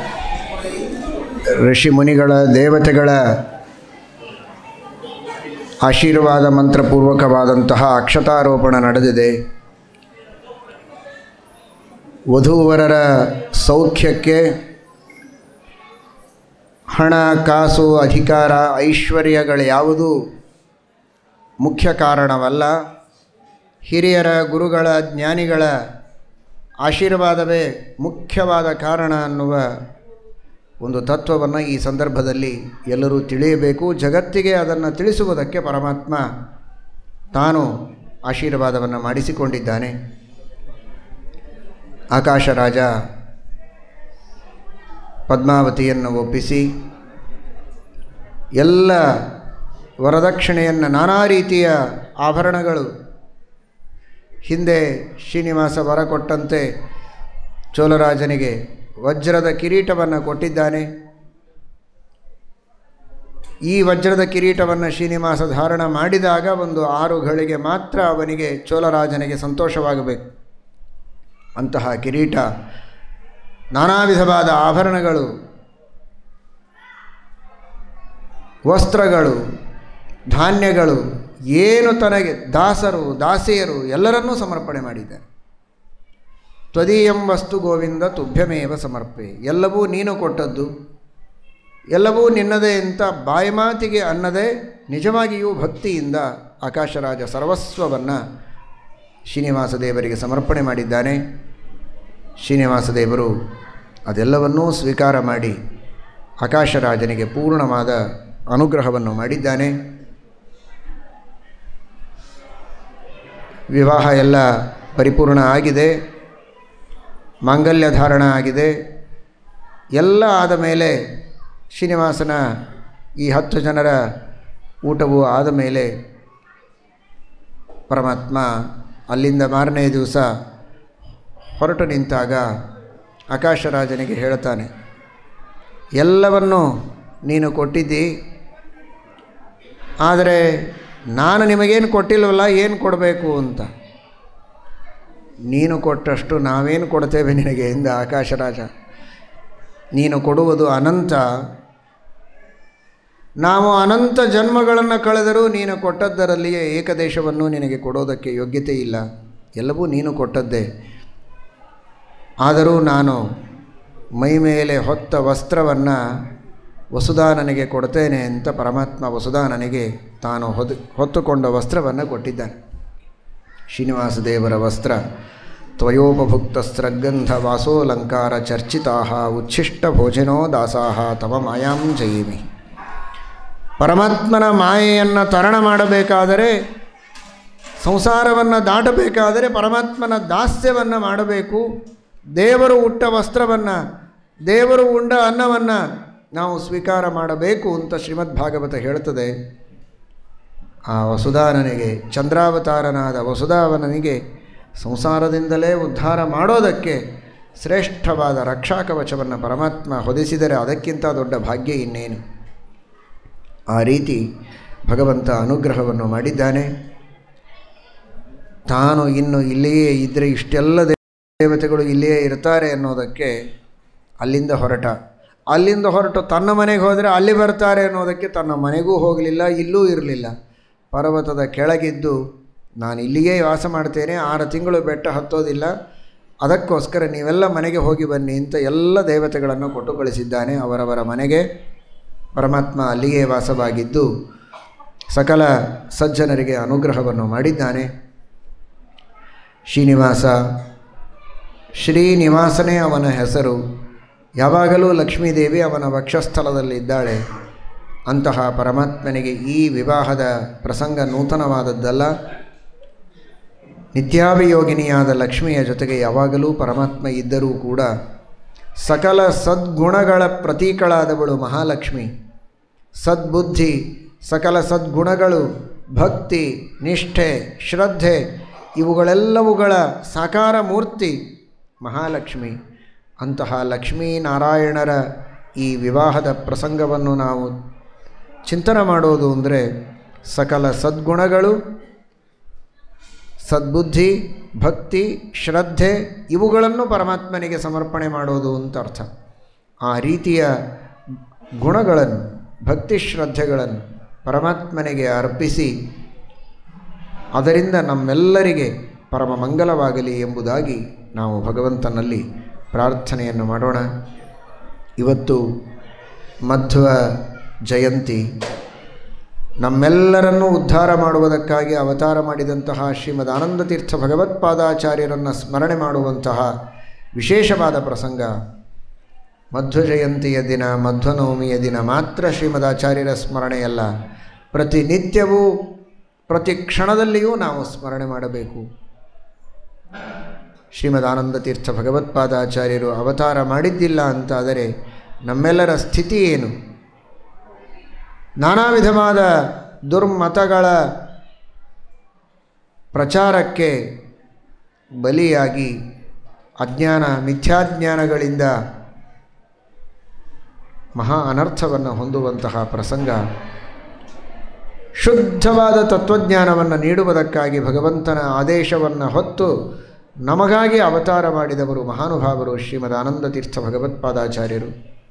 ಋಷಿ ಮುನಿಗಳ ದೇವತೆಗಳ ಆಶೀರ್ವಾದ ಮಂತ್ರಪೂರ್ವಕವಾದಂತಹ ಅಕ್ಷತಾರೋಪಣ ನಡೆದಿದೆ ವಧೂವರರ ಸೌಖ್ಯಕ್ಕೆ ಹಣ ಕಾಸು ಅಧಿಕಾರ ಐಶ್ವರ್ಯಗಳು ಯಾವುದೂ ಮುಖ್ಯ ಕಾರಣವಲ್ಲ ಹಿರಿಯರ ಗುರುಗಳ ಜ್ಞಾನಿಗಳ ಆಶೀರ್ವಾದವೇ ಮುಖ್ಯವಾದ ಕಾರಣ ಅನ್ನುವ ಒಂದು ತತ್ವವನ್ನು ಈ ಸಂದರ್ಭದಲ್ಲಿ ಎಲ್ಲರೂ ತಿಳಿಯಬೇಕು ಜಗತ್ತಿಗೆ ಅದನ್ನು ತಿಳಿಸುವುದಕ್ಕೆ ಪರಮಾತ್ಮ ತಾನು ಆಶೀರ್ವಾದವನ್ನು ಮಾಡಿಸಿಕೊಂಡಿದ್ದಾನೆ ಆಕಾಶರಾಜ ಪದ್ಮಾವತಿಯನ್ನು ಒಪ್ಪಿಸಿ ಎಲ್ಲ ವರದಕ್ಷಿಣೆಯನ್ನು ನಾನಾ ರೀತಿಯ ಆಭರಣಗಳು ಹಿಂದೆ ಶ್ರೀನಿವಾಸ ವರ ಕೊಟ್ಟಂತೆ ಚೋಳರಾಜನಿಗೆ ವಜ್ರದ ಕಿರೀಟವನ್ನು ಕೊಟ್ಟಿದ್ದಾನೆ ಈ ವಜ್ರದ ಕಿರೀಟವನ್ನು ಶ್ರೀನಿವಾಸ ಧಾರಣ ಮಾಡಿದಾಗ ಒಂದು ಆರು ಗಳಿಗೆ ಮಾತ್ರ ಅವನಿಗೆ ಚೋಳರಾಜನಿಗೆ ಸಂತೋಷವಾಗಬೇಕು ಅಂತಹ ಕಿರೀಟ ನಾನಾ ವಿಧವಾದ ಆಭರಣಗಳು ವಸ್ತ್ರಗಳು ಧಾನ್ಯಗಳು ಏನು ತನಗೆ ದಾಸರು ದಾಸಿಯರು ಎಲ್ಲರನ್ನೂ ಸಮರ್ಪಣೆ ಮಾಡಿದ್ದಾರೆ ತ್ವದೀಯಂ ವಸ್ತು ಗೋವಿಂದ ತುಭ್ಯಮೇವ ಸಮರ್ಪೆ ಎಲ್ಲವೂ ನೀನು ಕೊಟ್ಟದ್ದು ಎಲ್ಲವೂ ನಿನ್ನದೇ ಅಂತ ಬಾಯಿ ಮಾತಿಗೆ ಅನ್ನದೇ ನಿಜವಾಗಿಯೂ ಭಕ್ತಿಯಿಂದ ಆಕಾಶರಾಜ ಸರ್ವಸ್ವವನ್ನು ಶ್ರೀನಿವಾಸ ದೇವರಿಗೆ ಸಮರ್ಪಣೆ ಮಾಡಿದ್ದಾನೆ ಶ್ರೀನಿವಾಸ ದೇವರು ಅದೆಲ್ಲವನ್ನೂ ಸ್ವೀಕಾರ ಮಾಡಿ ಆಕಾಶರಾಜನಿಗೆ ಪೂರ್ಣವಾದ ಅನುಗ್ರಹವನ್ನು ಮಾಡಿದ್ದಾನೆ ವಿವಾಹ ಎಲ್ಲ ಪರಿಪೂರ್ಣ ಆಗಿದೆ ಮಾಂಗಲ್ಯ ಧಾರಣ ಆಗಿದೆ ಎಲ್ಲ ಆದ ಮೇಲೆ ಶ್ರೀನಿವಾಸನ ಈ ಹತ್ತು ಜನರ ಊಟವು ಆದ ಮೇಲೆ ಪರಮಾತ್ಮ ಅಲ್ಲಿಂದ ಮಾರನೇ ದಿವಸ ಹೊರಟು ನಿಂತಾಗ ಆಕಾಶರಾಜನಿಗೆ ಹೇಳ್ತಾನೆ ಎಲ್ಲವನ್ನು ನೀನು ಕೊಟ್ಟಿದ್ದಿ ಆದರೆ ನಾನು ನಿಮಗೇನು ಕೊಟ್ಟಿಲ್ವಲ್ಲ ಏನು ಕೊಡಬೇಕು ಅಂತ ನೀನು ಕೊಟ್ಟಷ್ಟು ನಾವೇನು ಕೊಡ್ತೇವೆ ನಿನಗೆ ಎಂದ ಆಕಾಶರಾಜ ನೀನು ಕೊಡುವುದು ಅನಂತ ನಾವು ಅನಂತ ಜನ್ಮಗಳನ್ನು ಕಳೆದರೂ ನೀನು ಕೊಟ್ಟದ್ದರಲ್ಲಿಯೇ ಏಕದೇಶವನ್ನು ನಿನಗೆ ಕೊಡೋದಕ್ಕೆ ಯೋಗ್ಯತೆ ಇಲ್ಲ ಎಲ್ಲವೂ ನೀನು ಕೊಟ್ಟದ್ದೇ ಆದರೂ ನಾನು ಮೈ ಮೇಲೆ ಹೊತ್ತ ವಸ್ತ್ರವನ್ನು ವಸುಧಾನನಿಗೆ ಕೊಡ್ತೇನೆ ಅಂತ ಪರಮಾತ್ಮ ವಸುಧಾನನಿಗೆ ತಾನು ಹೊದು ಹೊತ್ತುಕೊಂಡ ವಸ್ತ್ರವನ್ನು ಕೊಟ್ಟಿದ್ದಾನೆ ಶ್ರೀನಿವಾಸ ದೇವರ ವಸ್ತ್ರ ತ್ವಯೋಪಭುಕ್ತ ಸ್ರಗಂಧ ವಾಸೋಲಂಕಾರ ಚರ್ಚಿತಾ ಉಚ್ಛಿಷ್ಟ ಭೋಜನೋ ದಾಸಾಹ ತವ ಮಾಯಾಂ ಜಯಿಮಿ ಪರಮಾತ್ಮನ ಮಾಯೆಯನ್ನು ತರಣ ಮಾಡಬೇಕಾದರೆ ಸಂಸಾರವನ್ನು ದಾಟಬೇಕಾದರೆ ಪರಮಾತ್ಮನ ದಾಸ್ಯವನ್ನು ಮಾಡಬೇಕು ದೇವರು ಉಟ್ಟ ವಸ್ತ್ರವನ್ನು ದೇವರು ಉಂಡ ಅನ್ನವನ್ನು ನಾವು ಸ್ವೀಕಾರ ಮಾಡಬೇಕು ಅಂತ ಶ್ರೀಮದ್ ಭಾಗವತ ಹೇಳ್ತದೆ ಆ ವಸುಧಾನನಿಗೆ ಚಂದ್ರಾವತಾರನಾದ ವಸುಧಾವನನಿಗೆ ಸಂಸಾರದಿಂದಲೇ ಉದ್ಧಾರ ಮಾಡೋದಕ್ಕೆ ಶ್ರೇಷ್ಠವಾದ ರಕ್ಷಾಕವಚವನ್ನು ಪರಮಾತ್ಮ ಹೊದಿಸಿದರೆ ಅದಕ್ಕಿಂತ ದೊಡ್ಡ ಭಾಗ್ಯ ಇನ್ನೇನು ಆ ರೀತಿ ಭಗವಂತ ಅನುಗ್ರಹವನ್ನು ಮಾಡಿದ್ದಾನೆ ತಾನು ಇನ್ನು ಇಲ್ಲಿಯೇ ಇದ್ದರೆ ಇಷ್ಟೆಲ್ಲ ದೇವತೆಗಳು ಇಲ್ಲಿಯೇ ಇರ್ತಾರೆ ಅನ್ನೋದಕ್ಕೆ ಅಲ್ಲಿಂದ ಹೊರಟ ಅಲ್ಲಿಂದ ಹೊರಟು ತನ್ನ ಮನೆಗೆ ಹೋದರೆ ಅಲ್ಲಿ ಬರ್ತಾರೆ ಅನ್ನೋದಕ್ಕೆ ತನ್ನ ಮನೆಗೂ ಹೋಗಲಿಲ್ಲ ಇಲ್ಲೂ ಇರಲಿಲ್ಲ ಪರ್ವತದ ಕೆಳಗಿದ್ದು ನಾನು ಇಲ್ಲಿಯೇ ವಾಸ ಮಾಡ್ತೇನೆ ಆರು ತಿಂಗಳು ಬೆಟ್ಟ ಹತ್ತೋದಿಲ್ಲ ಅದಕ್ಕೋಸ್ಕರ ನೀವೆಲ್ಲ ಮನೆಗೆ ಹೋಗಿ ಬನ್ನಿ ಅಂತ ಎಲ್ಲ ದೇವತೆಗಳನ್ನು ಕೊಟ್ಟು ಕಳಿಸಿದ್ದಾನೆ ಅವರವರ ಮನೆಗೆ ಪರಮಾತ್ಮ ಅಲ್ಲಿಯೇ ವಾಸವಾಗಿದ್ದು ಸಕಲ ಸಜ್ಜನರಿಗೆ ಅನುಗ್ರಹವನ್ನು ಮಾಡಿದ್ದಾನೆ ಶ್ರೀನಿವಾಸ ಶ್ರೀನಿವಾಸನೇ ಅವನ ಹೆಸರು ಯಾವಾಗಲೂ ಲಕ್ಷ್ಮೀದೇವಿ ಅವನ ವಕ್ಷಸ್ಥಲದಲ್ಲಿದ್ದಾಳೆ ಅಂತಹ ಪರಮಾತ್ಮನಿಗೆ ಈ ವಿವಾಹದ ಪ್ರಸಂಗ ನೂತನವಾದದ್ದಲ್ಲ ನಿತ್ಯಾಭಿಯೋಗಿನಿಯಾದ ಲಕ್ಷ್ಮಿಯ ಜೊತೆಗೆ ಯಾವಾಗಲೂ ಪರಮಾತ್ಮ ಇದ್ದರೂ ಕೂಡ ಸಕಲ ಸದ್ಗುಣಗಳ ಪ್ರತೀಕಳಾದವಳು ಮಹಾಲಕ್ಷ್ಮಿ ಸದ್ಬುದ್ಧಿ ಸಕಲ ಸದ್ಗುಣಗಳು ಭಕ್ತಿ ನಿಷ್ಠೆ ಶ್ರದ್ಧೆ ಇವುಗಳೆಲ್ಲವುಗಳ ಸಾಕಾರ ಮೂರ್ತಿ ಮಹಾಲಕ್ಷ್ಮಿ ಅಂತಹ ಲಕ್ಷ್ಮೀನಾರಾಯಣರ ಈ ವಿವಾಹದ ಪ್ರಸಂಗವನ್ನು ನಾವು ಚಿಂತನೆ ಮಾಡೋದು ಅಂದರೆ ಸಕಲ ಸದ್ಗುಣಗಳು ಸದ್ಬುದ್ಧಿ ಭಕ್ತಿ ಶ್ರದ್ಧೆ ಇವುಗಳನ್ನು ಪರಮಾತ್ಮನಿಗೆ ಸಮರ್ಪಣೆ ಮಾಡೋದು ಅಂತ ಅರ್ಥ ಆ ರೀತಿಯ ಗುಣಗಳನ್ನು ಭಕ್ತಿ ಶ್ರದ್ಧೆಗಳನ್ನು ಪರಮಾತ್ಮನಿಗೆ ಅರ್ಪಿಸಿ ಅದರಿಂದ ನಮ್ಮೆಲ್ಲರಿಗೆ ಪರಮ ಮಂಗಲವಾಗಲಿ ಎಂಬುದಾಗಿ ನಾವು ಭಗವಂತನಲ್ಲಿ ಪ್ರಾರ್ಥನೆಯನ್ನು ಮಾಡೋಣ ಇವತ್ತು ಮಧ್ವ ಜಯಂತಿ ನಮ್ಮೆಲ್ಲರನ್ನೂ ಉದ್ಧಾರ ಮಾಡುವುದಕ್ಕಾಗಿ ಅವತಾರ ಮಾಡಿದಂತಹ ಶ್ರೀಮದ್ ಆನಂದತೀರ್ಥ ಭಗವತ್ಪಾದಾಚಾರ್ಯರನ್ನು ಸ್ಮರಣೆ ಮಾಡುವಂತಹ ವಿಶೇಷವಾದ ಪ್ರಸಂಗ ಮಧ್ವ ಜಯಂತಿಯ ದಿನ ಮಧ್ವನವಮಿಯ ದಿನ ಮಾತ್ರ ಶ್ರೀಮದಾಚಾರ್ಯರ ಸ್ಮರಣೆಯಲ್ಲ ಪ್ರತಿನಿತ್ಯವೂ ಪ್ರತಿ ಕ್ಷಣದಲ್ಲಿಯೂ ನಾವು ಸ್ಮರಣೆ ಮಾಡಬೇಕು ಶ್ರೀಮದ್ ಆನಂದತೀರ್ಥ ಭಗವತ್ಪಾದಾಚಾರ್ಯರು ಅವತಾರ ಮಾಡಿದ್ದಿಲ್ಲ ಅಂತಾದರೆ ನಮ್ಮೆಲ್ಲರ ಸ್ಥಿತಿ ಏನು ನಾನಾ ವಿಧವಾದ ದುರ್ಮತಗಳ ಪ್ರಚಾರಕ್ಕೆ ಬಲಿಯಾಗಿ ಅಜ್ಞಾನ ಮಿಥ್ಯಾಜ್ಞಾನಗಳಿಂದ ಮಹಾ ಅನರ್ಥವನ್ನು ಹೊಂದುವಂತಹ ಪ್ರಸಂಗ ಶುದ್ಧವಾದ ತತ್ವಜ್ಞಾನವನ್ನು ನೀಡುವುದಕ್ಕಾಗಿ ಭಗವಂತನ ಆದೇಶವನ್ನು ಹೊತ್ತು ನಮಗಾಗಿ ಅವತಾರ ಮಾಡಿದವರು ಮಹಾನುಭಾವರು ಶ್ರೀಮದ್ ಆನಂದ ತೀರ್ಥ ಭಗವತ್ಪಾದಾಚಾರ್ಯರು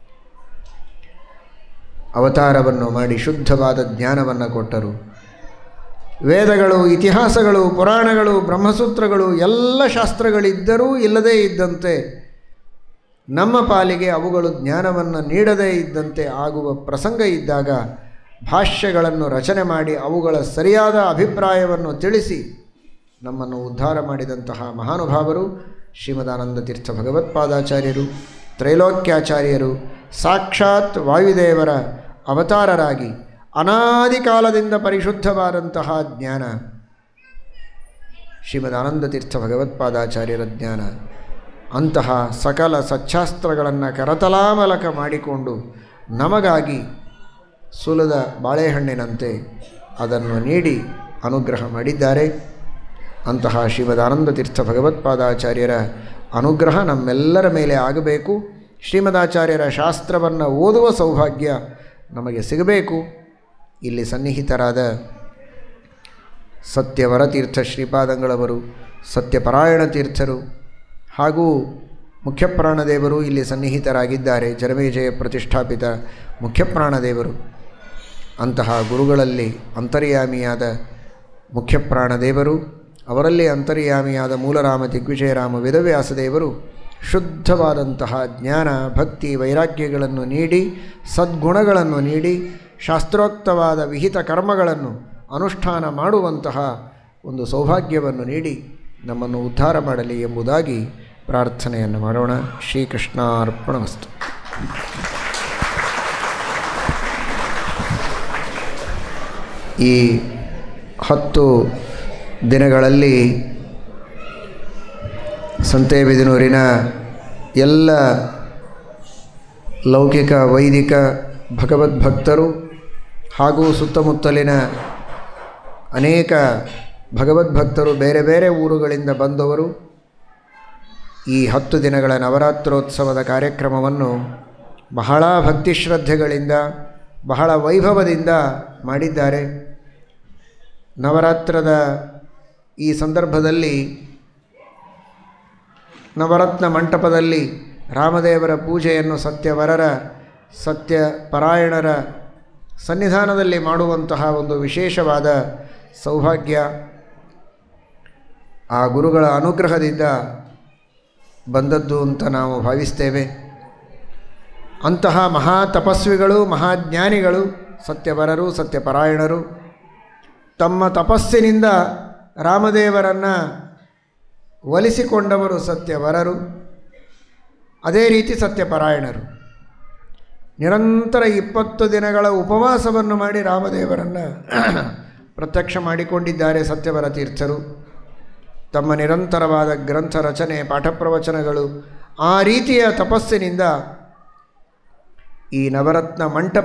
ಅವತಾರವನ್ನು ಮಾಡಿ ಶುದ್ಧವಾದ ಜ್ಞಾನವನ್ನು ಕೊಟ್ಟರು ವೇದಗಳು ಇತಿಹಾಸಗಳು ಪುರಾಣಗಳು ಬ್ರಹ್ಮಸೂತ್ರಗಳು ಎಲ್ಲ ಶಾಸ್ತ್ರಗಳಿದ್ದರೂ ಇಲ್ಲದೇ ಇದ್ದಂತೆ ನಮ್ಮ ಪಾಲಿಗೆ ಅವುಗಳು ಜ್ಞಾನವನ್ನು ನೀಡದೇ ಇದ್ದಂತೆ ಆಗುವ ಪ್ರಸಂಗ ಇದ್ದಾಗ ಭಾಷ್ಯಗಳನ್ನು ರಚನೆ ಮಾಡಿ ಅವುಗಳ ಸರಿಯಾದ ಅಭಿಪ್ರಾಯವನ್ನು ತಿಳಿಸಿ ನಮ್ಮನ್ನು ಉದ್ಧಾರ ಮಾಡಿದಂತಹ ಮಹಾನುಭಾವರು ಶ್ರೀಮದಾನಂದ ತೀರ್ಥ ಭಗವತ್ಪಾದಾಚಾರ್ಯರು ತ್ರೈಲೋಕ್ಯಾಚಾರ್ಯರು ಸಾಕ್ಷಾತ್ ವಾಯುದೇವರ ಅವತಾರರಾಗಿ ಅನಾದಿ ಕಾಲದಿಂದ ಪರಿಶುದ್ಧವಾದಂತಹ ಜ್ಞಾನ ಶ್ರೀಮದಾನಂದ ತೀರ್ಥ ಭಗವತ್ಪಾದಾಚಾರ್ಯರ ಜ್ಞಾನ ಅಂತಹ ಸಕಲ ಸಚ್ಛಾಸ್ತ್ರಗಳನ್ನು ಕರತಲಾಮಲಕ ಮಾಡಿಕೊಂಡು ನಮಗಾಗಿ ಸುಲದ ಬಾಳೆಹಣ್ಣಿನಂತೆ ಅದನ್ನು ನೀಡಿ ಅನುಗ್ರಹ ಮಾಡಿದ್ದಾರೆ ಅಂತಹ ಶ್ರೀಮದಾನಂದ ತೀರ್ಥ ಭಗವತ್ಪಾದಾಚಾರ್ಯರ ಅನುಗ್ರಹ ನಮ್ಮೆಲ್ಲರ ಮೇಲೆ ಆಗಬೇಕು ಶ್ರೀಮದಾಚಾರ್ಯರ ಶಾಸ್ತ್ರವನ್ನು ಓದುವ ಸೌಭಾಗ್ಯ ನಮಗೆ ಸಿಗಬೇಕು ಇಲ್ಲಿ ಸನ್ನಿಹಿತರಾದ ಸತ್ಯವರತೀರ್ಥ ಶ್ರೀಪಾದಂಗಳವರು ಸತ್ಯಪರಾಯಣ ತೀರ್ಥರು ಹಾಗೂ ಮುಖ್ಯಪ್ರಾಣದೇವರು ಇಲ್ಲಿ ಸನ್ನಿಹಿತರಾಗಿದ್ದಾರೆ ಜನಮೇಜಯ ಪ್ರತಿಷ್ಠಾಪಿತ ಮುಖ್ಯಪ್ರಾಣದೇವರು ಅಂತಹ ಗುರುಗಳಲ್ಲಿ ಅಂತರ್ಯಾಮಿಯಾದ ಮುಖ್ಯಪ್ರಾಣದೇವರು ಅವರಲ್ಲಿ ಅಂತರ್ಯಾಮಿಯಾದ ಮೂಲರಾಮ ದಿಗ್ವಿಜಯರಾಮ ವೇದವ್ಯಾಸದೇವರು ಶುದ್ಧವಾದಂತಹ ಜ್ಞಾನ ಭಕ್ತಿ ವೈರಾಗ್ಯಗಳನ್ನು ನೀಡಿ ಸದ್ಗುಣಗಳನ್ನು ನೀಡಿ ಶಾಸ್ತ್ರೋಕ್ತವಾದ ವಿಹಿತ ಕರ್ಮಗಳನ್ನು ಅನುಷ್ಠಾನ ಮಾಡುವಂತಹ ಒಂದು ಸೌಭಾಗ್ಯವನ್ನು ನೀಡಿ ನಮ್ಮನ್ನು ಉದ್ಧಾರ ಮಾಡಲಿ ಎಂಬುದಾಗಿ ಪ್ರಾರ್ಥನೆಯನ್ನು ಮಾಡೋಣ ಶ್ರೀಕೃಷ್ಣಾರ್ಪಣಮಸ್ತು ಈ ಹತ್ತು ದಿನಗಳಲ್ಲಿ ಸಂತೇಬಿದಿನೂರಿನ ಎಲ್ಲ ಲೌಕಿಕ ವೈದಿಕ ಭಗವದ್ಭಕ್ತರು ಹಾಗೂ ಸುತ್ತಮುತ್ತಲಿನ ಅನೇಕ ಭಗವದ್ಭಕ್ತರು ಬೇರೆ ಬೇರೆ ಊರುಗಳಿಂದ ಬಂದವರು ಈ ಹತ್ತು ದಿನಗಳ ನವರಾತ್ರೋತ್ಸವದ ಕಾರ್ಯಕ್ರಮವನ್ನು ಬಹಳ ಭಕ್ತಿ ಶ್ರದ್ಧೆಗಳಿಂದ ಬಹಳ ವೈಭವದಿಂದ ಮಾಡಿದ್ದಾರೆ ನವರಾತ್ರದ ಈ ಸಂದರ್ಭದಲ್ಲಿ ನವರತ್ನ ಮಂಟಪದಲ್ಲಿ ರಾಮದೇವರ ಪೂಜೆಯನ್ನು ಸತ್ಯವರರ ಸತ್ಯ ಪರಾಯಣರ ಸನ್ನಿಧಾನದಲ್ಲಿ ಮಾಡುವಂತಹ ಒಂದು ವಿಶೇಷವಾದ ಸೌಭಾಗ್ಯ ಆ ಗುರುಗಳ ಅನುಗ್ರಹದಿಂದ ಬಂದದ್ದು ಅಂತ ನಾವು ಭಾವಿಸ್ತೇವೆ ಅಂತಹ ಮಹಾ ತಪಸ್ವಿಗಳು ಮಹಾಜ್ಞಾನಿಗಳು ಸತ್ಯವರರು ಸತ್ಯಪರಾಯಣರು ತಮ್ಮ ತಪಸ್ಸಿನಿಂದ ರಾಮದೇವರನ್ನು ಒಲಿಸಿಕೊಂಡವರು ಸತ್ಯವರರು ಅದೇ ರೀತಿ ಸತ್ಯಪರಾಯಣರು ನಿರಂತರ ಇಪ್ಪತ್ತು ದಿನಗಳ ಉಪವಾಸವನ್ನು ಮಾಡಿ ರಾಮದೇವರನ್ನು ಪ್ರತ್ಯಕ್ಷ ಮಾಡಿಕೊಂಡಿದ್ದಾರೆ ಸತ್ಯವರ ತೀರ್ಥರು ತಮ್ಮ ನಿರಂತರವಾದ ಗ್ರಂಥ ರಚನೆ ಪಾಠ ಪ್ರವಚನಗಳು ಆ ರೀತಿಯ ತಪಸ್ಸಿನಿಂದ ಈ ನವರತ್ನ ಮಂಟಪ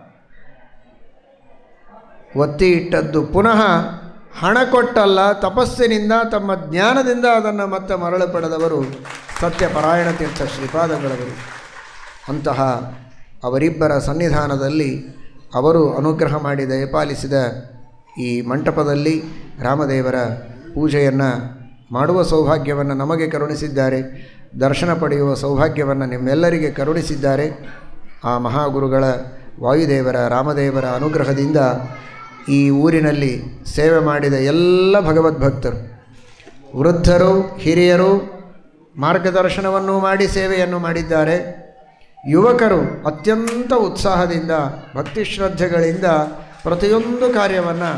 ಒತ್ತಿ ಇಟ್ಟದ್ದು ಪುನಃ ಹಣ ಕೊಟ್ಟಲ್ಲ ತಪಸ್ಸಿನಿಂದ ತಮ್ಮ ಜ್ಞಾನದಿಂದ ಅದನ್ನು ಮತ್ತೆ ಮರಳು ಪಡೆದವರು ಸತ್ಯಪರಾಯಣ ತೀರ್ಥ ಶ್ರೀಪಾದಗಳವರು ಅಂತಹ ಅವರಿಬ್ಬರ ಸನ್ನಿಧಾನದಲ್ಲಿ ಅವರು ಅನುಗ್ರಹ ಮಾಡಿ ದಯಪಾಲಿಸಿದ ಈ ಮಂಟಪದಲ್ಲಿ ರಾಮದೇವರ ಪೂಜೆಯನ್ನು ಮಾಡುವ ಸೌಭಾಗ್ಯವನ್ನು ನಮಗೆ ಕರುಣಿಸಿದ್ದಾರೆ ದರ್ಶನ ಪಡೆಯುವ ಸೌಭಾಗ್ಯವನ್ನು ನಿಮ್ಮೆಲ್ಲರಿಗೆ ಕರುಣಿಸಿದ್ದಾರೆ ಆ ಮಹಾಗುರುಗಳ ವಾಯುದೇವರ ರಾಮದೇವರ ಅನುಗ್ರಹದಿಂದ ಈ ಊರಿನಲ್ಲಿ ಸೇವೆ ಮಾಡಿದ ಎಲ್ಲ ಭಗವದ್ಭಕ್ತರು ವೃದ್ಧರು ಹಿರಿಯರು ಮಾರ್ಗದರ್ಶನವನ್ನು ಮಾಡಿ ಸೇವೆಯನ್ನು ಮಾಡಿದ್ದಾರೆ ಯುವಕರು ಅತ್ಯಂತ ಉತ್ಸಾಹದಿಂದ ಭಕ್ತಿ ಶ್ರದ್ಧೆಗಳಿಂದ ಪ್ರತಿಯೊಂದು ಕಾರ್ಯವನ್ನು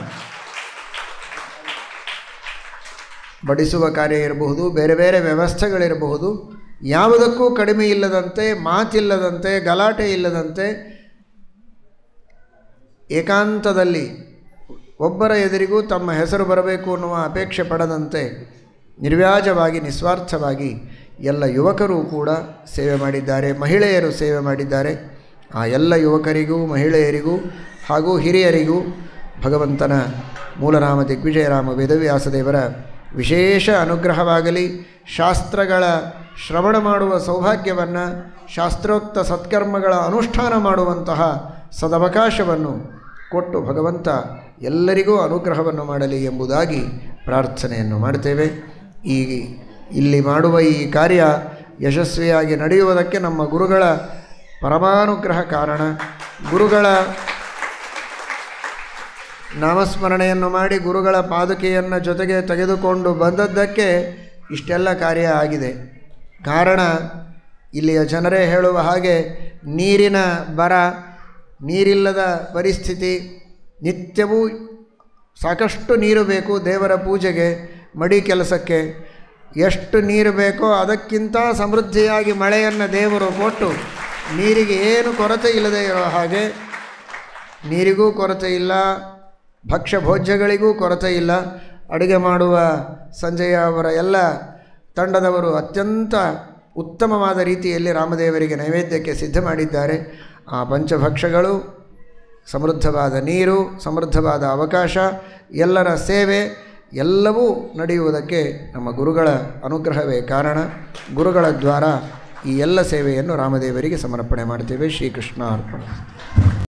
ಬಡಿಸುವ ಕಾರ್ಯ ಇರಬಹುದು ಬೇರೆ ಬೇರೆ ವ್ಯವಸ್ಥೆಗಳಿರಬಹುದು ಯಾವುದಕ್ಕೂ ಕಡಿಮೆ ಇಲ್ಲದಂತೆ ಮಾತಿಲ್ಲದಂತೆ ಗಲಾಟೆ ಇಲ್ಲದಂತೆ ಏಕಾಂತದಲ್ಲಿ ಒಬ್ಬರ ಎದುರಿಗೂ ತಮ್ಮ ಹೆಸರು ಬರಬೇಕು ಅನ್ನುವ ಅಪೇಕ್ಷೆ ಪಡದಂತೆ ನಿರ್ವ್ಯಾಜವಾಗಿ ನಿಸ್ವಾರ್ಥವಾಗಿ ಎಲ್ಲ ಯುವಕರು ಕೂಡ ಸೇವೆ ಮಾಡಿದ್ದಾರೆ ಮಹಿಳೆಯರು ಸೇವೆ ಮಾಡಿದ್ದಾರೆ ಆ ಎಲ್ಲ ಯುವಕರಿಗೂ ಮಹಿಳೆಯರಿಗೂ ಹಾಗೂ ಹಿರಿಯರಿಗೂ ಭಗವಂತನ ಮೂಲರಾಮ ದಿಗ್ವಿಜಯರಾಮ ವೇದವ್ಯಾಸದೇವರ ವಿಶೇಷ ಅನುಗ್ರಹವಾಗಲಿ ಶಾಸ್ತ್ರಗಳ ಶ್ರವಣ ಮಾಡುವ ಸೌಭಾಗ್ಯವನ್ನು ಶಾಸ್ತ್ರೋಕ್ತ ಸತ್ಕರ್ಮಗಳ ಅನುಷ್ಠಾನ ಮಾಡುವಂತಹ ಸದವಕಾಶವನ್ನು ಕೊಟ್ಟು ಭಗವಂತ ಎಲ್ಲರಿಗೂ ಅನುಗ್ರಹವನ್ನು ಮಾಡಲಿ ಎಂಬುದಾಗಿ ಪ್ರಾರ್ಥನೆಯನ್ನು ಮಾಡ್ತೇವೆ ಈ ಇಲ್ಲಿ ಮಾಡುವ ಈ ಕಾರ್ಯ ಯಶಸ್ವಿಯಾಗಿ ನಡೆಯುವುದಕ್ಕೆ ನಮ್ಮ ಗುರುಗಳ ಪರಮಾನುಗ್ರಹ ಕಾರಣ ಗುರುಗಳ ನಾಮಸ್ಮರಣೆಯನ್ನು ಮಾಡಿ ಗುರುಗಳ ಪಾದುಕೆಯನ್ನು ಜೊತೆಗೆ ತೆಗೆದುಕೊಂಡು ಬಂದದ್ದಕ್ಕೆ ಇಷ್ಟೆಲ್ಲ ಕಾರ್ಯ ಆಗಿದೆ ಕಾರಣ ಇಲ್ಲಿಯ ಜನರೇ ಹೇಳುವ ಹಾಗೆ ನೀರಿನ ಬರ ನೀರಿಲ್ಲದ ಪರಿಸ್ಥಿತಿ ನಿತ್ಯವೂ ಸಾಕಷ್ಟು ನೀರು ಬೇಕು ದೇವರ ಪೂಜೆಗೆ ಮಡಿ ಕೆಲಸಕ್ಕೆ ಎಷ್ಟು ನೀರು ಬೇಕೋ ಅದಕ್ಕಿಂತ ಸಮೃದ್ಧಿಯಾಗಿ ಮಳೆಯನ್ನು ದೇವರು ಕೊಟ್ಟು ನೀರಿಗೆ ಏನು ಕೊರತೆ ಇಲ್ಲದೆ ಇರೋ ಹಾಗೆ ನೀರಿಗೂ ಕೊರತೆ ಇಲ್ಲ ಭಕ್ಷ್ಯ ಭೋಜ್ಯಗಳಿಗೂ ಕೊರತೆ ಇಲ್ಲ ಅಡುಗೆ ಮಾಡುವ ಸಂಜಯ ಅವರ ಎಲ್ಲ ತಂಡದವರು ಅತ್ಯಂತ ಉತ್ತಮವಾದ ರೀತಿಯಲ್ಲಿ ರಾಮದೇವರಿಗೆ ನೈವೇದ್ಯಕ್ಕೆ ಸಿದ್ಧ ಮಾಡಿದ್ದಾರೆ ಆ ಪಂಚಭಕ್ಷಗಳು ಸಮೃದ್ಧವಾದ ನೀರು ಸಮೃದ್ಧವಾದ ಅವಕಾಶ ಎಲ್ಲರ ಸೇವೆ ಎಲ್ಲವೂ ನಡೆಯುವುದಕ್ಕೆ ನಮ್ಮ ಗುರುಗಳ ಅನುಗ್ರಹವೇ ಕಾರಣ ಗುರುಗಳ ದ್ವಾರ ಈ ಎಲ್ಲ ಸೇವೆಯನ್ನು ರಾಮದೇವರಿಗೆ ಸಮರ್ಪಣೆ ಮಾಡ್ತೇವೆ ಶ್ರೀಕೃಷ್ಣ ಅರ್ಪಣ